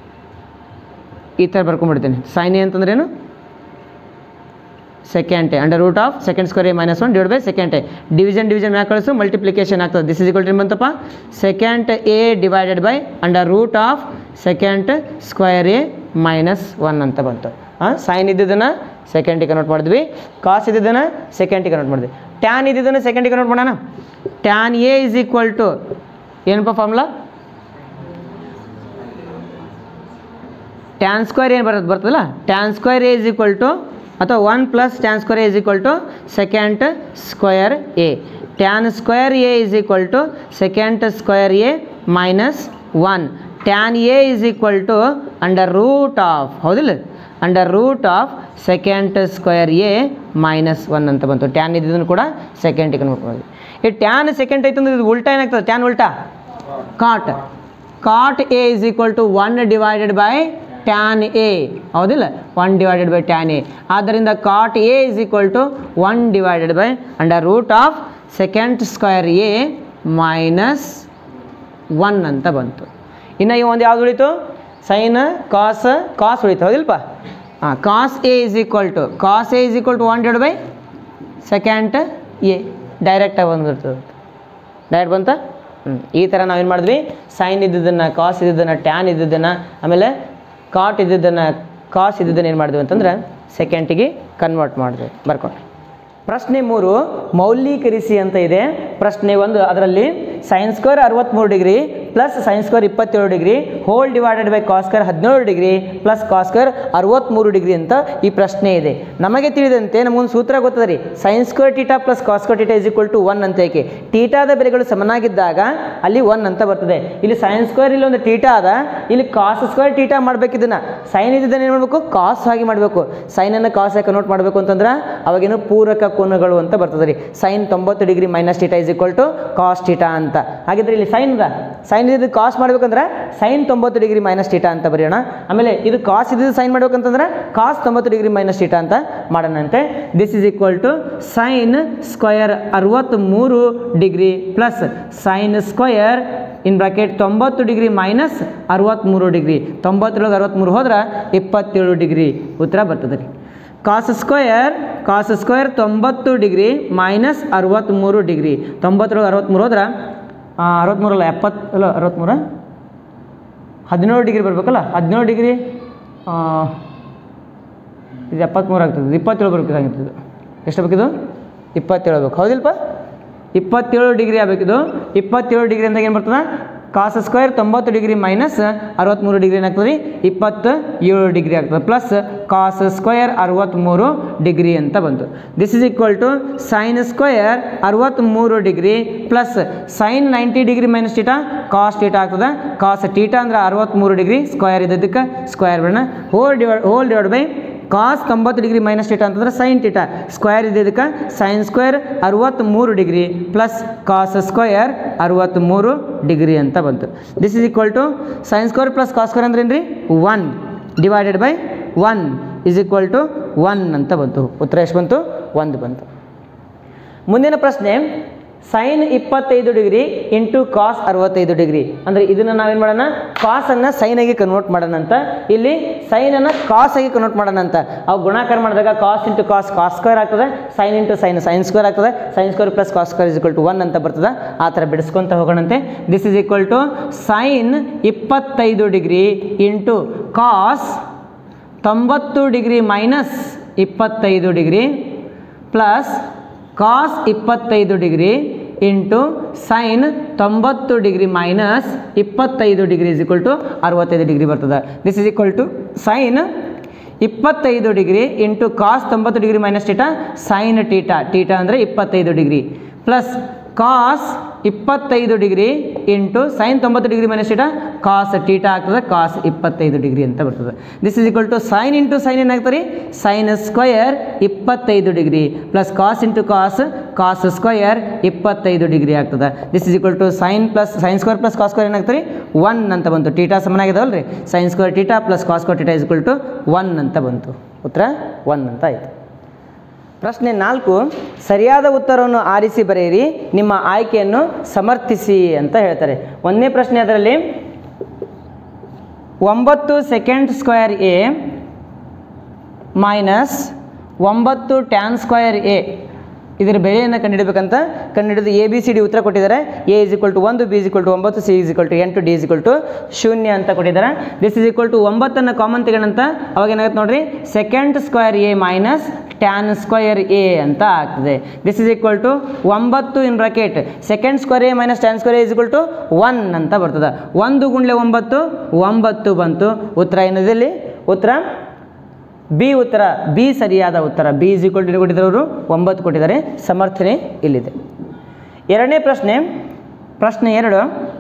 ಈ ಥರ ಬರ್ಕೊಂಡ್ಬಿಡ್ತೀನಿ ಸೈನ್ ಎ ಅಂತಂದ್ರೇನು second A under root of second square A minus one divide by second A division division ಮ್ಯಾಕ್ ಕಳಿಸು ಮಲ್ಟಿಪ್ಲಿಕೇಶನ್ ಆಗ್ತದೆ ದಿಸ್ ಇಸ್ ಇಕ್ವಲ್ ಟು ಬಂತಪ್ಪ second A divided by under root of second square A minus one ಅಂತ ಬಂತು ಹಾಂ ಸೈನ್ ಇದ್ದಿದ್ದನ್ನು ಸೆಕೆಂಡಿಗೆ ಕನ್ವರ್ಟ್ ಮಾಡಿದ್ವಿ ಕಾಸ್ ಇದ್ದಿದ್ದನ್ನು ಸೆಕೆಂಡಿಗೆ ಕನ್ವರ್ಟ್ ಮಾಡಿದ್ವಿ ಟ್ಯಾನ್ ಇದ್ದಿದ್ದನ್ನು ಸೆಕೆಂಡಿಗೆ ಕನ್ವರ್ಟ್ ಮಾಡೋಣ tan A is equal to ಏನಪ್ಪ ಫಾರ್ಮುಲಾ ಟ್ಯಾನ್ ಸ್ಕ್ವೇರ್ ಏನು ಬರೋದು ಬರ್ತದಲ್ಲ tan square A is equal to ಅಥವಾ one plus tan square A is equal to second square A tan square A is equal to second square A minus one tan A is equal to under root of ಹೌದಿಲ್ಲ under root of second square A minus one ಅಂತ ಬಂತು ಟ್ಯಾನ್ ಇದ್ದಿದ್ದನ್ನು ಕೂಡ ಸೆಕೆಂಡಿಗೆ ಕನ್ವರ್ಟ್ ಮಾಡಿದ್ವಿ ಈ ಟ್ಯಾನ್ ಸೆಕೆಂಡ್ ಐತಂದ್ರೆ ಇದು ಉಲ್ಟಾ ಏನಾಗ್ತದೆ ಟ್ಯಾನ್ ಉಲ್ಟಾ cot cot A is equal to one divided by tan A ಹೌದಿಲ್ಲ one divided by tan A ಆದ್ದರಿಂದ cot A is equal to one divided by under root of second square A minus one ಅಂತ ಬಂತು ಇನ್ನು ಈ ಒಂದು ಯಾವ್ದು ಉಳಿತು ಸೈನ್ ಕಾಸ್ ಕಾಸ್ ಉಳಿತು ಹೌದಿಲ್ಲಪ್ಪ ಹಾಂ cos A is equal to cos A is equal to one divide by second A ಡೈರೆಕ್ಟಾಗಿ ಬಂದ್ಬಿಡ್ತದೆ ಡೈರೆಕ್ಟ್ ಬಂತ ಹ್ಞೂ ಈ ಥರ ನಾವೇನು ಮಾಡಿದ್ವಿ ಸೈನ್ ಇದ್ದಿದ್ದನ್ನು ಕಾಸ್ ಇದ್ದಿದ್ದನ್ನು ಟ್ಯಾನ್ ಇದ್ದಿದ್ದನ್ನು ಆಮೇಲೆ ಕಾಟ್ ಇದ್ದಿದ್ದನ್ನು ಕಾಸ್ ಇದ್ದಿದ್ದನ್ನು ಏನು ಮಾಡಿದ್ವಿ ಅಂತಂದ್ರೆ ಸೆಕೆಂಟಿಗೆ ಕನ್ವರ್ಟ್ ಮಾಡಿದ್ವಿ ಬರ್ಕೊಂಡು ಪ್ರಶ್ನೆ ಮೂರು ಮೌಲ್ಯೀಕರಿಸಿ ಅಂತ ಇದೆ ಪ್ರಶ್ನೆ ಒಂದು ಅದರಲ್ಲಿ ಸೈನ್ ಸ್ಕ್ವೇರ್ ಅರವತ್ತ್ಮೂರು ಡಿಗ್ರಿ ಪ್ಲಸ್ ಸೈನ್ ಸ್ಕ್ವೇರ್ ಇಪ್ಪತ್ತೇಳು degree whole divided by cos square ಹದಿನೇಳು ಡಿಗ್ರಿ ಪ್ಲಸ್ ಕಾಸ್ ಸ್ಕ್ವೇರ್ ಅರವತ್ತ್ಮೂರು ಡಿಗ್ರಿ ಅಂತ ಈ ಪ್ರಶ್ನೆ ಇದೆ ನಮಗೆ ತಿಳಿದಂತೆ ನಮಗೊಂದು ಸೂತ್ರ ಗೊತ್ತದ ರೀ sine square theta plus cos square theta is equal to one ಅಂತ ಏಕೆ ಟೀಟಾದ ಬೆಲೆಗಳು ಸಮನಾಗಿದ್ದಾಗ ಅಲ್ಲಿ ಒನ್ ಅಂತ ಬರ್ತದೆ ಇಲ್ಲಿ ಸೈನ್ ಸ್ಕ್ವೇರ್ ಇಲ್ಲಿ ಒಂದು ಟೀಟಾ ಅದ ಇಲ್ಲಿ ಕಾಸ್ ಸ್ಕ್ವೇರ್ ಟೀಟಾ ಮಾಡ್ಬೇಕು ಇದನ್ನ ಸೈನ್ ಇದ್ದನ್ನು ಏನು ಮಾಡಬೇಕು ಕಾಸ್ ಆಗಿ ಮಾಡಬೇಕು ಸೈನನ್ನು ಕಾಸ್ ಆಗಿ ಕನ್ವರ್ಟ್ ಮಾಡಬೇಕು ಅಂತಂದ್ರೆ ಅವಾಗೇನು ಪೂರಕ ಕೋನಗಳು ಅಂತ ಬರ್ತದೆ ರೀ ಸೈನ್ ತೊಂಬತ್ತು degree minus theta is equal to cos theta ಅಂತ ಹಾಗಿದ್ರೆ ಇಲ್ಲಿ ಸೈನ್ ಅದ ಸೈನ್ ಇದು ಕಾಸ್ ಮಾಡ್ಬೇಕಂದ್ರೆ ಸೈನ್ ತೊಂಬತ್ತು ಡಿಗ್ರಿ ಮೈನಸ್ ಟೀಟಾ ಅಂತ ಬರೆಯೋಣ ಆಮೇಲೆ ಇದು ಕಾಸ್ ಇದ್ದು ಸೈನ್ ಮಾಡ್ಬೇಕಂತಂದ್ರೆ ಕಾಸ್ ತೊಂಬತ್ತು ಡಿಗ್ರಿ ಮೈನಸ್ ಟೀಟಾ ಅಂತ ಮಾಡೋಣಂತೆ this is equal to sine square ಅರವತ್ತ್ಮೂರು degree plus sine square in bracket ತೊಂಬತ್ತು ಡಿಗ್ರಿ ಮೈನಸ್ ಅರವತ್ತ್ಮೂರು ಡಿಗ್ರಿ ತೊಂಬತ್ತರೊಳಗೆ ಅರವತ್ತ್ಮೂರು ಹೋದ್ರೆ ಇಪ್ಪತ್ತೇಳು ಡಿಗ್ರಿ ಉತ್ತರ ಬರ್ತದೆ ರೀ ಕಾಸ್ ಸ್ಕ್ವಯರ್ ಕಾಸ್ ಸ್ಕ್ವಯರ್ ತೊಂಬತ್ತು ಡಿಗ್ರಿ ಮೈನಸ್ ಅರವತ್ತ್ಮೂರು ಡಿಗ್ರಿ ತೊಂಬತ್ತರೊಳಗೆ ಅರವತ್ತ್ಮೂರು ಹೋದ್ರೆ ಅರವತ್ತ್ಮೂರಲ್ಲ ಎಪ್ಪತ್ತು ಅಲ್ಲ ಅರವತ್ತ್ಮೂರ ಹದಿನೇಳು ಡಿಗ್ರಿ ಬರಬೇಕಲ್ಲ ಹದಿನೇಳು ಡಿಗ್ರಿ ಆ, ಇದು ಎಪ್ಪತ್ತ್ಮೂರು ಆಗ್ತದೆ ಇಪ್ಪತ್ತೇಳು ಬರ್ಬೇಕಾಗಿರ್ತದೆ ಎಷ್ಟು ಬೇಕಿದು ಇಪ್ಪತ್ತೇಳು ಬೇಕು ಹೌದಿಲ್ಪ ಇಪ್ಪತ್ತೇಳು ಡಿಗ್ರಿ ಆಗಬೇಕಿದು ಇಪ್ಪತ್ತೇಳು ಡಿಗ್ರಿ ಅಂದಾಗ ಏನು ಬರ್ತದೆ ಕಾಸ್ ಸ್ಕ್ವೇರ್ ತೊಂಬತ್ತು ಡಿಗ್ರಿ ಮೈನಸ್ ಅರವತ್ತ್ಮೂರು ಡಿಗ್ರಿ ಏನಾಗ್ತದೆ ರೀ ಇಪ್ಪತ್ತು ಏಳು ಡಿಗ್ರಿ ಆಗ್ತದೆ ಪ್ಲಸ್ ಕಾಸ್ ಸ್ಕ್ವೇರ್ ಅರವತ್ತ್ಮೂರು ಡಿಗ್ರಿ ಅಂತ ಬಂತು this is equal to sine square ಅರವತ್ತ್ಮೂರು degree plus sine ninety degree minus theta cos theta ಆಗ್ತದೆ ಕಾಸ್ ಟೀಟಾ ಅಂದ್ರೆ ಅರವತ್ತ್ಮೂರು ಡಿಗ್ರಿ ಸ್ಕ್ವೇರ್ ಇದ್ದದಕ್ಕೆ ಸ್ಕ್ವೇರ್ ಬೇಡ whole divide whole divide by cos ತೊಂಬತ್ತು ಡಿಗ್ರಿ ಮೈನಸ್ ಟೀಟಾ ಅಂತಂದ್ರೆ ಸೈನ್ ಟೀಟಾ ಸ್ಕ್ವೇರ್ ಇದ್ದದಕ್ಕೆ ಸೈನ್ ಸ್ಕ್ವೇರ್ ಅರವತ್ತ್ಮೂರು ಡಿಗ್ರಿ ಪ್ಲಸ್ ಕಾಸ್ ಸ್ಕ್ವೇರ್ ಅರವತ್ತ್ಮೂರು ಡಿಗ್ರಿ ಅಂತ ಬಂತು this is equal to sine square plus cos square ಅಂದ್ರೆ ಏನು ರೀ one divided by one is equal to one ಅಂತ ಬಂತು ಉತ್ತರ ಎಷ್ಟು ಬಂತು ಒಂದು ಬಂತು ಮುಂದಿನ ಪ್ರಶ್ನೆ ಸೈನ್ ಇಪ್ಪತ್ತೈದು ಡಿಗ್ರಿ ಇಂಟು ಕಾಸ್ ಅರವತ್ತೈದು ಡಿಗ್ರಿ ಅಂದರೆ ಇದನ್ನು ನಾವೇನು ಮಾಡೋಣ ಕಾಸನ್ನು ಸೈನಾಗಿ ಕನ್ವರ್ಟ್ ಮಾಡೋಣ ಅಂತ ಇಲ್ಲಿ ಸೈನನ್ನು ಕಾಸ್ ಆಗಿ ಕನ್ವರ್ಟ್ ಮಾಡೋಣ ಅಂತ ಅವು ಗುಣಾಕಾರ ಮಾಡಿದಾಗ cos into cos cos square ಆಗ್ತದೆ sine into sine sine square ಆಗ್ತದೆ sine square plus cos square is equal to one ಅಂತ ಬರ್ತದೆ ಆ ಥರ ಬಿಡಿಸ್ಕೊಂತ ಹೋಗೋಣಂತೆ this is equal to sine ಇಪ್ಪತ್ತೈದು ಡಿಗ್ರಿ ಇಂಟು ಕಾಸ್ ತೊಂಬತ್ತು ಡಿಗ್ರಿ ಮೈನಸ್ ಇಪ್ಪತ್ತೈದು ಡಿಗ್ರಿ ಪ್ಲಸ್ ಕಾಸ್ ಇಪ್ಪತ್ತೈದು ಡಿಗ್ರಿ ಇಂಟು ಸೈನ್ ತೊಂಬತ್ತು ಡಿಗ್ರಿ ಮೈನಸ್ ಇಪ್ಪತ್ತೈದು ಡಿಗ್ರಿ ಇಸ್ ಈಕ್ವಲ್ ಟು ಅರವತ್ತೈದು ಡಿಗ್ರಿ ಬರ್ತದೆ this is equal to sine ಇಪ್ಪತ್ತೈದು ಡಿಗ್ರಿ ಇಂಟು ಕಾಸ್ ತೊಂಬತ್ತು degree minus theta sine theta theta ಅಂದರೆ ಇಪ್ಪತ್ತೈದು ಡಿಗ್ರಿ ಪ್ಲಸ್ ಕಾಸ್ ಇಪ್ಪತ್ತೈದು ಡಿಗ್ರಿ ಇಂಟು ಸೈನ್ ತೊಂಬತ್ತು degree minus theta cos theta ಆಗ್ತದೆ ಕಾಸ್ ಇಪ್ಪತ್ತೈದು ಡಿಗ್ರಿ ಅಂತ ಬರ್ತದೆ this is equal to sine into sine ಏನಾಗ್ತದೆ ರೀ ಸೈನ್ ಸ್ಕ್ವಯರ್ ಇಪ್ಪತ್ತೈದು degree plus cos into cos cos square ಇಪ್ಪತ್ತೈದು ಡಿಗ್ರಿ ಆಗ್ತದೆ this is equal to sine plus sine square plus cos square ಏನಾಗ್ತದೆ ರೀ ಒನ್ ಅಂತ ಬಂತು ಟೀಟಾ ಸಮನಾಗಿದಾವಲ್ಲ ರೀ sine square theta plus cos square theta is equal to one ಅಂತ ಬಂತು ಉತ್ತರ ಒನ್ ಅಂತ ಆಯಿತು ಪ್ರಶ್ನೆ ನಾಲ್ಕು ಸರಿಯಾದ ಉತ್ತರವನ್ನು ಆರಿಸಿ ಬರೆಯಿರಿ ನಿಮ್ಮ ಆಯ್ಕೆಯನ್ನು ಸಮರ್ಥಿಸಿ ಅಂತ ಹೇಳ್ತಾರೆ ಒಂದನೇ ಪ್ರಶ್ನೆ ಅದರಲ್ಲಿ ಒಂಬತ್ತು ಸೆಕೆಂಡ್ ಸ್ಕ್ವೇರ್ ಎ ಮೈನಸ್ ಒಂಬತ್ತು ಟ್ಯಾನ್ ಸ್ಕ್ವೇರ್ ಎ ಇದರ ಬೆಲೆಯನ್ನು ಕಂಡುಹಿಡಬೇಕಂತ ಕಂಡುಹಿಡಿದು ಎ ಬಿ ಸಿ ಡಿ ಉತ್ತರ ಕೊಟ್ಟಿದ್ದಾರೆ ಎ ಇಸ್ ಈಕ್ವಲ್ ಟು ಒಂದು ಬಿ ಇಸ್ ಈಕ್ವಲ್ ಟು ಒಂಬತ್ತು ಸಿ ಇಸ್ ಈಕ್ವಲ್ ಟು ಎಂಟು ಡಿ ಇಸ್ ಈಕ್ವಲ್ ಟು ಶೂನ್ಯ ಅಂತ ಕೊಟ್ಟಿದ್ದಾರೆ ದಿಸ್ ಇಸ್ ಈಕ್ವಲ್ ಟು ಒಂಬತ್ತನ್ನು ಕಾಮನ್ ತೆಗೋಣಂತ ಅವಾಗ ಏನಾಗುತ್ತೆ ನೋಡ್ರಿ second square A minus tan square A ಅಂತ ಆಗ್ತದೆ ದಿಸ್ ಇಸ್ ಈಕ್ವಲ್ ಟು ಒಂಬತ್ತು in bracket second square A minus tan square is equal to one ಅಂತ ಬರ್ತದೆ ಒಂದು ಗುಂಡ್ಲೆ ಒಂಬತ್ತು ಒಂಬತ್ತು ಬಂತು ಉತ್ತರ ಏನಿದೆ ಉತ್ತರ ಬಿ ಉತ್ತರ ಬಿ ಸರಿಯಾದ ಉತ್ತರ ಬಿ ಇಸ್ ಈಕ್ವಲ್ ಟು ಕೊಟ್ಟಿದ್ದಾರೆ ಅವರು ಒಂಬತ್ತು ಕೊಟ್ಟಿದ್ದಾರೆ ಸಮರ್ಥನೆ ಇಲ್ಲಿದೆ ಎರಡನೇ ಪ್ರಶ್ನೆ ಪ್ರಶ್ನೆ ಎರಡು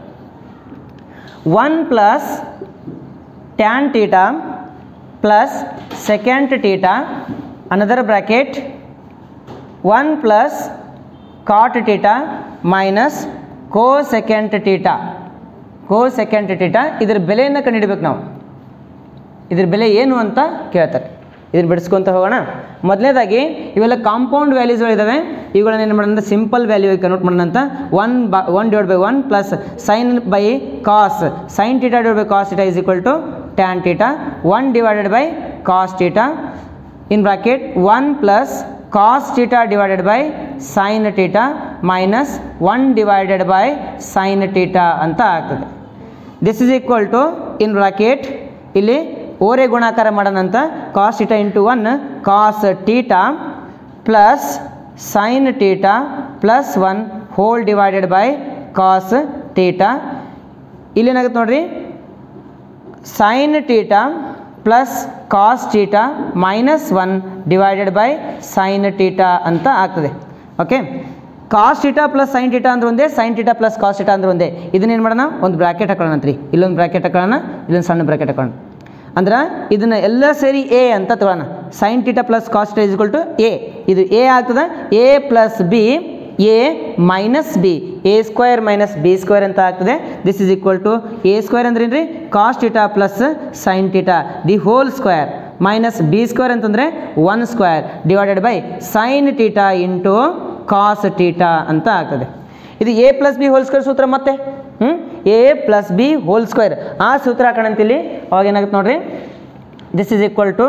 one plus tan theta plus second theta another bracket one plus cot theta minus ಕೋ second theta co second theta ಇದರ ಬೆಲೆಯನ್ನು ಕಂಡುಹಿಡಬೇಕು ನಾವು ಇದ್ರ ಬೆಲೆ ಏನು ಅಂತ ಕೇಳ್ತಾರೆ ಇದನ್ನ ಬಿಡಿಸ್ಕೊಂತ ಹೋಗೋಣ ಮೊದಲನೇದಾಗಿ ಇವೆಲ್ಲ ಕಾಂಪೌಂಡ್ ವ್ಯಾಲ್ಯೂಸ್ಗಳಿದ್ದಾವೆ ಇವುಗಳನ್ನ ಏನು ಮಾಡೋಣ ಸಿಂಪಲ್ ವ್ಯಾಲ್ಯೂ ಕನ್ವರ್ಟ್ ಮಾಡೋಣ ಅಂತ ಒನ್ ಬ one divide by one plus sine by cos sine theta divide by cos theta is equal to tan theta one divided by cos theta in bracket one plus cos theta divided by sine theta minus one divided by sine theta ಅಂತ ಆಗ್ತದೆ this is equal to in bracket ಇಲ್ಲಿ ಓರೆ ಗುಣಾಕಾರ ಮಾಡೋಣಂತ cos theta into one cos theta plus sine theta plus one whole divided by cos theta ಇಲ್ಲೇನಾಗುತ್ತೆ ನೋಡ್ರಿ sine theta plus cos theta minus one divided by sine theta ಅಂತ ಆಗ್ತದೆ okay cos theta plus sine theta ಅಂದ್ರೆ ಒಂದೇ sine theta plus cos theta ಅಂದ್ರೆ ಒಂದೇ ಇದನ್ನೇನು ಮಾಡೋಣ ಒಂದು ಬ್ರಾಕೆಟ್ ಹಾಕೊಳ್ಳೋಣ ಅಂತ್ರಿ ಇಲ್ಲೊಂದು ಬ್ರಾಕೆಟ್ ಹಾಕೊಳ್ಳೋಣ ಇಲ್ಲೊಂದು ಸಣ್ಣ ಬ್ರಾಕೆಟ್ ಹಾಕೊಳ್ಳೋಣ ಅಂದ್ರೆ ಇದನ್ನ ಎಲ್ಲ ಸೇರಿ ಎ ಅಂತ ತಗೊಳ್ಳೋಣ sine theta plus cos theta is to A ಇದು ಎ ಆಗ್ತದೆ A plus B A minus B A square minus B square ಅಂತ ಆಗ್ತದೆ this is equal to A square ಅಂದ್ರೆ ಏನ್ರಿ cos theta plus sine theta the whole square minus B square ಅಂತಂದರೆ one square divided by sine theta into cos theta ಅಂತ ಆಗ್ತದೆ ಇದು A plus B whole square ಸೂತ್ರ ಮತ್ತೆ ಹ್ಞೂ A plus B whole square ಆ ಸೂತ್ರ ಹಾಕೋಣ ಅಂತಿಲ್ಲಿ ಅವಾಗ ಏನಾಗುತ್ತೆ ನೋಡ್ರಿ this is equal to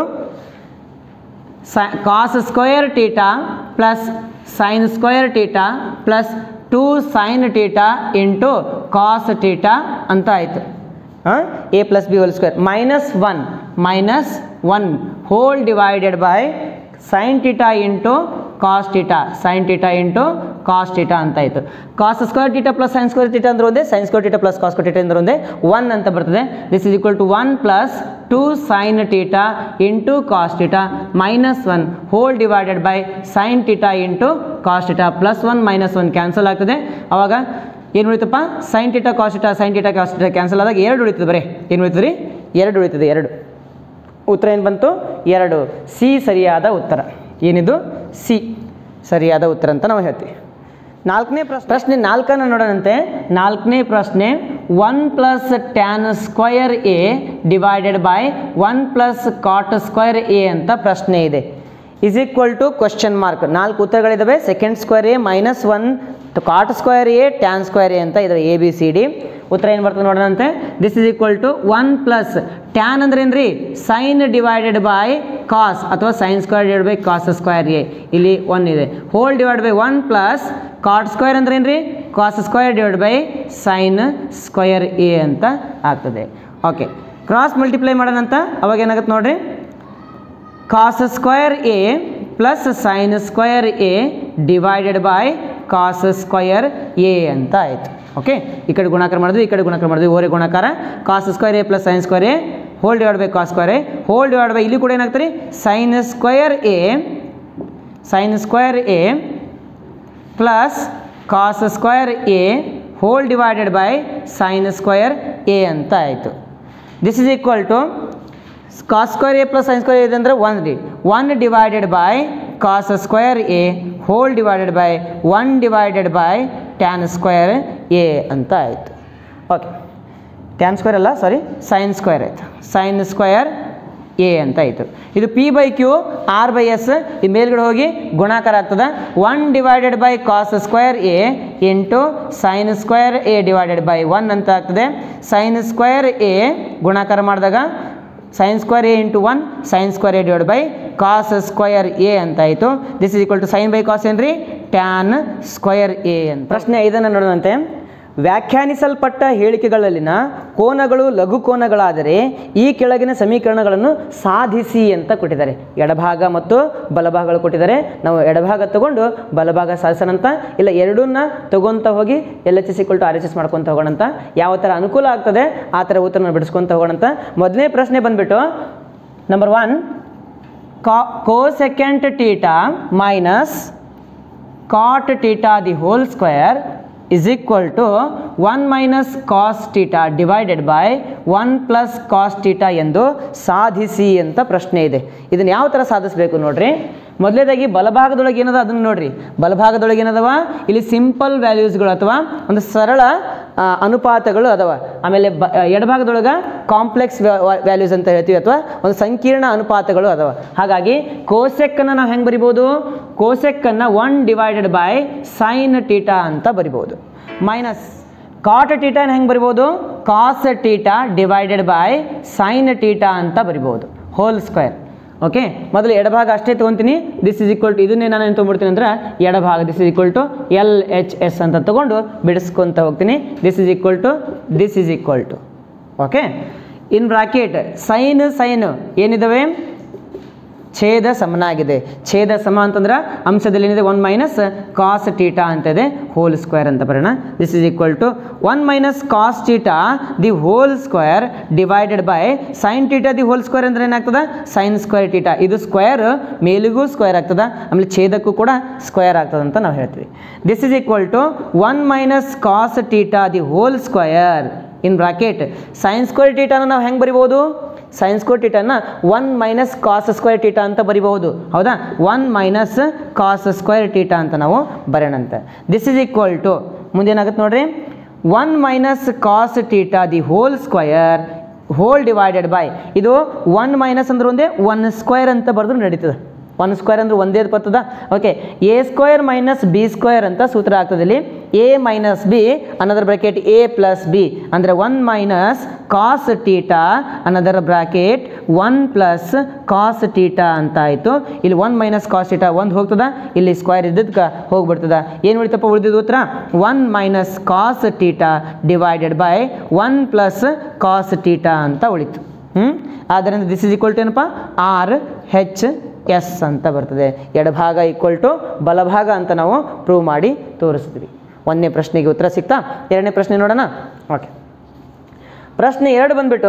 cos square theta plus sine square theta plus two sine theta into cos theta ಅಂತ ಆಯಿತು A plus B whole square minus one minus one whole divided by sine theta into cos theta sine theta into cos theta ಅಂತ ಆಯಿತು cos square theta plus sine square theta ಅಂದ್ರೆ ಒಂದೇ sine square theta plus cos square theta ಅಂದ್ರೆ ಒಂದೇ ಒನ್ ಅಂತ ಬರ್ತದೆ this is equal to one plus two sine theta into cos theta minus one whole divided by sine theta into cos theta plus one minus one cancel ಆಗ್ತದೆ ಅವಾಗ ಏನು ಉಳಿತಪ್ಪ sine theta cos theta sine theta cos theta cancel ಆದಾಗ ಎರಡು ಉಳಿತದೆ ಬರೀ ಏನು ಉಳಿತದೆ ರೀ ಎರಡು ಉಳಿತದೆ ಎರಡು ಉತ್ತರ ಏನು ಬಂತು ಎರಡು ಸಿ ಸರಿಯಾದ ಉತ್ತರ ಏನಿದು ಸಿ ಸರಿಯಾದ ಉತ್ತರ ಅಂತ ನಾವು ಹೇಳ್ತೀವಿ ನಾಲ್ಕನೇ ಪ್ರಶ್ನೆ ಪ್ರಶ್ನೆ ನಾಲ್ಕನ್ನು ನೋಡೋಣಂತೆ ನಾಲ್ಕನೇ ಪ್ರಶ್ನೆ one plus tan square A divided by one plus cot square A ಅಂತ ಪ್ರಶ್ನೆ ಇದೆ is equal to question mark ನಾಲ್ಕು ಉತ್ತರಗಳಿದ್ದಾವೆ second square A minus one cot square A tan square A ಅಂತ ಇದಾವೆ ಎ ಬಿ ಸಿ ಡಿ ಉತ್ತರ ಏನು ಬರ್ತದೆ ನೋಡೋಣಂತೆ this is equal to one plus tan ಅಂದ್ರೆ ಏನ್ರಿ ಸೈನ್ ಡಿವೈಡೆಡ್ ಬೈ ಕಾಸ್ ಅಥವಾ sine square divide by cos square A ಇಲ್ಲಿ ಒನ್ ಇದೆ whole divide by one plus cot square ಅಂದ್ರೆ ಏನ್ರಿ cos square divide by sine square A ಅಂತ ಆಗ್ತದೆ ಓಕೆ ಕ್ರಾಸ್ ಮಲ್ಟಿಪ್ಲೈ ಮಾಡೋಣಂತ ಅವಾಗ ಏನಾಗುತ್ತೆ ನೋಡ್ರಿ cos square A plus sine square A divided by cos square A ಅಂತ ಆಯಿತು ಓಕೆ ಈ ಕಡೆ ಗುಣಾಕಾರ ಮಾಡಿದ್ವಿ ಈ ಕಡೆ ಗುಣಾಕಾರ ಮಾಡಿದ್ವಿ ಓರೆ ಗುಣಾಕಾರ cos square A plus sine square A whole divide by cos square A whole divide by ಇಲ್ಲಿ ಕೂಡ ಏನಾಗ್ತದೆ sine square A sine square A plus cos square A whole divided by sine square A ಅಂತ ಆಯಿತು this is equal to cos square A plus sine square ಇದೆ ಅಂದರೆ one D one divided by cos square A whole divided by one divided by tan square A ಅಂತ ಆಯಿತು ಓಕೆ ಟ್ಯಾನ್ ಸ್ಕ್ವೇರ್ ಅಲ್ಲ ಸಾರಿ ಸೈನ್ ಸ್ಕ್ವೇರ್ ಆಯಿತು ಸೈನ್ ಸ್ಕ್ವೇರ್ ಎ ಅಂತ ಆಯಿತು ಇದು P by Q R by S ಈ ಮೇಲ್ಗಡೆ ಹೋಗಿ ಗುಣಾಕಾರ ಆಗ್ತದೆ one divided by cos square A into sine square A divided by one ಅಂತ ಆಗ್ತದೆ ಸೈನ್ ಸ್ಕ್ವೇರ್ ಎ ಗುಣಾಕಾರ ಮಾಡಿದಾಗ sine square A into one sine square A divide by cos square A ಅಂತ ಆಯಿತು this is equal to sine by cos ಏನ್ರಿ ಟ್ಯಾನ್ ಸ್ಕ್ವಯರ್ ಎ ಅಂತ ಪ್ರಶ್ನೆ ಐದನ್ನು ನೋಡೋಣಂತೆ ವ್ಯಾಖ್ಯಾನಿಸಲ್ಪಟ್ಟ ಹೇಳಿಕೆಗಳಲ್ಲಿನ ಕೋನಗಳು ಲಘು ಕೋನಗಳಾದರೆ ಈ ಕೆಳಗಿನ ಸಮೀಕರಣಗಳನ್ನು ಸಾಧಿಸಿ ಅಂತ ಕೊಟ್ಟಿದ್ದಾರೆ ಎಡಭಾಗ ಮತ್ತು ಬಲಭಾಗಗಳು ಕೊಟ್ಟಿದ್ದಾರೆ ನಾವು ಎಡಭಾಗ ತಗೊಂಡು ಬಲಭಾಗ ಸಾಧಿಸೋಣಂತ ಇಲ್ಲ ಎರಡನ್ನ ತಗೊಂತ ಹೋಗಿ L H S equal to R H S ಮಾಡ್ಕೊತ ಹೋಗೋಣಂತ ಯಾವ ಥರ ಅನುಕೂಲ ಆಗ್ತದೆ ಆ ಥರ ಉತ್ತರನ ಬಿಡಿಸ್ಕೊತ ಹೋಗೋಣಂತ ಮೊದಲನೇ ಪ್ರಶ್ನೆ ಬಂದ್ಬಿಟ್ಟು ನಂಬರ್ ಒನ್ ಕಾ cosecant theta minus cot theta the whole square is equal to one minus cos theta divided by one plus cos theta ಎಂದು ಸಾಧಿಸಿ ಅಂತ ಪ್ರಶ್ನೆ ಇದೆ ಇದನ್ನು ಯಾವ ಥರ ಸಾಧಿಸಬೇಕು ನೋಡ್ರಿ ಮೊದಲೇದಾಗಿ ಬಲಭಾಗದೊಳಗೆ ಏನದ ಅದನ್ನು ನೋಡ್ರಿ ಬಲಭಾಗದೊಳಗೆ ಏನದವ ಇಲ್ಲಿ ಸಿಂಪಲ್ ವ್ಯಾಲ್ಯೂಸ್ಗಳು ಅಥವಾ ಒಂದು ಸರಳ ಆ, ಅನುಪಾತಗಳು ಅದಾವ ಆಮೇಲೆ ಬ ಎಡಭಾಗದೊಳಗೆ ಕಾಂಪ್ಲೆಕ್ಸ್ ವ್ಯಾಲ್ಯೂಸ್ ಅಂತ ಹೇಳ್ತೀವಿ ಅಥವಾ ಒಂದು ಸಂಕೀರ್ಣ ಅನುಪಾತಗಳು ಅದಾವ ಹಾಗಾಗಿ ಕೋಸೆಕ್ಕನ್ನು ನಾವು ಹೆಂಗೆ ಬರಿಬೋದು ಕೋಸೆಕ್ಕನ್ನು one divided by sine theta ಅಂತ ಬರಿಬೋದು ಮೈನಸ್ ಕಾಟ್ ಟೀಟಾನ ಹೆಂಗೆ ಬರಿಬೋದು cos theta divided by sine theta ಅಂತ ಬರಿಬೋದು ಹೋಲ್ ಸ್ಕ್ವೇರ್ ಓಕೆ ಮೊದಲು ಎಡಭಾಗ ಅಷ್ಟೇ ತೊಗೊತೀನಿ ದಿಸ್ ಇಸ್ ಈಕ್ವಲ್ ಟು ಇದನ್ನೇ ನಾನು ಏನು ತೊಗೊಂಡ್ಬಿಡ್ತೀನಿ ಅಂದ್ರೆ ಎಡಭಾಗ this is equal to L H S ಅಂತ ತೊಗೊಂಡು ಬಿಡಿಸ್ಕೊತ ಹೋಗ್ತೀನಿ this is equal to this is equal to okay in bracket sine sine ಏನಿದಾವೆ ಛೇದ ಸಮನಾಗಿದೆ ಛೇದ ಸಮ ಅಂತಂದ್ರೆ ಅಂಶದಲ್ಲಿ ಏನಿದೆ ಒನ್ ಮೈನಸ್ ಕಾಸ್ ಟೀಟಾ ಅಂತ ಇದೆ ಹೋಲ್ ಸ್ಕ್ವೇರ್ ಅಂತ ಬರೋಣ this is equal to one minus cos theta the whole square divided by sine theta the whole square ಅಂದ್ರೆ ಏನಾಗ್ತದ ಸೈನ್ ಸ್ಕ್ವೇರ್ ಟೀಟಾ ಇದು ಸ್ಕ್ವೇರ್ ಮೇಲಿಗೂ ಸ್ಕ್ವೇರ್ ಆಗ್ತದ ಆಮೇಲೆ ಛೇದಕ್ಕೂ ಕೂಡ ಸ್ಕ್ವೇರ್ ಆಗ್ತದೆ ಅಂತ ನಾವು ಹೇಳ್ತೀವಿ this is equal to one minus cos theta the whole square in bracket sine square ಟೀಟಾನ ನಾವು ಹೆಂಗೆ ಬರಿಬೋದು ಸೈನ್ ಸ್ಕ್ವೇರ್ ಟೀಟಾನ one minus cos square theta ಅಂತ ಬರಿಬಹುದು ಹೌದಾ one minus cos square theta ಅಂತ ನಾವು ಬರೋಣಂತೆ ದಿಸ್ ಇಸ್ ಈಕ್ವಲ್ ಟು ಮುಂದೇನಾಗುತ್ತೆ ನೋಡ್ರಿ one minus cos theta the whole square whole divided by ಇದು ಒನ್ ಮೈನಸ್ ಅಂದ್ರೆ ಒಂದೇ ಒನ್ ಸ್ಕ್ವೇರ್ ಅಂತ ಬರೆದ್ರು ನಡೀತದೆ ಒನ್ ಸ್ಕ್ವೇರ್ ಅಂದ್ರೆ ಒಂದೇ ಬರ್ತದ okay A square minus B square ಅಂತ ಸೂತ್ರ ಆಗ್ತದೆ ಇಲ್ಲಿ A minus B another bracket A plus B ಅಂದರೆ one minus cos theta another bracket one plus cos theta ಅಂತ ಆಯಿತು ಇಲ್ಲಿ ಒನ್ ಮೈನಸ್ ಕಾಸ್ ಟೀಟಾ ಒಂದು ಹೋಗ್ತದ ಇಲ್ಲಿ ಸ್ಕ್ವೇರ್ ಇದ್ದದ್ಕೆ ಹೋಗ್ಬಿಡ್ತದ ಏನು ಉಳಿತಪ್ಪ ಉಳಿದಿದ್ದು ಉತ್ತರ one minus cos theta divided by one plus cos theta ಅಂತ ಉಳಿತು ಹ್ಞೂ ಆದ್ದರಿಂದ ದಿಸ್ ಇಸ್ ಈಕ್ವಲ್ ಟು ಏನಪ್ಪ ಆರ್ ಹೆಚ್ ಎಸ್ ಅಂತ ಬರ್ತದೆ ಎಡಭಾಗ ಈಕ್ವಲ್ ಟು ಬಲಭಾಗ ಅಂತ ನಾವು ಪ್ರೂವ್ ಮಾಡಿ ತೋರಿಸ್ತೀವಿ ಒಂದನೇ ಪ್ರಶ್ನೆಗೆ ಉತ್ತರ ಸಿಗ್ತಾ ಎರಡನೇ ಪ್ರಶ್ನೆ ನೋಡೋಣ ಓಕೆ ಪ್ರಶ್ನೆ ಎರಡು ಬಂದ್ಬಿಟ್ಟು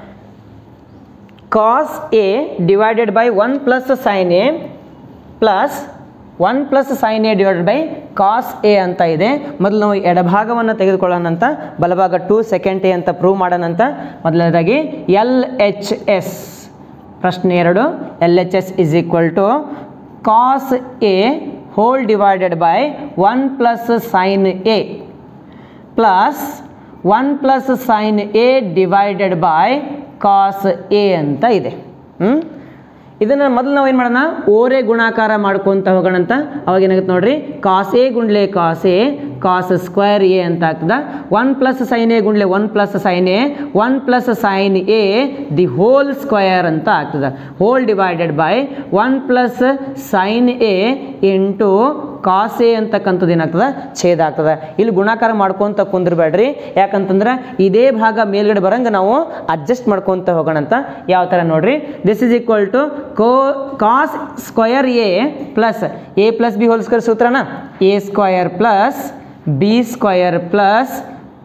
cos A divided by one plus sine A plus one plus sine A divided by cos A ಅಂತ ಇದೆ ಮೊದಲು ನಾವು ಎಡಭಾಗವನ್ನು ತೆಗೆದುಕೊಳ್ಳೋಣ ಅಂತ ಬಲಭಾಗ ಟು ಸೆಕೆಂಡ್ ಎ ಅಂತ ಪ್ರೂವ್ ಮಾಡೋಣ ಅಂತ ಮೊದಲನೇದಾಗಿ ಎಲ್ ಎಚ್ ಎಸ್ ಪ್ರಶ್ನೆ ಎರಡು L H S is equal to cos A whole divided by one plus sine A plus one plus sine A divided by cos A ಅಂತ ಇದೆ ಹ್ಞೂ ಇದನ್ನು ಮೊದಲು ನಾವು ಏನು ಮಾಡೋಣ ಓರೆ ಗುಣಾಕಾರ ಮಾಡ್ಕೊತ ಹೋಗೋಣ ಅಂತ ಅವಾಗ ಏನಾಗುತ್ತೆ ನೋಡ್ರಿ ಕಾಸ್ ಎ ಗುಂಡ್ಲೆ cos A cos square A ಅಂತ ಆಗ್ತದ ಒನ್ ಪ್ಲಸ್ ಸೈನ್ ಎ ಗುಂಡ್ಲೆ one plus sine A one plus sine A the whole square ಅಂತ ಆಗ್ತದ whole divided by one plus sine A into cos A ಅಂತಕ್ಕಂಥದ್ದು ಏನಾಗ್ತದ ಛೇದ ಆಗ್ತದ ಇಲ್ಲಿ ಗುಣಾಕಾರ ಮಾಡ್ಕೊಂತ ಕುಂದ್ರಬೇಡ್ರಿ ಯಾಕಂತಂದ್ರೆ ಇದೇ ಭಾಗ ಮೇಲ್ಗಡೆ ಬರಂಗೆ ನಾವು ಅಡ್ಜಸ್ಟ್ ಮಾಡ್ಕೊಂತ ಹೋಗೋಣ ಅಂತ ಯಾವ ಥರ ನೋಡ್ರಿ ದಿಸ್ ಇಸ್ ಈಕ್ವಲ್ ಟು ಕೋ cos square A plus A plus B whole square ಸೂತ್ರನ A square plus B square plus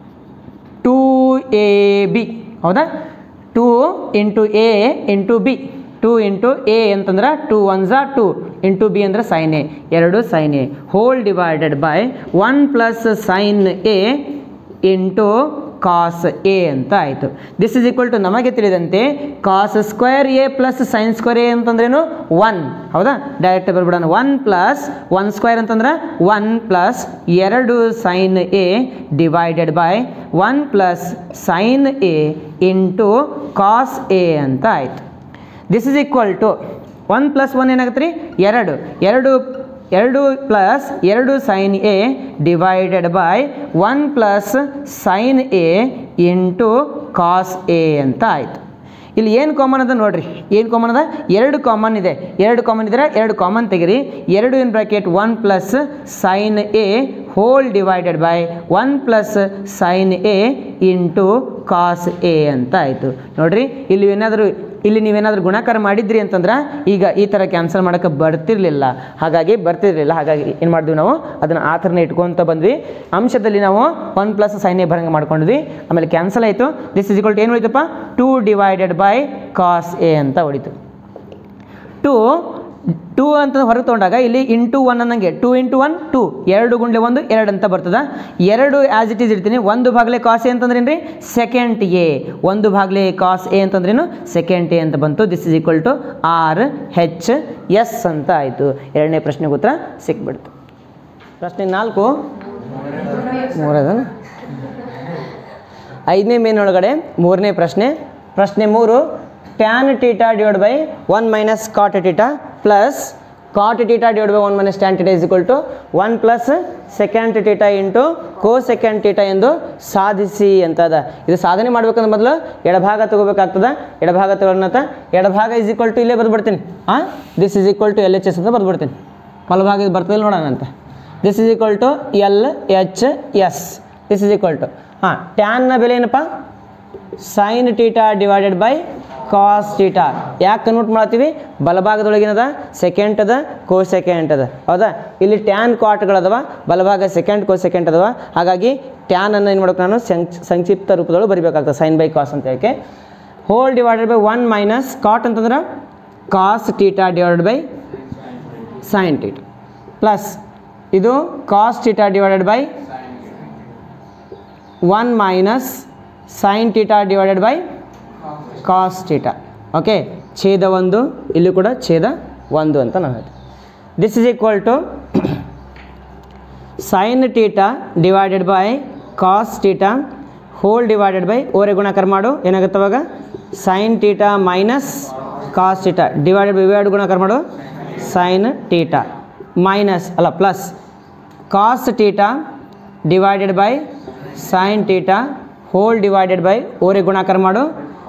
two A B ಹೌದಾ two into A into B two into A ಅಂತಂದ್ರೆ ಟೂ ಒನ್ ಝಾ ಟೂ ಇಂಟು ಬಿ ಅಂದ್ರೆ ಸೈನ್ ಎ ಎರಡು sine A whole divided by one plus sine A into cos A ಅಂತ ಆಯಿತು ದಿಸ್ ಇಸ್ ಈಕ್ವಲ್ ಟು ನಮಗೆ ತಿಳಿದಂತೆ cos square A plus sine square A ಅಂತಂದ್ರೇನು ಒನ್ ಹೌದಾ ಡೈರೆಕ್ಟ್ ಬರ್ಬಿಡೋಣ ಒನ್ ಪ್ಲಸ್ ಒನ್ ಸ್ಕ್ವೇರ್ ಅಂತಂದ್ರೆ ಒನ್ ಪ್ಲಸ್ ಎರಡು sine A divided by one plus sine A into cos A ಅಂತ ಆಯಿತು this is equal to one plus one ಏನಾಗುತ್ತೆ ರೀ ಎರಡು ಎರಡು ಎರಡು ಪ್ಲಸ್ ಎರಡು sine A divided by one plus sine A into cos A ಅಂತ ಆಯಿತು ಇಲ್ಲಿ ಏನು ಕಾಮನ್ ಅದ ನೋಡ್ರಿ ಏನು ಕಾಮನ್ ಅದ ಎರಡು ಕಾಮನ್ ಇದೆ ಎರಡು ಕಾಮನ್ ಇದ್ರೆ ಎರಡು ಕಾಮನ್ ತೆಗಿರಿ ಎರಡು in bracket one plus sine A whole divided by one plus sine A into cos A ಅಂತ ಆಯಿತು ನೋಡ್ರಿ ಇಲ್ಲಿ ಏನಾದರೂ ಇಲ್ಲಿ ನೀವೇನಾದರೂ ಗುಣಾಕಾರ ಮಾಡಿದ್ರಿ ಅಂತಂದ್ರೆ ಈಗ ಈ ಥರ ಕ್ಯಾನ್ಸಲ್ ಮಾಡೋಕ್ಕೆ ಬರ್ತಿರ್ಲಿಲ್ಲ ಹಾಗಾಗಿ ಬರ್ತಿರ್ಲಿಲ್ಲ ಹಾಗಾಗಿ ಏನು ಮಾಡಿದ್ವಿ ನಾವು ಅದನ್ನು ಆ ಥರನೇ ಇಟ್ಕೊತ ಬಂದ್ವಿ ಅಂಶದಲ್ಲಿ ನಾವು ಒನ್ ಪ್ಲಸ್ ಸೈನ್ ಎ ಬರಂಗೆ ಮಾಡ್ಕೊಂಡ್ವಿ ಆಮೇಲೆ ಕ್ಯಾನ್ಸಲ್ ಆಯಿತು ದಿಸ್ ಇಸ್ ಇಕ್ವಲ್ ಟು ಏನು ಉಳಿತಪ್ಪ two divided by cos A ಅಂತ ಉಳಿತು ಟು ಟೂ ಅಂತ ಹೊರಗೆ ತೊಗೊಂಡಾಗ ಇಲ್ಲಿ ಇಂಟು ಒನ್ ಅನ್ನಂಗೆ ಟೂ ಇಂಟು ಒನ್ ಟೂ ಎರಡು ಗುಂಡ್ಲೆ ಒಂದು ಎರಡು ಅಂತ ಬರ್ತದ ಎರಡು ಆ್ಯಸ್ ಇಟ್ ಈಸ್ ಇಡ್ತೀನಿ ಒಂದು ಭಾಗಲೆ ಕಾಸ್ ಎ ಅಂತಂದ್ರೇನು ರೀ ಸೆಕೆಂಡ್ ಎ ಒಂದು ಭಾಗಲೆ ಕಾಸ್ ಎ ಅಂತಂದ್ರೇನು ಸೆಕೆಂಡ್ ಎ ಅಂತ ಬಂತು this is equal to R H S ಅಂತ ಆಯಿತು ಎರಡನೇ ಪ್ರಶ್ನೆಗೆ ಉತ್ತರ ಸಿಕ್ಬಿಡ್ತು ಪ್ರಶ್ನೆ ನಾಲ್ಕು ಮೂರದ ಐದನೇ ಮೇನೊಳಗಡೆ ಮೂರನೇ ಪ್ರಶ್ನೆ ಪ್ರಶ್ನೆ ಮೂರು tan theta divide by one minus cot theta plus cot theta divide by one minus tan theta is equal to one plus second theta into co second theta ಎಂದು ಸಾಧಿಸಿ ಅಂತ ಅದ ಇದು ಸಾಧನೆ ಮಾಡ್ಬೇಕಂದ್ರೆ ಮೊದಲು ಎಡಭಾಗ ತಗೋಬೇಕಾಗ್ತದ ಎಡಭಾಗ ತಗೊಳ್ಳೋಣ ಎಡಭಾಗ ಇಸ್ ಈಕ್ವಲ್ ಟು ಇಲ್ಲೇ ಬರ್ಬಿಡ್ತೀನಿ ಹಾಂ this is equal to L H S ಅಂತ ಬರ್ಬಿಡ್ತೀನಿ ಬಲಭಾಗ ಇದು ಬರ್ತದೆ ನೋಡೋಣ ಅಂತ this is equal to L H S this is equal to ಹಾಂ ಟ್ಯಾನ್ನ ಬೆಲೆ ಏನಪ್ಪ sine theta divided by cos theta ಯಾಕೆ ಕನ್ವರ್ಟ್ ಮಾಡ್ತೀವಿ ಬಲಭಾಗದೊಳಗಿನದ ಸೆಕೆಂಡ್ ಅದ ಕೋ ಸೆಕೆಂಡ್ ಅದ ಹೌದಾ ಇಲ್ಲಿ ಟ್ಯಾನ್ ಕಾಟ್ಗಳದವ ಬಲಭಾಗ ಸೆಕೆಂಡ್ ಕೋ ಸೆಕೆಂಡ್ ಅದಾವ ಹಾಗಾಗಿ ಟ್ಯಾನ್ ಅನ್ನು ಏನು ಮಾಡ್ಬೇಕು ನಾನು ಸಂಕ್ಷ್- ಸಂಕ್ಷಿಪ್ತ ರೂಪದೊಳಗೆ ಬರಿಬೇಕಾಗ್ತದೆ ಸೈನ್ ಬೈ ಕಾಸ್ ಅಂತ ಹೇಳಕ್ಕೆ whole divided by one minus cot ಅಂತಂದ್ರೆ cos theta divided by sine theta plus ಇದು cos theta divided by one minus sine theta divided by cos theta okay ಛೇದ ಒಂದು ಇಲ್ಲಿ ಕೂಡ ಛೇದ ಒಂದು ಅಂತ ನಾವು ಹೇಳ್ತೀವಿ this is equal to sine theta divided by cos theta whole divided by ಓರೆ ಗುಣಾಕಾರ ಮಾಡು ಏನಾಗುತ್ತೆ ಅವಾಗ sine theta minus cos theta divided by ಇವೆರಡು ಗುಣಾಕಾರ ಮಾಡು ಸೈನ್ ಟೀಟಾ ಮೈನಸ್ ಅಲ್ಲ plus cos theta divided by sine theta whole divided by ಓರೆ ಗುಣಾಕಾರ ಮಾಡು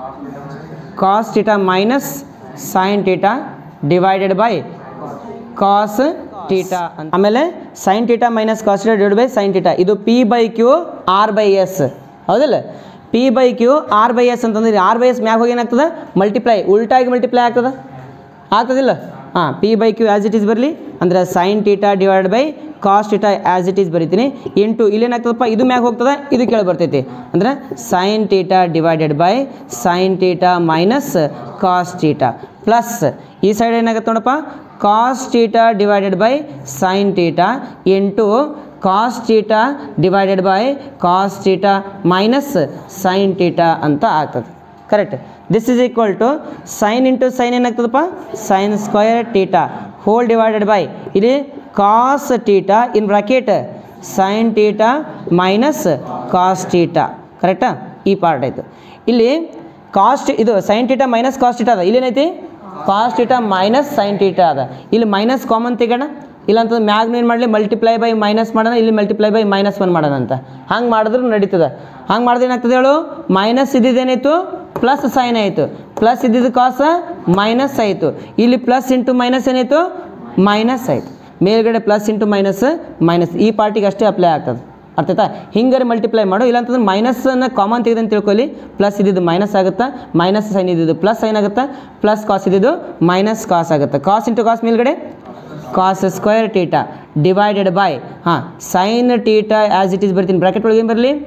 cos theta minus sine theta divided by cos theta ಅಂತ ಆಮೇಲೆ sine theta minus cos theta divide by sine theta ಇದು P by Q R by S ಹೌದಿಲ್ಲ P by Q R by S ಅಂತಂದ್ರೆ ಆರ್ ಬೈ ಎಸ್ ಮ್ಯಾಗ ಹೋಗಿ ಏನಾಗ್ತದೆ ಮಲ್ಟಿಪ್ಲೈ ಉಲ್ಟಾಗಿ ಮಲ್ಟಿಪ್ಲೈ ಆಗ್ತದೆ ಆಗ್ತದಿಲ್ಲ ಹಾಂ P by Q as it is ಬರಲಿ ಅಂದರೆ sine theta divide by cos theta as it is ಬರಿತೀನಿ ಇಂಟು ಇಲ್ಲೇನಾಗ್ತದಪ್ಪ ಇದು ಮ್ಯಾಗ ಹೋಗ್ತದೆ ಇದು ಕೆಳಗೆ ಬರ್ತೈತಿ ಅಂದರೆ sine theta divided by sine theta minus cos theta plus ಈ ಸೈಡ್ ಏನಾಗುತ್ತೆ ನೋಡಪ್ಪ cos theta divided by sine theta into cos theta divided by cos theta minus sine theta ಅಂತ ಆಗ್ತದೆ correct this is equal to sine into sine ಏನಾಗ್ತದಪ್ಪ sine square theta whole divided by ಇಲ್ಲಿ cos theta in bracket sine theta minus cos theta ಕರೆಕ್ಟಾ ಈ ಪಾರ್ಟ್ ಆಯಿತು ಇಲ್ಲಿ ಕಾಸ್ಟ್ ಇದು sine theta minus cos theta ಅದ ಇಲ್ಲೇನೈತಿ cos theta minus sine theta ಅದ ಇಲ್ಲಿ ಮೈನಸ್ ಕಾಮನ್ ತೆಗೋಣ ಇಲ್ಲ ಅಂತಂದ್ರೆ ಮ್ಯಾಗ್ನ ಏನು ಮಾಡಲಿ ಮಲ್ಟಿಪ್ಲೈ ಬೈ ಮೈನಸ್ ಮಾಡೋಣ ಇಲ್ಲಿ ಮಲ್ಟಿಪ್ಲೈ ಬೈ ಮೈನಸ್ ಒನ್ ಮಾಡೋಣ ಅಂತ ಹಂಗೆ ಮಾಡಿದ್ರು ನಡೀತದೆ ಹಂಗೆ ಮಾಡಿದ್ರೆ ಏನಾಗ್ತದೆ ಹೇಳು ಮೈನಸ್ ಇದ್ದಿದ್ದೇನಾಯಿತು ಪ್ಲಸ್ ಸೈನ್ ಆಯಿತು ಪ್ಲಸ್ ಇದ್ದಿದ್ದು ಕಾಸ ಮೈನಸ್ ಆಯಿತು ಇಲ್ಲಿ ಪ್ಲಸ್ ಇಂಟು ಮೈನಸ್ ಏನಾಯಿತು ಮೈನಸ್ ಆಯಿತು ಮೇಲ್ಗಡೆ ಪ್ಲಸ್ ಇಂಟು ಮೈನಸ್ ಮೈನಸ್ ಈ ಪಾರ್ಟಿಗೆ ಅಷ್ಟೇ ಅಪ್ಲೈ ಆಗ್ತದೆ ಅರ್ಥ ಆಯ್ತಾ ಹಿಂಗಾರೆ ಮಲ್ಟಿಪ್ಲೈ ಮಾಡು ಇಲ್ಲಾಂತಂದ್ರೆ ಮೈನಸ್ಸನ್ನು ಕಾಮನ್ ತೆಗೆದು ಅಂತ ತಿಳ್ಕೊಳ್ಳಿ ಪ್ಲಸ್ ಇದ್ದಿದ್ದು ಮೈನಸ್ ಆಗುತ್ತಾ ಮೈನಸ್ ಸೈನ್ ಇದ್ದಿದ್ದು ಪ್ಲಸ್ ಸೈನ್ ಆಗುತ್ತಾ ಪ್ಲಸ್ ಕಾಸ್ ಇದ್ದಿದ್ದು ಮೈನಸ್ ಕಾಸ್ ಆಗುತ್ತೆ ಕಾಸ್ ಇಂಟು ಕಾಸ್ ಮೇಲ್ಗಡೆ cos square theta divided by ಹಾಂ sine theta as it is ಬರ್ತೀನಿ ಬ್ರಾಕೆಟ್ ಒಳಗೆ ಏನು ಬರಲಿ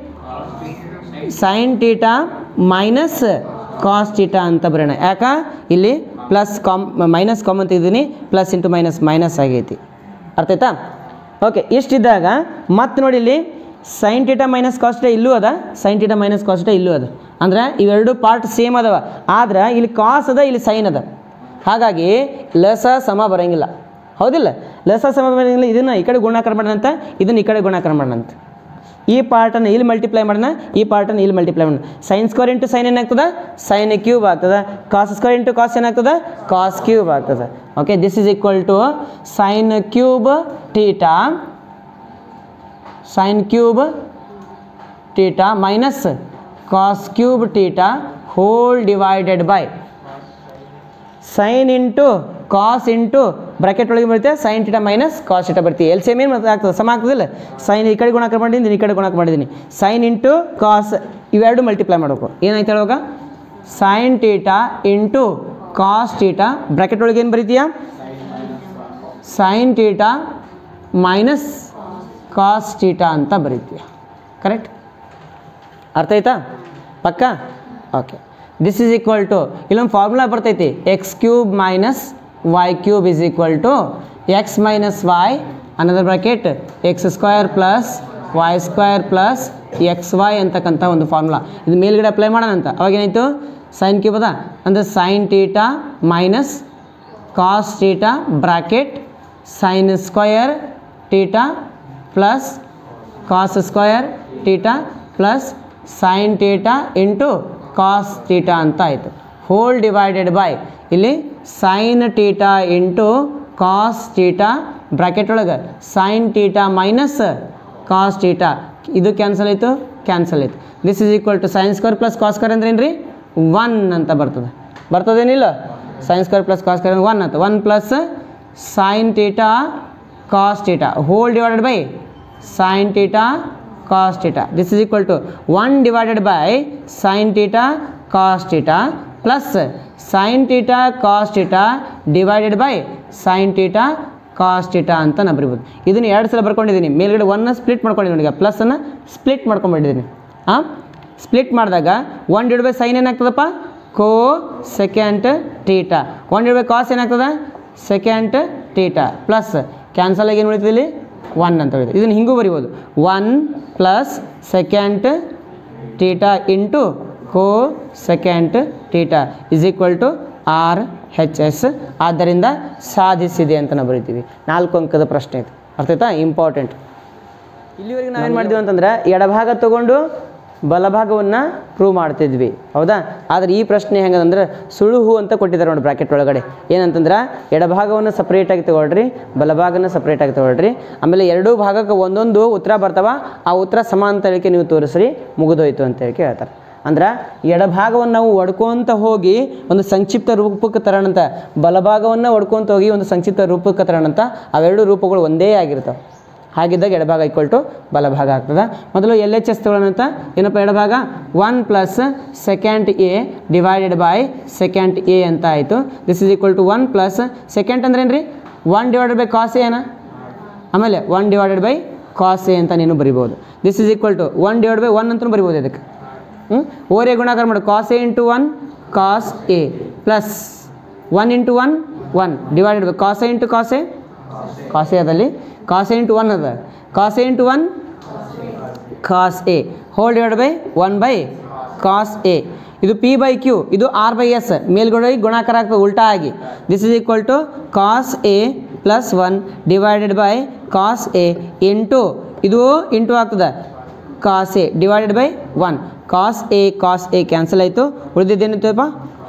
sine theta minus cos theta ಅಂತ ಬರೋಣ ಯಾಕ ಇಲ್ಲಿ ಪ್ಲಸ್ ಕಾಮ್ ಮೈನಸ್ ಕಾಮನ್ ತೆಗೆದಿದ್ದೀನಿ ಪ್ಲಸ್ ಇಂಟು ಮೈನಸ್ ಮೈನಸ್ ಆಗೈತಿ ಅರ್ಥ ಆಯ್ತಾ ಓಕೆ ಇಷ್ಟಿದ್ದಾಗ ಮತ್ತೆ ನೋಡಿ ಇಲ್ಲಿ ಸೈನ್ ಟೀಟಾ ಮೈನಸ್ ಕಾಸ್ಟ್ ಇಲ್ಲೂ ಅದ ಸೈನ್ ಟೀಟಾ ಮೈನಸ್ ಕಾಸ್ಟ್ ಇಲ್ಲೂ ಅದ ಅಂದ್ರೆ ಇವೆರಡು ಪಾರ್ಟ್ ಸೇಮ್ ಅದಾವ ಆದ್ರೆ ಇಲ್ಲಿ ಕಾಸ್ ಅದ ಇಲ್ಲಿ ಸೈನ್ ಅದ ಹಾಗಾಗಿ ಲಸ ಸಮ ಬರಂಗಿಲ್ಲ ಹೌದಿಲ್ಲ ಲಸ ಸಮ ಬರಂಗಿಲ್ಲ ಇದನ್ನು ಈ ಕಡೆ ಗುಣಾಕಾರ ಮಾಡೋಣ ಅಂತ ಇದನ್ನು ಈ ಕಡೆ ಗುಣಾಕಾರ ಮಾಡೋಣ ಅಂತ ಈ ಪಾರ್ಟನ್ನು ಇಲ್ಲಿ ಮಲ್ಟಿಪ್ಲೈ ಮಾಡೋಣ ಈ ಪಾರ್ಟನ್ನು ಇಲ್ಲಿ ಮಲ್ಟಿಪ್ಲೈ ಮಾಡೋಣ ಸೈನ್ ಸ್ಕ್ವೇರ್ ಇಂಟು ಸೈನ್ ಏನಾಗ್ತದೆ ಸೈನ್ ಕ್ಯೂಬ್ ಆಗ್ತದೆ ಕಾಸ್ ಸ್ಕ್ವೇರ್ ಇಂಟು ಕಾಸ್ ಏನಾಗ್ತದೆ ಕಾಸ್ ಕ್ಯೂಬ್ ಆಗ್ತದೆ okay this is equal to sine cube theta sine cube theta minus cos cube theta whole divided by sine into cos into bracket ಒಳಗೆ ಬರುತ್ತೆ sine theta minus cos theta ಬರ್ತೀವಿ ಎಲ್ ಸೇಮ್ ಏನು ಆಗ್ತದೆ ಸಮ ಆಗ್ತದಿಲ್ಲ ಸೈನ್ ಈ ಕಡೆ ಗುಣಾಕಾರ ಮಾಡಿದ್ದೀನಿ ಈ ಕಡೆ ಗುಣಾಕಾರ ಮಾಡಿದ್ದೀನಿ ಸೈನ್ ಇಂಟು ಕಾಸ್ ಇವೆರಡು ಮಲ್ಟಿಪ್ಲೈ ಮಾಡಬೇಕು ಏನಾಯ್ತು ಹೇಳುವಾಗ sine theta into cos theta bracket ಒಳಗೆ ಏನು ಬರೀತೀಯಾ sine theta minus cos theta ಅಂತ ಬರೀತೀಯ ಕರೆಕ್ಟ್ ಅರ್ಥ ಆಯ್ತಾ ಪಕ್ಕ okay this is equal to ಇಲ್ಲೊಂದು ಫಾರ್ಮುಲಾ ಬರ್ತೈತಿ X cube minus Y cube is equal to X minus Y ಅನ್ನೋದ್ರ bracket X square plus Y square plus X Y ಅಂತಕ್ಕಂಥ ಒಂದು ಫಾರ್ಮುಲಾ ಇದು ಮೇಲ್ಗಡೆ ಅಪ್ಲೈ ಮಾಡೋಣ ಅಂತ ಅವಾಗ ಏನಾಯಿತು ಸೈನ್ ಕ್ಯೂಬ್ ಅದ ಅಂದರೆ sine theta minus cos theta bracket sine square theta plus cos square theta plus sine theta into cos theta ಅಂತ ಆಯಿತು ಹೋಲ್ ಡಿವೈಡೆಡ್ ಬೈ ಇಲ್ಲಿ sine theta into cos theta bracket ಒಳಗೆ sine theta minus cos theta ಇದು ಕ್ಯಾನ್ಸಲ್ ಆಯಿತು ಕ್ಯಾನ್ಸಲ್ ಆಯಿತು this is equal to sine square plus cos square ಅಂದ್ರೆ ಏನು ರೀ ಒನ್ ಅಂತ ಬರ್ತದೆ ಬರ್ತದೇನಿಲ್ಲ sine square plus cos square one ಅಂತ one plus sine theta cos theta whole divided by sine theta cos theta this is equal to one divided by sine theta cos theta plus sine theta cos theta divided by sine theta cos theta ಅಂತ ನಾನು ಬರಿಬೋದು ಇದನ್ನು ಎರಡು ಸಲ ಬರ್ಕೊಂಡಿದ್ದೀನಿ ಮೇಲ್ಗಡೆ ಒನ್ನ ಸ್ಪ್ಲಿಟ್ ಮಾಡ್ಕೊಂಡಿದ್ದೀನಿ ಈಗ ಪ್ಲಸ್ಸನ್ನು ಸ್ಪ್ಲಿಟ್ ಮಾಡ್ಕೊಂಡ್ಬಿಟ್ಟಿದ್ದೀನಿ ಹಾಂ ಸ್ಪ್ಲಿಟ್ ಮಾಡಿದಾಗ ಒನ್ ಡಿವೈಡ್ ಬೈ ಸೈನ್ ಏನಾಗ್ತದಪ್ಪ ಕೋ second theta one divide by cos ಏನಾಗ್ತದೆ ಸೆಕೆಂಡ್ ಟೀಟಾ ಪ್ಲಸ್ ಕ್ಯಾನ್ಸಲ್ ಆಗಿ ಏನು ಉಳಿತದೆ ಇಲ್ಲಿ ಒನ್ ಅಂತ ಉಳಿತದೆ ಇದನ್ನು ಹಿಂಗೂ ಬರಿಬೋದು one plus second theta into co second theta is equal to R H S ಆದ್ದರಿಂದ ಸಾಧಿಸಿದೆ ಅಂತ ನಾವು ಬರಿತೀವಿ ನಾಲ್ಕು ಅಂಕದ ಪ್ರಶ್ನೆ ಇದು ಅರ್ಥ ಆಯ್ತಾ ಇಂಪಾರ್ಟೆಂಟ್ ಇಲ್ಲಿವರೆಗೆ ನಾವೇನು ಮಾಡಿದ್ವಿ ಅಂತಂದ್ರೆ ಎಡಭಾಗ ತಗೊಂಡು ಬಲಭಾಗವನ್ನು ಪ್ರೂವ್ ಮಾಡ್ತಿದ್ವಿ ಹೌದಾ ಆದರೆ ಈ ಪ್ರಶ್ನೆ ಹೆಂಗಂದ್ರೆ ಸುಳುಹು ಅಂತ ಕೊಟ್ಟಿದ್ದಾರೆ ನೋಡಿ ಬ್ರಾಕೆಟ್ ಒಳಗಡೆ ಏನಂತಂದ್ರೆ ಎಡಭಾಗವನ್ನು ಸಪ್ರೇಟಾಗಿ ತಗೊಳ್ರಿ ಬಲಭಾಗನ ಸಪ್ರೇಟಾಗಿ ತಗೊಳ್ರಿ ಆಮೇಲೆ ಎರಡೂ ಭಾಗಕ್ಕೆ ಒಂದೊಂದು ಉತ್ತರ ಬರ್ತಾವ ಆ ಉತ್ತರ ಸಮಾಂತರಕ್ಕೆ ನೀವು ತೋರಿಸ್ರಿ ಮುಗಿದೋಯ್ತು ಅಂತ ಹೇಳಿ ಹೇಳ್ತಾರೆ ಅಂದ್ರೆ ಎಡಭಾಗವನ್ನು ನಾವು ಒಡ್ಕೊಂತ ಹೋಗಿ ಒಂದು ಸಂಕ್ಷಿಪ್ತ ರೂಪಕ್ಕೆ ತರೋಣಂತ ಬಲಭಾಗವನ್ನು ಒಡ್ಕೊಂತ ಹೋಗಿ ಒಂದು ಸಂಕ್ಷಿಪ್ತ ರೂಪಕ್ಕೆ ತರೋಣಂತ ಅವೆರಡು ರೂಪಗಳು ಒಂದೇ ಆಗಿರ್ತವೆ ಹಾಗಿದ್ದಾಗ ಎಡಭಾಗ ಈಕ್ವಲ್ ಟು ಬಲಭಾಗ ಆಗ್ತದೆ ಮೊದಲು ಎಲ್ ಎಚ್ ಎಸ್ ತಗೊಳ್ಳೋಣಂತ ಏನಪ್ಪ ಎಡಭಾಗ one plus secant A divided by second A ಅಂತ ಆಯಿತು this is equal to one plus secant ಅಂದ್ರೆ ಏನು ರೀ ಒನ್ ಡಿವೈಡೆಡ್ ಬೈ ಕಾಸ್ ಏನ ಆಮೇಲೆ one divided by cos A ಅಂತ ನೀನು ಬರಿಬೋದು this is equal to one divide by one ಅಂತಲೂ ಬರಿಬೋದು ಇದಕ್ಕೆ ಹ್ಞೂ ಓರೆ ಗುಣಾಕಾರ ಮಾಡು cos A into one cos A plus one into one one divided by cos A into cos A cos A ಅದಲ್ಲಿ ಕಾಸ್ ಎ ಇಂಟು ಒನ್ ಅದ cos A into one cos A whole divide by one by cos A ಇದು ಪಿ ಬೈ ಕ್ಯೂ ಇದು ಆರ್ ಬೈ ಎಸ್ ಮೇಲ್ಗಡೆ ಗುಣಾಕಾರ ಆಗ್ತದೆ ಉಲ್ಟಾ ಆಗಿ this is equal to cos A plus one divided by cos A into ಇದು ಇಂಟು ಆಗ್ತದೆ cos A divided by one cos A cos A cancel ಆಯಿತು ಉಳಿದಿದ್ದೇನಿತ್ತಪ್ಪ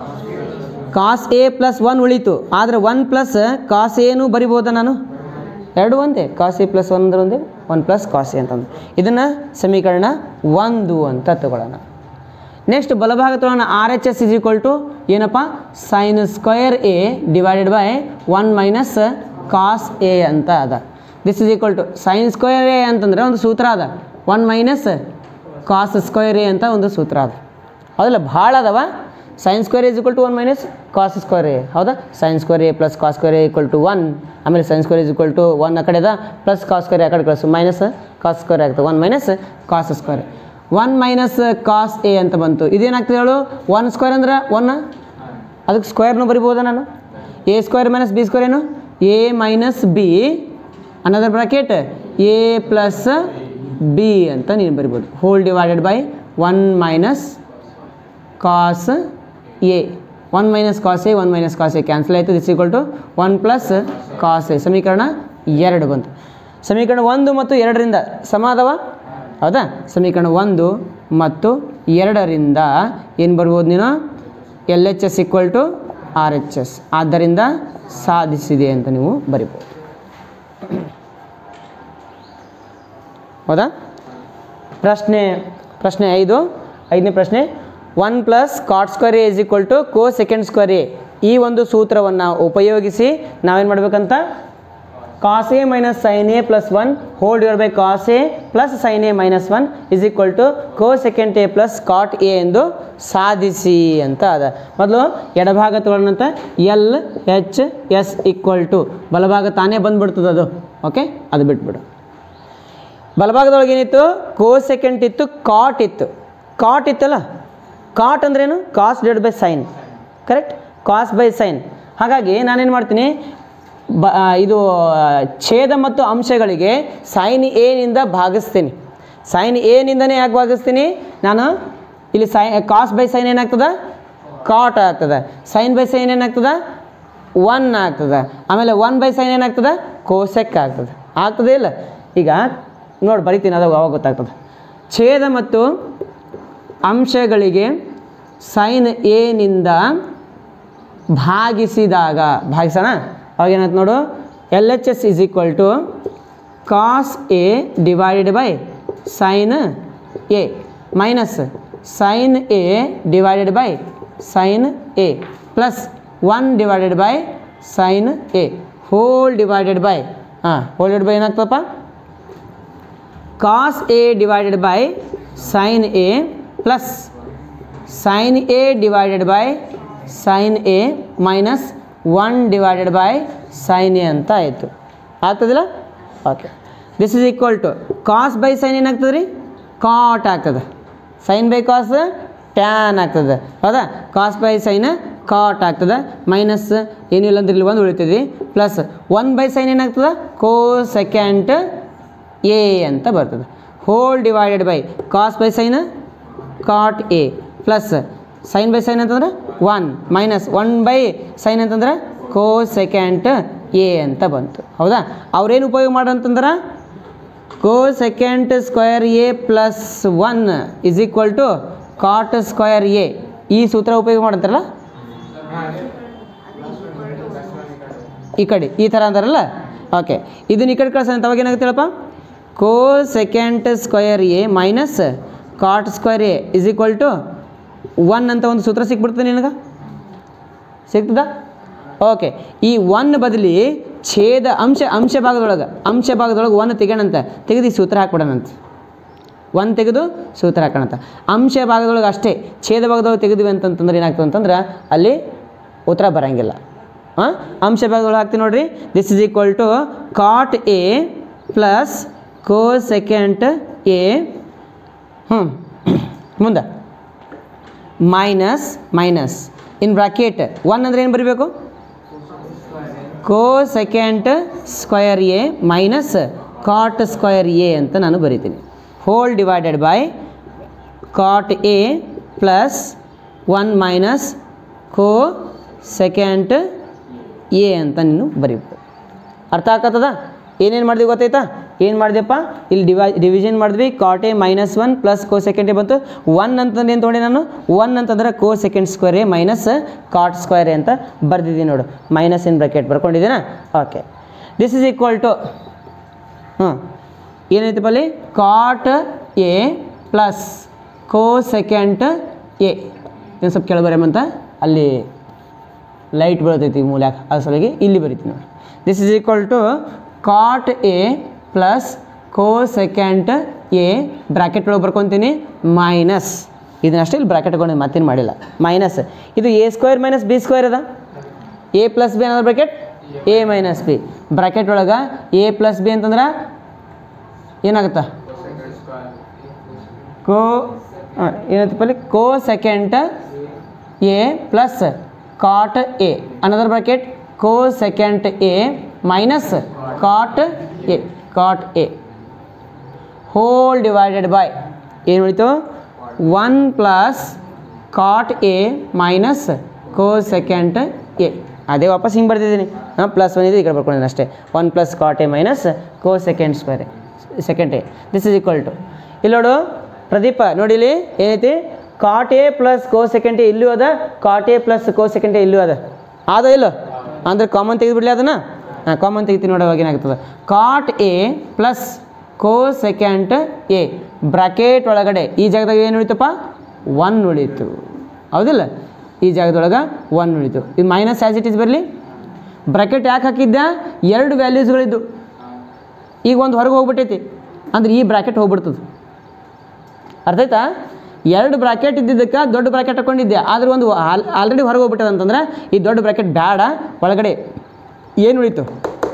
ಕಾಸ್ ಎ ಪ್ಲಸ್ ಒನ್ ಉಳೀತು ಆದರೆ ಒನ್ ಪ್ಲಸ್ ಕಾಸ್ ಏನು ಬರಿಬೋದಾ ನಾನು ಎರಡು ಒಂದೇ ಕಾಸ್ ಎ ಪ್ಲಸ್ ಒನ್ ಅಂದ್ರೆ ಒಂದೇ ಒನ್ ಪ್ಲಸ್ ಕಾಸ್ ಎ ಅಂತಂದು ಇದನ್ನು ಸಮೀಕರಣ ಒಂದು ಅಂತ ತಗೊಳ್ಳೋಣ ನೆಕ್ಸ್ಟ್ ಬಲಭಾಗ ತಗೊಳ್ಳೋಣ R H S is equal to ಏನಪ್ಪ sine square A divided by one minus cos A ಅಂತ ಅದ this is equal to sine square A ಅಂತಂದ್ರೆ ಒಂದು ಸೂತ್ರ ಅದ one minus cos square A ಅಂತ ಒಂದು ಸೂತ್ರ ಅದ ಹೌದಲ್ಲ ಭಾಳ ಅದಾವ sine square is equal to one minus cos square A ಹೌದಾ sine square A plus cos square A equal to one ಆಮೇಲೆ sine square is equal to one ಆ ಕಡೆ ಅದ ಪ್ಲಸ್ ಕಾಸ್ ಸ್ಕ್ವೇರ್ ಆ ಕಡೆ ಕಳಿಸು ಮೈನಸ್ ಕಾಸ್ ಸ್ಕ್ವೇರ್ ಆಗ್ತದೆ one minus cos square one minus cos A ಅಂತ ಬಂತು ಇದೇನಾಗ್ತದೆ ಹೇಳು ಒನ್ ಸ್ಕ್ವೇರ್ ಅಂದ್ರೆ ಒನ್ ಅದಕ್ಕೆ ಸ್ಕ್ವೇರ್ನು ಬರಿಬೋದಾ ನಾನು A square minus B square ಏನು ಎ ಮೈನಸ್ ಬಿ ಅನ್ನೋದ್ರ ಬ್ರಾಕೆಟ್ ಎ ಪ್ಲಸ್ ಬಿ ಅಂತ ನೀನು ಬರಿಬೋದು whole divided by one minus cos A one minus cos A one minus cos A cancel ಆಯಿತು this equal to one plus cos A ಸಮೀಕರಣ ಎರಡು ಬಂತು ಸಮೀಕರಣ ಒಂದು ಮತ್ತು ಎರಡರಿಂದ ಸಮ ಅದಾವ ಹೌದಾ ಸಮೀಕರಣ ಒಂದು ಮತ್ತು ಎರಡರಿಂದ ಏನು ಬರ್ಬೋದು ನೀನು L H S equal to R H S ಆದ್ದರಿಂದ ಸಾಧಿಸಿದೆ ಅಂತ ನೀವು ಬರಿಬೋದು ಹೌದಾ ಪ್ರಶ್ನೆ ಪ್ರಶ್ನೆ ಐದು ಐದನೇ ಪ್ರಶ್ನೆ one plus cot square A is equal to co second square A ಈ ಒಂದು ಸೂತ್ರವನ್ನು ಉಪಯೋಗಿಸಿ ನಾವೇನು ಮಾಡಬೇಕಂತ cos A minus sine A plus one whole divide by cos A plus sine A minus one is equal to co cosecant A plus cot A ಎಂದು ಸಾಧಿಸಿ ಅಂತ ಅದ ಮೊದಲು ಎಡಭಾಗ ತಗೊಳ್ಳೋಣಂತ L H S equal to ಬಲಭಾಗ ತಾನೇ ಬಂದ್ಬಿಡ್ತದೆ ಅದು ಓಕೆ ಅದು ಬಿಟ್ಬಿಡು ಬಲಭಾಗದೊಳಗೆ ಏನಿತ್ತು ಕೋ ಸೆಕೆಂಡ್ ಇತ್ತು ಕಾಟ್ ಇತ್ತು ಕಾಟ್ ಇತ್ತಲ್ಲ ಕಾಟ್ ಅಂದ್ರೇನು cos divide by sine correct cos by sine ಹಾಗಾಗಿ ನಾನೇನು ಮಾಡ್ತೀನಿ ಬ ಆ, ಇದು ಆ, ಛೇದ ಮತ್ತು ಅಂಶಗಳಿಗೆ ಸೈನ್ ಏನಿಂದ ಭಾಗಿಸ್ತೀನಿ ಸೈನ್ ಏನಿಂದನೇ ಯಾಕೆ ಭಾಗಿಸ್ತೀನಿ ನಾನು ಇಲ್ಲಿ ಸೈ ಕಾಸ್ ಬೈ ಸೈನ್ ಏನಾಗ್ತದೆ ಕಾಟ್ ಆಗ್ತದೆ ಸೈನ್ ಬೈ ಸೈನ್ ಏನಾಗ್ತದೆ ಒನ್ ಆಗ್ತದೆ ಆಮೇಲೆ ಒನ್ ಬೈ ಸೈನ್ ಏನಾಗ್ತದೆ ಕೋಸೆಕ್ ಆಗ್ತದೆ ಆಗ್ತದೆ ಇಲ್ಲ ಈಗ ನೋಡಿ ಬರಿತೀನಿ ಅದು ಅವಾಗ ಗೊತ್ತಾಗ್ತದೆ ಛೇದ ಮತ್ತು ಅಂಶಗಳಿಗೆ ಸೈನ್ ಏನಿಂದ ಭಾಗಿಸಿದಾಗ ಭಾಗಿಸೋಣ ಅವಾಗ ಏನಾಯ್ತು ನೋಡು L H S is equal to cos A divided by sine A minus sine A divided by sine A plus one divided by sine A whole divided by ಹಾಂ ಹೋಲ್ ಡಿವೈಡ್ ಬೈ ಏನಾಗ್ತದಪ್ಪ cos A divided by sine A plus sine A divided by sine A minus one divided by sine A ಅಂತ ಆಯಿತು ಆಗ್ತದಿಲ್ಲ okay this is equal to cos by sine ಏನಾಗ್ತದೆ ರೀ ಕಾಟ್ ಆಗ್ತದೆ ಸೈನ್ ಬೈ ಕಾಸ್ ಟ್ಯಾನ್ ಆಗ್ತದೆ ಹೌದಾ ಕಾಸ್ ಬೈ ಸೈನ್ ಕಾಟ್ ಆಗ್ತದೆ ಮೈನಸ್ ಏನಿಲ್ಲ ಅಂದ್ರೆ ಇಲ್ಲಿ ಒಂದು ಉಳಿತದೆ ಪ್ಲಸ್ ಒನ್ ಬೈ ಸೈನ್ ಏನಾಗ್ತದೆ ಕೋ ಸೆಕೆಂಡ್ ಎ ಅಂತ ಬರ್ತದೆ whole divided by cos by sine cot A plus sine by sine ಅಂತಂದ್ರೆ one minus one by sine ಅಂತಂದ್ರೆ ಕೋ ಸೆಕೆಂಡ್ ಎ ಅಂತ ಬಂತು ಹೌದಾ ಅವ್ರೇನು ಉಪಯೋಗ ಮಾಡಂತಂದ್ರೆ ಕೋ second square A plus one is equal to cot square A ಈ ಸೂತ್ರ ಉಪಯೋಗ ಮಾಡಂತಾರಲ್ಲ ಈ ಕಡೆ ಈ ಥರ ಅಂತಾರಲ್ಲ ಓಕೆ ಇದನ್ನ ಈ ಕಡೆ ಕಳ್ಸೋಣ ಅವಾಗ ಏನಾಗುತ್ತೆ ಹೇಳಪ್ಪ cosecant square A minus cot square A is equal to one ಅಂತ ಒಂದು ಸೂತ್ರ ಸಿಕ್ಬಿಡ್ತದೆ ನಿನಗೆ ಸಿಗ್ತದ ಓಕೆ ಈ ಒನ್ ಬದಲಿ ಛೇದ ಅಂಶ ಅಂಶ ಭಾಗದೊಳಗೆ ಅಂಶ ಭಾಗದೊಳಗೆ ಒನ್ ತೆಗೋಣಂತ ತೆಗೆದು ಈ ಸೂತ್ರ ಹಾಕ್ಬಿಡೋಣಂತ ಒನ್ ತೆಗೆದು ಸೂತ್ರ ಹಾಕೋಣಂತ ಅಂಶ ಭಾಗದೊಳಗೆ ಅಷ್ಟೇ ಛೇದ ಭಾಗದೊಳಗೆ ತೆಗೆದ್ವಿ ಅಂತಂತಂದ್ರೆ ಏನಾಗ್ತದೆ ಅಂತಂದ್ರೆ ಅಲ್ಲಿ ಉತ್ತರ ಬರೋಂಗಿಲ್ಲ ಹಾಂ ಅಂಶ ಭಾಗದೊಳಗೆ ಹಾಕ್ತೀನಿ ನೋಡ್ರಿ this is equal to cot A plus cosecant A ಹ್ಞೂ ಮುಂದೆ minus minus in bracket one ಅಂದರೆ ಏನು ಬರೀಬೇಕು cosecant square A minus cot square A ಅಂತ ನಾನು ಬರಿತೀನಿ whole divided by cot A plus one minus co cosecant A ಅಂತ ನೀನು ಬರೀಬೇಕು ಅರ್ಥ ಆಗತ್ತದ ಏನೇನು ಮಾಡಿದ್ವಿ ಗೊತ್ತಾಯ್ತಾ ಏನು ಮಾಡಿದೆಪ್ಪ ಇಲ್ಲಿ ಡಿವೈ ಡಿವಿಷನ್ ಮಾಡಿದ್ವಿ cot A minus one plus cosecant A ಬಂತು ಒನ್ ಅಂತಂದ್ರೆ ಏನು ತೊಗೊಂಡೆ ನಾನು ಒನ್ ಅಂತಂದ್ರೆ ಕೋ second square A minus cot square A ಅಂತ ಬರ್ದಿದ್ದೀನಿ ನೋಡು ಮೈನಸ್ ಇನ್ ಬ್ರಾಕೆಟ್ ಬರ್ಕೊಂಡಿದ್ದೀನಾ okay this is equal to ಹ್ಞೂ ಏನೈತಪ್ಪ ಅಲ್ಲಿ cot A plus cosecant A ಏನು ಸ್ವಲ್ಪ ಕೆಳಗೆ ಅಲ್ಲಿ ಲೈಟ್ ಬೀಳ್ತೈತಿ ಮೂಲ್ಯಾಕ ಅದ್ರ ಸಲುವಾಗಿ ಇಲ್ಲಿ ಬರಿತೀನಿ ನೋಡಿ this is equal to cot A plus cosecant A bracket ಒಳಗೆ ಬರ್ಕೊತೀನಿ ಮೈನಸ್ ಇದನ್ನಷ್ಟೇ ಇಲ್ಲಿ ಬ್ರ್ಯಾಕೆಟ್ ತಗೊಂಡು ಮತ್ತೇನು ಮಾಡಿಲ್ಲ ಮೈನಸ್ ಇದು A square minus B square ಅದ ಎ ಪ್ಲಸ್ ಬಿ ಅನ್ನೋದು bracket A minus B bracket ಒಳಗೆ ಎ ಪ್ಲಸ್ ಬಿ ಅಂತಂದ್ರೆ ಏನಾಗುತ್ತಾ ಕೋ ಏನಂತಪ್ಪ ಅಲ್ಲಿ cosecant A plus cot A another bracket cosecant A minus cot A cot A whole divided by ಏನು ಉಳಿತು one plus cot A minus co cosecant A ಅದೇ ವಾಪಸ್ ಹಿಂಗೆ ಬರ್ತಿದ್ದೀನಿ ಹಾಂ ಪ್ಲಸ್ ಒನ್ ಇದೆ ಈ ಕಡೆ ಬರ್ಕೊಂಡಿದ್ದೀನಿ ಅಷ್ಟೇ one plus cot A minus co second square secant A this is equal to ಇಲ್ಲಿ ನೋಡು ಪ್ರದೀಪ ನೋಡಿ ಇಲ್ಲಿ ಏನೈತಿ cot A plus cosecant A ಇಲ್ಲೂ ಅದ cot A plus cosecant A ಇಲ್ಲೂ ಅದ ಅದ ಇಲ್ಲ ಅಂದ್ರೆ ಕಾಮನ್ ತೆಗೆದುಬಿಡ್ಲಿ ಅದನ್ನು ಹಾಂ ಕಾಮನ್ ತೆಗಿತೀನಿ ನೋಡಿ ಅವಾಗ ಏನಾಗ್ತದೆ cot A plus cosecant A bracket ಒಳಗಡೆ ಈ ಜಾಗದಾಗ ಏನು ಉಳಿತಪ್ಪ ಒನ್ ಉಳೀತು ಹೌದಿಲ್ಲ ಈ ಜಾಗದೊಳಗೆ ಒನ್ ಉಳಿತು ಇದು ಮೈನಸ್ ಆ್ಯಸ್ ಇಟ್ ಇಸ್ ಬರಲಿ ಬ್ರಾಕೆಟ್ ಯಾಕೆ ಹಾಕಿದ್ದ ಎರಡು ವ್ಯಾಲ್ಯೂಸ್ಗಳಿದ್ದು ಈಗ ಒಂದು ಹೊರಗೆ ಹೋಗ್ಬಿಟ್ಟೈತಿ ಅಂದ್ರೆ ಈ ಬ್ರಾಕೆಟ್ ಹೋಗ್ಬಿಡ್ತದೆ ಅರ್ಥ ಆಯ್ತಾ ಎರಡು ಬ್ರಾಕೆಟ್ ಇದ್ದಿದ್ದಕ್ಕೆ ದೊಡ್ಡ ಬ್ರಾಕೆಟ್ ಹಾಕೊಂಡಿದ್ದೆ ಆದ್ರೆ ಒಂದು ಆಲ್ರೆಡಿ ಹೊರಗೆ ಹೋಗ್ಬಿಟ್ಟದ ಅಂತಂದ್ರೆ ಈ ದೊಡ್ಡ ಬ್ರಾಕೆಟ್ ಬೇಡ ಒಳಗಡೆ ಏನು ಉಳಿತು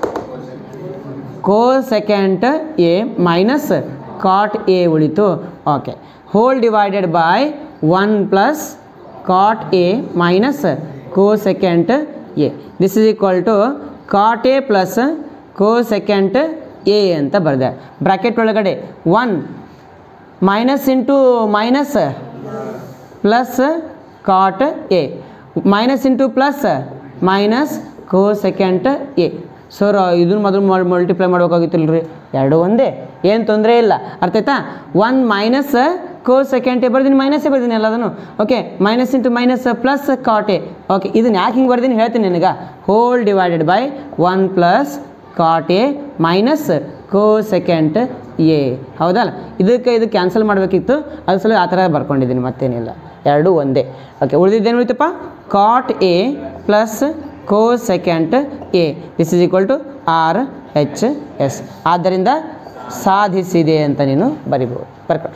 cosecant A minus cot A ಉಳಿತು okay whole divided by one plus cot A minus co cosecant A this is equal to cot A plus cosecant A ಅಂತ ಬರೆದೆ ಬ್ರಾಕೆಟ್ ಒಳಗಡೆ one minus into minus plus cot A minus into plus minus co cosecant A sir ಇದನ್ನ ಮೊದಲು ಮಲ್ಟಿಪ್ಲೈ ಮಾಡ್ಬೇಕಾಗಿತ್ತಿಲ್ಲ ರೀ ಎರಡು ಒಂದೇ ಏನು ತೊಂದರೆ ಇಲ್ಲ ಅರ್ಥ ಆಯ್ತಾ one minus co cosecant A ಬರ್ದೀನಿ ಮೈನಸ್ಸೇ ಬರ್ದೀನಿ ಎಲ್ಲದನ್ನು okay minus into minus plus cot A okay ಇದನ್ನ ಯಾಕೆ ಹಿಂಗೆ ಬರ್ದೀನಿ ಹೇಳ್ತೀನಿ ನಿನಗೆ whole divided by one plus cot A minus co cosecant A ಹೌದಲ್ಲ ಇದಕ್ಕೆ ಇದು ಕ್ಯಾನ್ಸಲ್ ಮಾಡಬೇಕಿತ್ತು ಅದ್ರ ಸಲ ಆ ಥರ ಬರ್ಕೊಂಡಿದ್ದೀನಿ ಮತ್ತೇನಿಲ್ಲ ಎರಡೂ ಒಂದೇ ಓಕೆ ಉಳಿದಿದ್ದೇನು ಉಳಿತಪ್ಪ cot A plus cosecant A this is equal to R H S ಆದ್ದರಿಂದ ಸಾಧಿಸಿದೆ ಅಂತ ನೀನು ಬರಿಬೋದು ಬರ್ಕೊಟ್ರಿ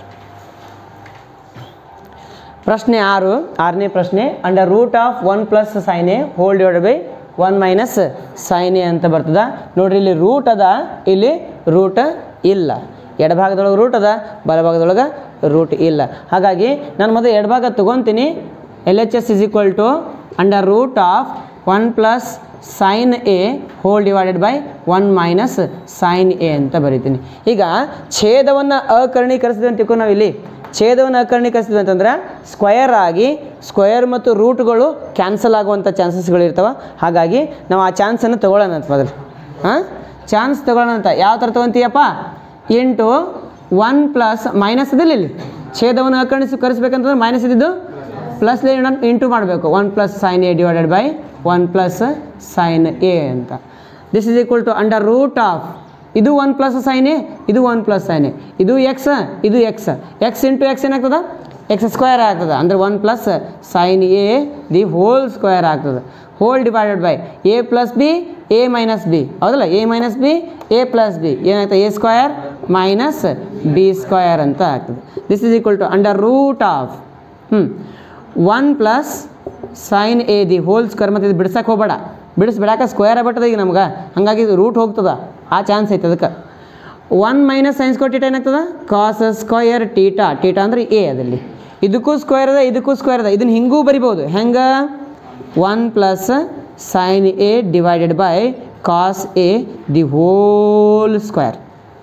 ಪ್ರಶ್ನೆ ಆರು ಆರನೇ ಪ್ರಶ್ನೆ under root of one plus sine A whole divide by one minus sine A ಅಂತ ಬರ್ತದ ನೋಡ್ರಿ ಇಲ್ಲಿ ರೂಟ್ ಅದ ಇಲ್ಲಿ ರೂಟ್ ಇಲ್ಲ ಎಡಭಾಗದೊಳಗೆ ರೂಟ್ ಅದ ಬಲಭಾಗದೊಳಗೆ ರೂಟ್ ಇಲ್ಲ ಹಾಗಾಗಿ ನಾನು ಮೊದಲು ಎಡಭಾಗ ತೊಗೊತೀನಿ L H S is equal to under root of one plus sine A whole divided by one minus sine A ಅಂತ ಬರಿತೀನಿ ಈಗ ಛೇದವನ್ನು ಅಕರ್ಣೀಕರಿಸಿದ್ವಿ ಅಂತ ತಿಳ್ಕೊ ನಾವು ಇಲ್ಲಿ ಛೇದವನ್ನು ಅಕರ್ಣೀಕರಿಸಿದ್ವಿ ಅಂತಂದ್ರೆ ಸ್ಕ್ವಯರ್ ಆಗಿ ಸ್ಕ್ವಯರ್ ಮತ್ತು ರೂಟ್ಗಳು ಕ್ಯಾನ್ಸಲ್ ಆಗುವಂಥ ಚಾನ್ಸಸ್ಗಳು ಇರ್ತವೆ ಹಾಗಾಗಿ ನಾವು ಆ ಚಾನ್ಸನ್ನು ತೊಗೊಳ್ಳೋಣ ಅಂತ ಮೊದಲು ಹಾಂ ಚಾನ್ಸ್ ತೊಗೊಳ್ಳೋಣ ಅಂತ ಯಾವ ಥರ ತೊಗೊತೀಯಪ್ಪ ಇಂಟು ಒನ್ ಪ್ಲಸ್ ಮೈನಸ್ ಇದಿಲ್ಲ ಇಲ್ಲಿ ಛೇದವನ್ನು ಅಕರ್ಣಿಸಿ ಕರೆಸ್ಬೇಕಂತಂದ್ರೆ ಮೈನಸ್ ಇದ್ದಿದ್ದು ಪ್ಲಸ್ ಇಂಟು ಮಾಡಬೇಕು one plus sine A divided by one plus sine A ಅಂತ this is equal to under root of ಇದು ಒನ್ ಪ್ಲಸ್ ಸೈನ್ ಎ ಇದು ಒನ್ ಪ್ಲಸ್ ಸೈನ್ ಎ ಇದು ಎಕ್ಸ್ ಇದು ಎಕ್ಸ್ ಎಕ್ಸ್ ಇಂಟು ಎಕ್ಸ್ ಏನಾಗ್ತದೆ ಎಕ್ಸ್ ಸ್ಕ್ವೇರ್ ಆಗ್ತದೆ ಅಂದರೆ one plus sine A the whole square ಆಗ್ತದೆ whole divided by A plus B A minus B ಹೌದಲ್ಲ A minus B A plus B ಏನಾಗ್ತದೆ A square minus B square ಅಂತ ಆಗ್ತದೆ this is equal to under root of ಹ್ಞೂ one plus sine A the whole square ಮತ್ತು ಇದು ಬಿಡ್ಸಕ್ಕೆ ಹೋಗಬೇಡ ಬಿಡಿಸ್ ಬಿಡಾಕ ಸ್ಕ್ವೇರ್ ಆಗ್ಬಿಟ್ಟದ ಈಗ ನಮ್ಗೆ ಹಾಗಾಗಿ ಇದು ರೂಟ್ ಹೋಗ್ತದ ಆ ಚಾನ್ಸ್ ಐತೆ ಅದಕ್ಕೆ ಒನ್ ಮೈನಸ್ ಸೈನ್ಸ್ ಕೊಟ್ಟಿಟ ಏನಾಗ್ತದ ಕಾಸ್ ಸ್ಕ್ವಯರ್ ಟೀಟಾ ಟೀಟಾ ಅಂದ್ರೆ ಎ ಅದಲ್ಲಿ ಇದಕ್ಕೂ ಸ್ಕ್ವೇರ್ ಅದ ಇದಕ್ಕೂ ಸ್ಕ್ವೇರ್ ಅದ ಇದನ್ನು ಹಿಂಗೂ ಬರಿಬೋದು ಹೆಂಗೆ one plus sine A divided by cos A the whole square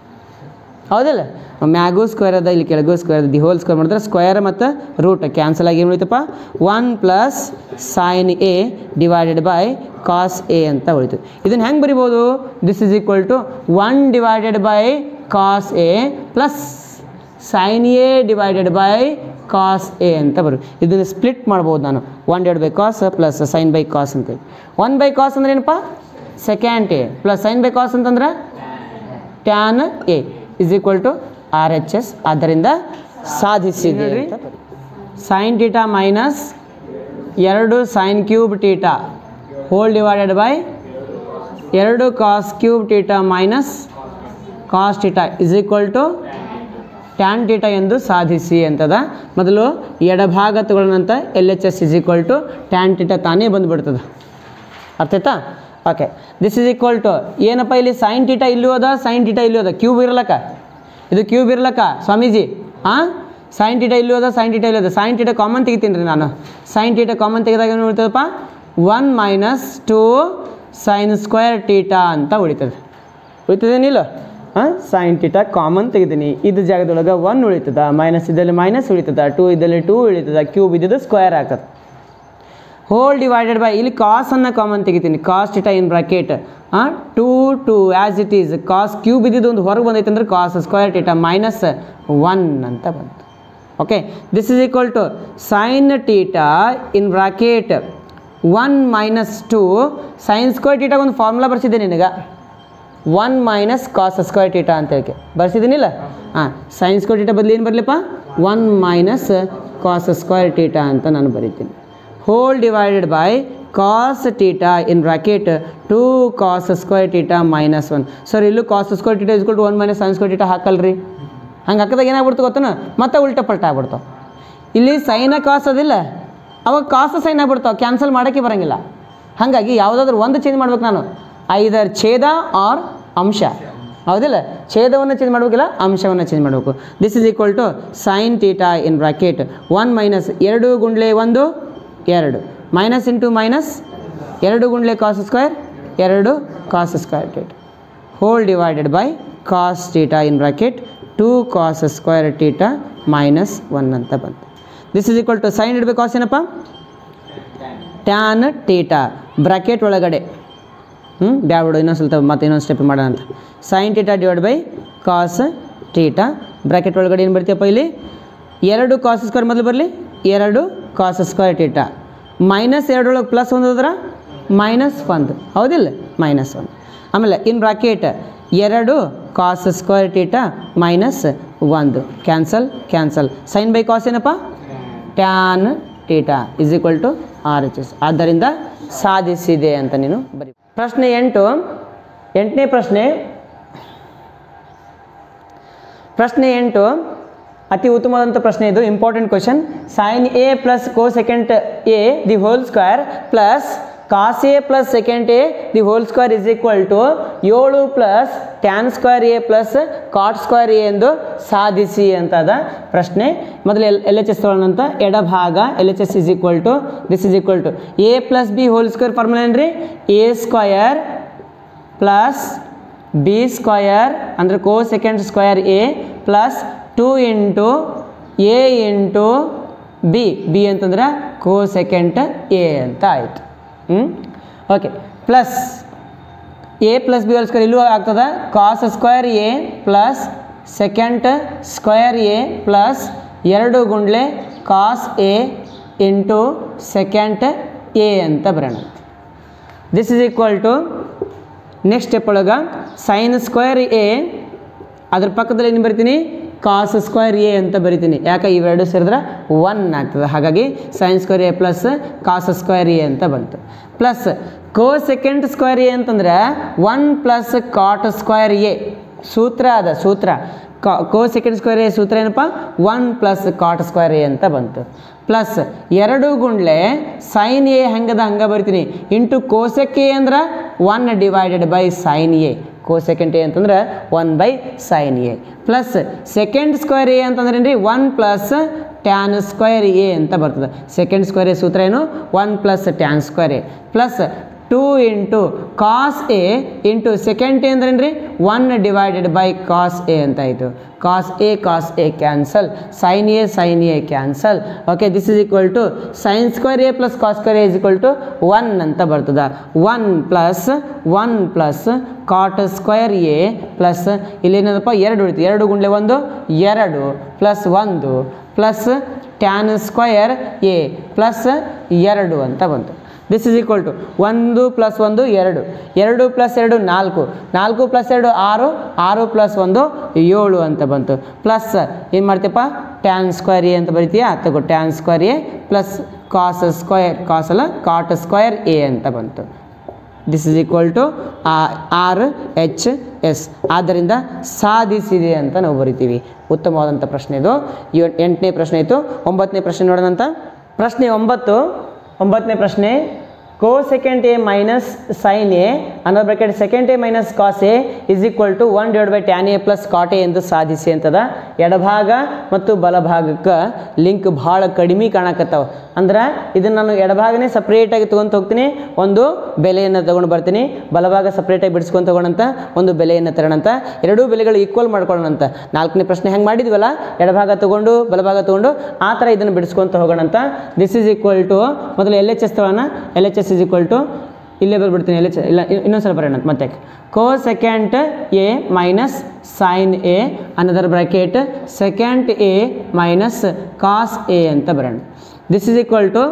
ಹೌದಿಲ್ಲ ಮ್ಯಾಗೂ ಸ್ಕ್ವೇರ್ ಅದ ಇಲ್ಲಿ ಕೆಳಗೂ ಸ್ಕ್ವೇರ್ ಅದ ದಿ ಹೋಲ್ ಸ್ಕ್ವೇರ್ ಮಾಡಿದ್ರೆ ಸ್ಕ್ವೇರ್ ಮತ್ತು ರೂಟ್ ಕ್ಯಾನ್ಸಲ್ ಆಗಿ ಏನು ಉಳಿತಪ್ಪ one plus sine A divided by cos A ಅಂತ ಉಳಿತು ಇದನ್ನು ಹೆಂಗೆ ಬರಿಬೋದು this is equal to one divided by cos A plus sine A divided by cos A ಅಂತ ಬರು ಇದನ್ನು ಸ್ಪ್ಲಿಟ್ ಮಾಡ್ಬೋದು ನಾನು one divide by cos plus sine by cos ಅಂತೇಳಿ ಒನ್ ಬೈ ಕಾಸ್ ಅಂದ್ರೆ ಏನಪ್ಪ secant A plus sine by cos ಅಂತಂದ್ರೆ tan A is equal to R H S ಆದ್ದರಿಂದ ಸಾಧಿಸಿದೆ ಸೈನ್ ಟೀಟಾ ಮೈನಸ್ ಎರಡು sine cube theta whole divided by ಎರಡು cos cube theta minus cos theta is equal to tan theta ಎಂದು ಸಾಧಿಸಿ ಅಂತದ ಮೊದಲು ಎಡಭಾಗ ತಗೊಳ್ಳೋಣಂತ L H S is equal to tan theta ತಾನೇ ಬಂದುಬಿಡ್ತದೆ ಅರ್ಥ ಆಯ್ತಾ okay this is equal to ಏನಪ್ಪ ಇಲ್ಲಿ ಸೈನ್ ಟೀಟಾ ಇಲ್ಲೂ ಅದ ಸೈನ್ ಟೀಟಾ ಇಲ್ಲೂ ಅದ ಕ್ಯೂಬ್ ಇರ್ಲಕ್ಕ ಇದು ಕ್ಯೂಬ್ ಇರ್ಲಕ್ಕ ಸ್ವಾಮೀಜಿ ಹಾಂ ಸೈನ್ ಟೀಟಾ ಇಲ್ಲೂ ಅದ ಸೈನ್ ಟೀಟಾ ಇಲ್ಲೂ ಅದ ಸೈನ್ ಟೀಟಾ ಕಾಮನ್ ತೆಗಿತೀನಿ ರೀ ನಾನು ಸೈನ್ ಟೀಟಾ ಕಾಮನ್ ತೆಗೆದಾಗ ಏನು ಉಳಿತದಪ್ಪ one minus two sine square theta ಅಂತ ಉಳಿತದೆ ಉಳಿತದೇನಿಲ್ಲ ಹಾಂ ಸೈನ್ ಟೀಟಾ ಕಾಮನ್ ತೆಗಿತೀನಿ ಇದು ಜಾಗದೊಳಗೆ ಒನ್ ಉಳಿತದ ಮೈನಸ್ ಇದ್ದಲ್ಲಿ ಮೈನಸ್ ಉಳಿತದ ಟೂ ಇದ್ದಲ್ಲಿ ಟೂ ಉಳಿತದ ಕ್ಯೂಬ್ ಇದ್ದಿದ್ದು ಸ್ಕ್ವೇರ್ ಆಗ್ತದೆ ಹೋಲ್ ಡಿವೈಡೆಡ್ ಬೈ ಇಲ್ಲಿ ಕಾಸನ್ನು ಕಾಮನ್ ತೆಗಿತೀನಿ ಕಾಸ್ ಟೀಟಾ ಇನ್ ಬ್ರಾಕೆಟ್ ಹಾಂ two two as it is cos cube ಇದ್ದಿದ್ದು ಒಂದು ಹೊರಗೆ ಬಂದೈತೆ ಅಂದ್ರೆ cos square theta minus one ಅಂತ ಬಂತು okay this is equal to sine theta in bracket one minus two sine square theta ಒಂದು ಫಾರ್ಮುಲಾ ಬರ್ಸಿದ್ದೆ ನಿನಗೆ one minus cos square theta ಅಂತ ಹೇಳಿ ಬರ್ಸಿದ್ದೀನಿಲ್ಲ ಹಾಂ ಸೈನ್ ಸ್ಕ್ವೇರ್ ಟೀಟಾ ಬದಲು ಏನು ಬರಲಿಪ್ಪ one minus cos square theta ಅಂತ ನಾನು ಬರಿತೀನಿ whole divided by cos theta in bracket two cos square theta minus one sir ಇಲ್ಲೂ cos square theta is equal to one minus sine square theta ಹಾಕಲ್ರಿ ಹಂಗೆ ಹಾಕಿದಾಗ ಏನಾಗ್ಬಿಡ್ತು ಗೊತ್ತನ ಮತ್ತೆ ಉಲ್ಟಾ ಪಲ್ಟ ಆಗ್ಬಿಡ್ತಾವೆ ಇಲ್ಲಿ ಸೈನ ಕಾಸ್ ಅದಿಲ್ಲ ಅವಾಗ ಕಾಸ ಸೈನ್ ಆಗ್ಬಿಡ್ತಾವೆ ಕ್ಯಾನ್ಸಲ್ ಮಾಡೋಕ್ಕೆ ಬರೋಂಗಿಲ್ಲ ಹಾಗಾಗಿ ಯಾವುದಾದ್ರೂ ಒಂದು ಚೇಂಜ್ ಮಾಡ್ಬೇಕು ನಾನು ಐದರ್ ಛೇದ ಆರ್ ಅಂಶ ಹೌದಿಲ್ಲ ಛೇದವನ್ನು ಚೇಂಜ್ ಮಾಡಬೇಕಿಲ್ಲ ಅಂಶವನ್ನು ಚೇಂಜ್ ಮಾಡಬೇಕು this is equal to sine theta in bracket one minus ಎರಡು ಗುಂಡ್ಲೆ ಒಂದು ಎರಡು ಮೈನಸ್ ಇಂಟು ಮೈನಸ್ ಎರಡು ಗುಂಡ್ಲೆ ಕಾಸ್ ಸ್ಕ್ವೇರ್ ಎರಡು cos square theta whole divided by cos theta in bracket two cos square theta minus one ಅಂತ ಬಂತು this is equal to sine ಇಡಬೇಕು ಕಾಸ್ ಏನಪ್ಪ ಟ್ಯಾನ್ ಟೀಟಾ ಬ್ರಾಕೆಟ್ ಒಳಗಡೆ ಹ್ಞೂ ಬ್ಯಾಬಿಡು ಇನ್ನೊಂದು ಸ್ವಲ್ಪ ಮತ್ತೆ ಇನ್ನೊಂದು ಸ್ಟೆಪ್ ಮಾಡೋಣ ಅಂತ sine theta divide by cos theta bracket ಒಳಗಡೆ ಏನು ಬರ್ತೀಯಪ್ಪ ಇಲ್ಲಿ ಎರಡು ಕಾಸ್ ಸ್ಕ್ವೇರ್ ಮೊದಲು ಬರಲಿ ಎರಡು ಕಾಸ್ ಸ್ಕ್ವೇರ್ ಟೀಟಾ ಮೈನಸ್ ಎರಡರೊಳಗೆ ಪ್ಲಸ್ ಒಂದು ಹೋದ್ರೆ ಮೈನಸ್ ಒಂದು ಹೌದಿಲ್ಲ ಮೈನಸ್ ಒಂದು ಆಮೇಲೆ ಇನ್ ಬ್ರಾಕೆಟ್ ಎರಡು ಕಾಸ್ ಸ್ಕ್ವೇರ್ ಟೀಟಾ ಮೈನಸ್ ಒಂದು cancel cancel sine by cos ಏನಪ್ಪ tan theta is equal to R H S ಆದ್ದರಿಂದ ಸಾಧಿಸಿದೆ ಅಂತ ನೀನು ಬರಿ ಪ್ರಶ್ನೆ ಎಂಟು ಎಂಟನೇ ಪ್ರಶ್ನೆ ಪ್ರಶ್ನೆ ಎಂಟು ಅತಿ ಉತ್ತಮವಾದಂಥ ಪ್ರಶ್ನೆ ಇದು important question sine A plus cosecant A the whole square plus cos A plus secant A the whole square is equal to ಏಳು plus tan square A plus cot square A ಎಂದು ಸಾಧಿಸಿ ಅಂತದ ಪ್ರಶ್ನೆ ಮೊದಲು ಎಲ್ ಎಲ್ ಎಚ್ ಎಸ್ ತೊಗೊಳ್ಳೋಣಂತ ಎಡಭಾಗ L H S is equal to this is equal to A plus B whole square formula ಏನ್ರಿ A square plus B square ಅಂದರೆ ಕೋ cosecant square A plus two into A into B B ಅಂತಂದ್ರೆ ಕೋ ಸೆಕೆಂಡ್ ಎ ಅಂತ ಆಯಿತು ಹ್ಞೂ okay plus A plus B whole square ಇಲ್ಲೂ ಆಗ್ತದೆ cos square A plus secant square A plus ಎರಡು ಗುಂಡ್ಲೆ cos A into secant A ಅಂತ ಬರೋಣ this is equal to next step ಒಳಗೆ ಸೈನ್ ಸ್ಕ್ವೇರ್ ಎ ಅದ್ರ ಪಕ್ಕದಲ್ಲಿ ಏನು ಬರಿತೀನಿ ಕಾಸ್ ಸ್ಕ್ವೇರ್ ಎ ಅಂತ ಬರಿತೀನಿ ಯಾಕೆ ಇವೆರಡು ಸೇರಿದ್ರೆ ಒನ್ ಆಗ್ತದೆ ಹಾಗಾಗಿ sine square A plus cos square A ಅಂತ ಬಂತು plus co second square A ಅಂತಂದ್ರೆ one plus cot square A ಸೂತ್ರ ಅದ ಸೂತ್ರ ಕೋ ಸೆಕೆಂಡ್ ಸ್ಕ್ವೇರ್ ಎ ಸೂತ್ರ ಏನಪ್ಪ one plus cot square A ಅಂತ ಬಂತು ಪ್ಲಸ್ ಎರಡು ಗುಂಡ್ಲೆ ಸೈನ್ ಎ ಹೆಂಗದ ಹಂಗೆ ಬರ್ತೀನಿ ಇಂಟು ಕೋಸೆಕ್ ಎ ಅಂದ್ರೆ one divided by sine A cosecant A ಅಂತಂದ್ರೆ one by sine A plus secant square A ಅಂತಂದ್ರೆ ಏನ್ರಿ one plus tan square A ಅಂತ ಬರ್ತದೆ ಸೆಕೆಂಡ್ ಸ್ಕ್ವೇರ್ ಎ ಸೂತ್ರ ಏನು one plus tan square A plus two into cos A into secant A ಅಂದ್ರೇನು ರೀ one divided by cos A ಅಂತ ಆಯಿತು cos A cos A cancel sine A sine A cancel okay this is equal to sine square A plus cos square A is equal to one ಅಂತ ಬರ್ತದೆ one plus one plus cot square A plus ಇಲ್ಲೇನದಪ್ಪ ಎರಡು ಉಳಿತು ಎರಡು ಗುಂಡ್ಲೆ ಒಂದು ಎರಡು ಪ್ಲಸ್ ಒಂದು plus tan square A plus ಎರಡು ಅಂತ ಬಂತು ದಿಸ್ ಇಸ್ ಈಕ್ವಲ್ ಟು ಒಂದು ಪ್ಲಸ್ ಒಂದು ಎರಡು ಎರಡು ಪ್ಲಸ್ ಎರಡು ನಾಲ್ಕು ನಾಲ್ಕು ಪ್ಲಸ್ ಎರಡು ಆರು ಆರು ಪ್ಲಸ್ ಒಂದು ಏಳು ಅಂತ ಬಂತು ಪ್ಲಸ್ ಏನು ಮಾಡ್ತೀಯಪ್ಪ ಟ್ಯಾನ್ ಸ್ಕ್ವೇರ್ ಎ ಅಂತ ಬರಿತೀಯಾ ತಗೋ tan square A plus cos square cos ಅಲ್ಲ ಕಾಟ್ ಸ್ಕ್ವಯರ್ ಎ ಅಂತ ಬಂತು this is equal to R H S ಆದ್ದರಿಂದ ಸಾಧಿಸಿದೆ ಅಂತ ನಾವು ಬರಿತೀವಿ ಉತ್ತಮವಾದಂಥ ಪ್ರಶ್ನೆ ಇದು ಇವ- ಎಂಟನೇ ಪ್ರಶ್ನೆ ಇತ್ತು ಒಂಬತ್ತನೇ ಪ್ರಶ್ನೆ ನೋಡೋಣಂತ ಪ್ರಶ್ನೆ ಒಂಬತ್ತು ಒಂಬತ್ತನೇ ಪ್ರಶ್ನೆ cosecant A minus sine A ಅನ್ನೋ bracket secant A minus cos A is equal to one divide by tan A plus cot A ಎಂದು ಸಾಧಿಸಿ ಅಂತದ ಎಡಭಾಗ ಮತ್ತು ಬಲಭಾಗಕ್ಕೆ ಲಿಂಕ್ ಭಾಳ ಕಡಿಮೆ ಕಾಣಕತ್ತಾವ ಅಂದ್ರೆ ಇದನ್ನು ನಾನು ಎಡಭಾಗನೇ ಸಪ್ರೇಟಾಗಿ ತೊಗೊಂಡು ಹೋಗ್ತೀನಿ ಒಂದು ಬೆಲೆಯನ್ನು ತೊಗೊಂಡು ಬರ್ತೀನಿ ಬಲಭಾಗ ಸಪ್ರೇಟಾಗಿ ಬಿಡಿಸ್ಕೊಂಡು ತೊಗೊಳಂತ ಒಂದು ಬೆಲೆಯನ್ನು ತರೋಣಂತ ಎರಡೂ ಬೆಲೆಗಳು ಈಕ್ವಲ್ ಮಾಡ್ಕೊಳ್ಳೋಣಂತ ನಾಲ್ಕನೇ ಪ್ರಶ್ನೆ ಹೆಂಗೆ ಮಾಡಿದ್ವಲ್ಲ ಎಡಭಾಗ ತೊಗೊಂಡು ಬಲಭಾಗ ತೊಗೊಂಡು ಆ ಥರ ಇದನ್ನು ಬಿಡಿಸ್ಕೊಂತ ಹೋಗೋಣಂತ ದಿಸ್ ಈಸ್ ಈಕ್ವಲ್ ಟು ಮೊದಲು ಎಲ್ ಎಚ್ ಎಸ್ ತೊಗೊಳ್ಳೋಣ L H S is equal to ಇಲ್ಲೇ ಬರ್ಬಿಡ್ತೀನಿ ಎಲ್ ಎಚ್ ಇಲ್ಲ ಇನ್- ಇನ್ನೊಂದ್ಸಲ ಬರೋಣ ಮತ್ತೆ cosecant A minus sine A another bracket secant A minus cos A ಅಂತ ಬರೋಣ this is equal to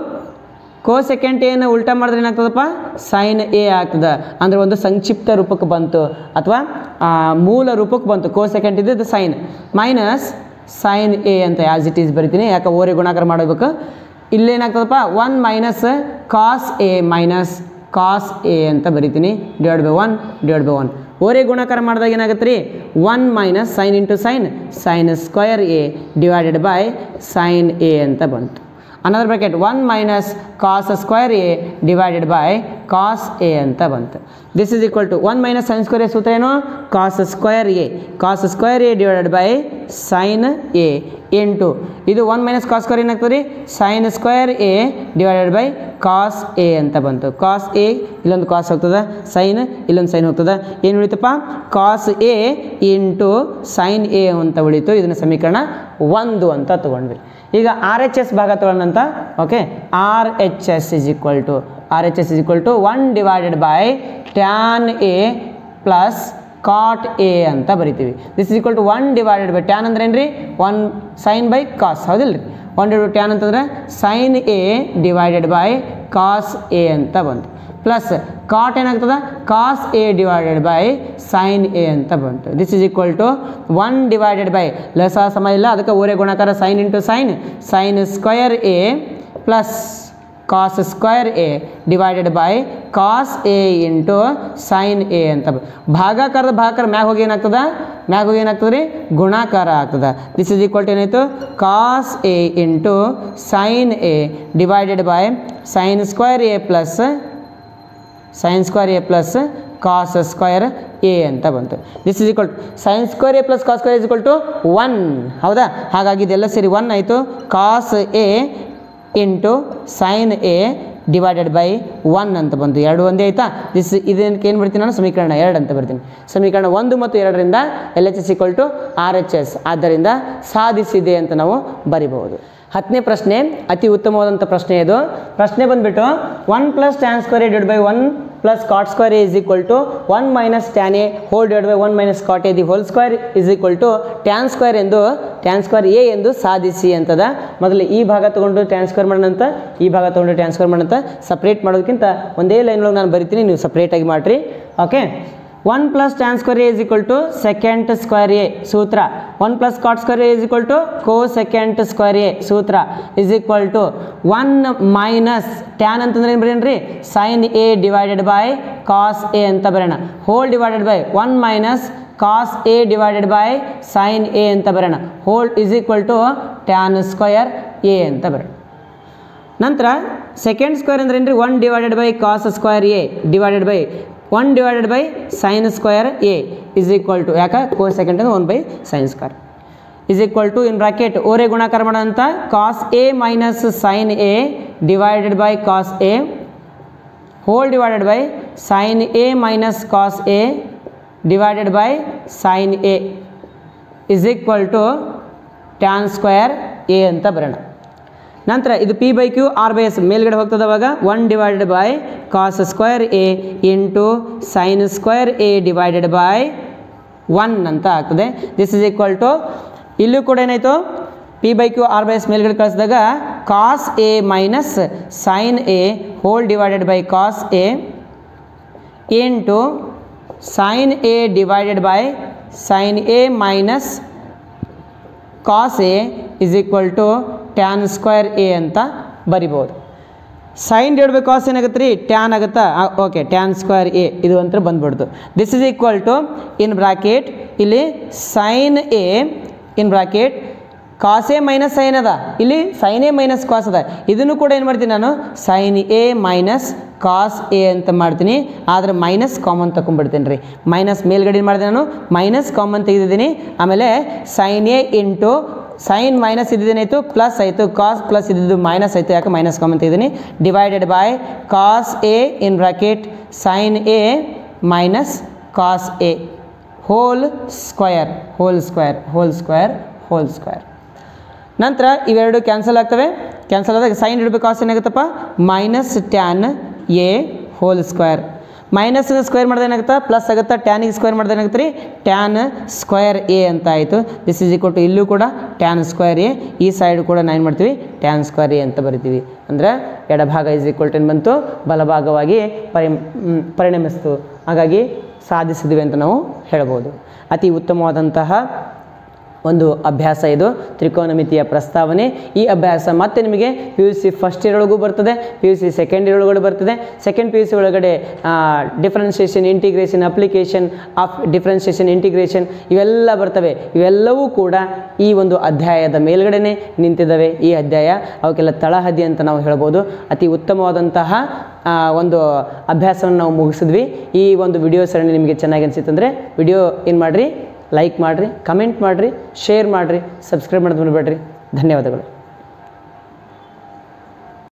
co cosecant ಎನ ಉಲ್ಟಾ ಮಾಡಿದ್ರೆ ಏನಾಗ್ತದಪ್ಪ ಸೈನ್ ಎ ಆಗ್ತದೆ ಅಂದರೆ ಒಂದು ಸಂಕ್ಷಿಪ್ತ ರೂಪಕ್ಕೆ ಬಂತು ಅಥವಾ ಆ, ಮೂಲ ರೂಪಕ್ಕೆ ಬಂತು ಕೋ ಸೆಕೆಂಡ್ ಇದ್ದದ್ದು ಸೈನ್ ಮೈನಸ್ ಸೈನ್ ಎ ಅಂತ ಆ್ಯಸ್ ಇಟ್ ಈಸ್ ಬರಿತೀನಿ ಯಾಕೆ ಓರೆ ಗುಣಾಕಾರ ಮಾಡಬೇಕು ಇಲ್ಲೇನಾಗ್ತದಪ್ಪ one minus cos A minus cos A ಅಂತ ಬರಿತೀನಿ divide by one divide by one ಓರೆ ಗುಣಾಕಾರ ಮಾಡಿದಾಗ ಏನಾಗುತ್ತೆ ರೀ one minus sine into sine sine square A divided by sine A ಅಂತ ಬಂತು another bracket one minus cos square A divided by cos A ಅಂತ ಬಂತು this is equal to one minus sine square A ಸೂತ್ರ ಏನು cos square A cos square A divided by sine A ಎಂಟು ಇದು ಒನ್ ಮೈನಸ್ ಕಾಸ್ ಸ್ಕ್ವೇರ್ ಏನಾಗ್ತದೆ ರೀ sine square A divided by cos A ಅಂತ ಬಂತು ಕಾಸ್ ಎ ಇಲ್ಲೊಂದು ಕಾಸ್ ಹೋಗ್ತದೆ ಸೈನ್ ಇಲ್ಲೊಂದು ಸೈನ್ ಹೋಗ್ತದೆ ಏನು ಉಳಿತಪ್ಪ cos A into sine A ಅಂತ ಉಳಿತು ಇದನ್ನ ಸಮೀಕರಣ ಒಂದು ಅಂತ ತಗೊಂಡ್ವಿ ಈಗ ಆರ್ ಎಚ್ ಎಸ್ ಭಾಗ ತಗೊಳ್ಳೋಣಂತ okay R H S is equal to R H S is equal to one divided by tan A plus cot A ಅಂತ ಬರಿತೀವಿ this is equal to one divided by tan ಅಂದ್ರೆ ಏನ್ರಿ ಒನ್ ಸೈನ್ ಬೈ ಕಾಸ್ ಹೌದಿಲ್ಲ ರೀ ಒನ್ ಡಿವೈಡ್ ಟ್ಯಾನ್ ಅಂತಂದ್ರೆ sine A divided by cos A ಅಂತ ಬಂತು ಪ್ಲಸ್ ಕಾಟ್ ಏನಾಗ್ತದೆ cos A divided by sine A ಅಂತ ಬಂತು this is equal to one divided by ಲಸ ಸಮ ಇಲ್ಲ ಅದಕ್ಕೆ ಓರೆ ಗುಣಾಕಾರ sine into sine sine square A plus cos square A divided by cos A into sine A ಅಂತ ಬ- ಭಾಗಾಕಾರದ ಭಾಗಾಕಾರ ಮ್ಯಾಗ ಹೋಗಿ ಏನಾಗ್ತದ ಮ್ಯಾಗ ಹೋಗಿ ಏನಾಗ್ತದೆ ರೀ ಗುಣಾಕಾರ ಆಗ್ತದ ದಿಸ್ ಇಸ್ ಈಕ್ವಲ್ ಟು ಏನಾಯಿತು cos A into sine A divided by sine square A plus sine square A plus cos square A ಅಂತ ಬಂತು this is equal to sine square A plus cos square is equal to one ಹೌದಾ ಹಾಗಾಗಿ ಇದೆಲ್ಲ ಸೇರಿ ಒನ್ ಆಯಿತು cos A into sine A divided by one ಅಂತ ಬಂತು ಎರಡು ಒಂದೇ ಆಯಿತಾ ದಿಸ್ ಇದಕ್ಕೆ ಏನು ಬರ್ತೀನಿ ನಾನು ಸಮೀಕರಣ ಎರಡು ಅಂತ ಬರ್ತೀನಿ ಸಮೀಕರಣ ಒಂದು ಮತ್ತು ಎರಡರಿಂದ L H S equal to R H S ಆದ್ದರಿಂದ ಸಾಧಿಸಿದೆ ಅಂತ ನಾವು ಬರಿಬಹುದು ಹತ್ತನೇ ಪ್ರಶ್ನೆ ಅತಿ ಉತ್ತಮವಾದಂಥ ಪ್ರಶ್ನೆ ಇದು ಪ್ರಶ್ನೆ ಬಂದುಬಿಟ್ಟು one plus tan square divide by one plus cot square is equal to one minus tan A whole divide by one minus cot A the whole square is equal to tan square ಎಂದು ಟ್ಯಾನ್ ಸ್ಕ್ವೇರ್ ಎ ಎಂದು ಸಾಧಿಸಿ ಅಂತದ ಮೊದಲು ಈ ಭಾಗ ತೊಗೊಂಡು ಟ್ಯಾನ್ ಸ್ಕ್ವೇರ್ ಮಾಡೋಣಂತ ಈ ಭಾಗ ತೊಗೊಂಡು ಟ್ಯಾನ್ ಸ್ಕ್ವೇರ್ ಮಾಡೋಣಂತ ಸಪ್ರೇಟ್ ಮಾಡೋದಕ್ಕಿಂತ ಒಂದೇ ಲೈನ್ ಒಳಗೆ ನಾನು ಬರಿತೀನಿ ನೀವು ಸಪ್ರೇಟಾಗಿ ಮಾಡಿರಿ okay one plus tan square A is equal to second square A ಸೂತ್ರ one plus cot square A is equal to co second square A ಸೂತ್ರ is equal to one minus tan ಅಂತಂದ್ರೆ ಏನು ಬರೀನ್ರಿ sine A divided by cos A ಅಂತ ಬರೋಣ whole divided by one minus cos A divided by sine A ಅಂತ ಬರೋಣ whole is equal to tan square A ಅಂತ ಬರೋಣ ನಂತರ ಸೆಕೆಂಡ್ ಸ್ಕ್ವೇರ್ ಅಂದ್ರೆ ಏನ್ರಿ one divided by cos square A divided by one divided by sine square A is equal to ಯಾಕೆ ಕೋ ಸೆಕೆಂಡ್ ಅಂದ್ರೆ one by sine square is equal to in bracket ಓರೆ ಗುಣಾಕಾರ ಮಾಡೋಂಥ cos A minus sine A divided by cos A whole divided by sine A minus cos A divided by sine A is equal to tan square A ಅಂತ ಬರೋಣ ನಂತರ ಇದು P by Q R by S ಮೇಲ್ಗಡೆ ಹೋಗ್ತದೆ ಅವಾಗ one divided by cos square A into sine square A divided by one ಅಂತ ಆಗ್ತದೆ ದಿಸ್ ಇಸ್ ಈಕ್ವಲ್ ಟು ಇಲ್ಲೂ ಕೂಡ ಏನಾಯಿತು P by Q R by S ಮೇಲ್ಗಡೆ ಕಳಿಸಿದಾಗ cos A minus sine A whole divided by cos A into sine A divided by sine A minus cos A is equal to tan square A ಅಂತ ಬರಿಬೋದು ಸೈನ್ ಡಿವೈಡ್ ಬೈ ಕಾಸ್ ಏನಾಗುತ್ತೆ ರೀ ಟ್ಯಾನ್ ಆಗುತ್ತಾ ಓಕೆ ಟ್ಯಾನ್ ಸ್ಕ್ವೇರ್ ಎ ಇದು ಅಂತ ಬಂದ್ಬಿಡ್ತು this is equal to in bracket ಇಲ್ಲಿ sine A in bracket cos A minus sine ಅದ ಇಲ್ಲಿ ಸೈನ್ ಎ ಮೈನಸ್ ಕಾಸ್ ಅದ ಇದನ್ನು ಕೂಡ ಏನು ಮಾಡ್ತೀನಿ ನಾನು sine A minus cos A ಅಂತ ಮಾಡ್ತೀನಿ ಆದರೆ ಮೈನಸ್ ಕಾಮನ್ ತೊಗೊಂಡ್ಬಿಡ್ತೀನಿ ರೀ ಮೈನಸ್ ಮೇಲ್ಗಡೆ ಏನು ಮಾಡಿದೆ ನಾನು ಮೈನಸ್ ಕಾಮನ್ ತೆಗೆದಿದ್ದೀನಿ ಆಮೇಲೆ sine A into sine minus ಇದ್ದೇನಾಯಿತು ಪ್ಲಸ್ ಆಯಿತು ಕಾಸ್ ಪ್ಲಸ್ ಇದ್ದಿದ್ದು ಮೈನಸ್ ಆಯಿತು ಯಾಕೆ ಮೈನಸ್ ಕಾಮನ್ ತೆಗೆದಿದ್ದೀನಿ divided by cos A in bracket sine A minus cos A whole square whole square whole square whole square ನಂತರ ಇವೆರಡು ಕ್ಯಾನ್ಸಲ್ ಆಗ್ತವೆ ಕ್ಯಾನ್ಸಲ್ ಆದಾಗ ಸೈನ್ ಇಡಬೇಕು ಕಾಸ್ ಏನಾಗುತ್ತಪ್ಪ minus tan A whole square minus square ಮಾಡಿದ್ರೆ ಏನಾಗುತ್ತೆ ಪ್ಲಸ್ ಆಗುತ್ತೆ ಟ್ಯಾನಿಗೆ ಸ್ಕ್ವೇರ್ ಮಾಡಿದ್ರೆ ಏನಾಗುತ್ತೆ ರೀ ಟ್ಯಾನ್ ಸ್ಕ್ವೇರ್ ಎ ಅಂತ ಆಯಿತು ದಿಸ್ ಇಸ್ ಈಕ್ವಲ್ ಟು ಇಲ್ಲೂ ಕೂಡ ಟ್ಯಾನ್ ಸ್ಕ್ವೇರ್ ಎ ಈ ಸೈಡ್ ಕೂಡ ನಾವು ಏನು ಮಾಡ್ತೀವಿ ಟ್ಯಾನ್ ಸ್ಕ್ವೇರ್ ಎ ಅಂತ ಬರಿತೀವಿ ಅಂದರೆ ಎಡಭಾಗ ಇಸ್ ಈಕ್ವಲ್ ಟು ಏನು ಬಂತು ಬಲಭಾಗವಾಗಿ ಪರಿ ಮ್, ಪರಿಣಮಿಸ್ತು ಹಾಗಾಗಿ ಸಾಧಿಸಿದ್ವಿ ಅಂತ ನಾವು ಹೇಳ್ಬೋದು ಅತಿ ಉತ್ತಮವಾದಂತಹ ಒಂದು ಅಭ್ಯಾಸ ಇದು ತ್ರಿಕೋನಮಿತಿಯ ಪ್ರಸ್ತಾವನೆ ಈ ಅಭ್ಯಾಸ ಮತ್ತೆ ನಿಮಗೆ P U C first year ಒಳಗೂ ಬರ್ತದೆ P U C second year ಒಳಗಡೆ ಬರ್ತದೆ ಸೆಕೆಂಡ್ ಪಿ ಯು ಸಿ ಒಳಗಡೆ differentiation integration application of differentiation integration ಇವೆಲ್ಲ ಬರ್ತವೆ ಇವೆಲ್ಲವೂ ಕೂಡ ಈ ಒಂದು ಅಧ್ಯಾಯದ ಮೇಲ್ಗಡೆನೆ ನಿಂತಿದ್ದಾವೆ ಈ ಅಧ್ಯಾಯ ಅವಕ್ಕೆಲ್ಲ ತಳಹದಿ ಅಂತ ನಾವು ಹೇಳ್ಬೋದು ಅತಿ ಉತ್ತಮವಾದಂತಹ ಆ, ಒಂದು ಅಭ್ಯಾಸವನ್ನು ನಾವು ಮುಗಿಸಿದ್ವಿ ಈ ಒಂದು ವಿಡಿಯೋ ಸರಣಿ ನಿಮಗೆ ಚೆನ್ನಾಗಿ ಅನಿಸಿತ್ತಂದರೆ ವಿಡಿಯೋ ಏನು ಮಾಡಿರಿ ಲೈಕ್ ಮಾಡಿರಿ ಕಮೆಂಟ್ ಮಾಡಿರಿ ಶೇರ್ ಮಾಡಿರಿ ಸಬ್ಸ್ಕ್ರೈಬ್ ಮಾಡೋದು ಮರಿಬೇಡ್ರಿ ಧನ್ಯವಾದಗಳು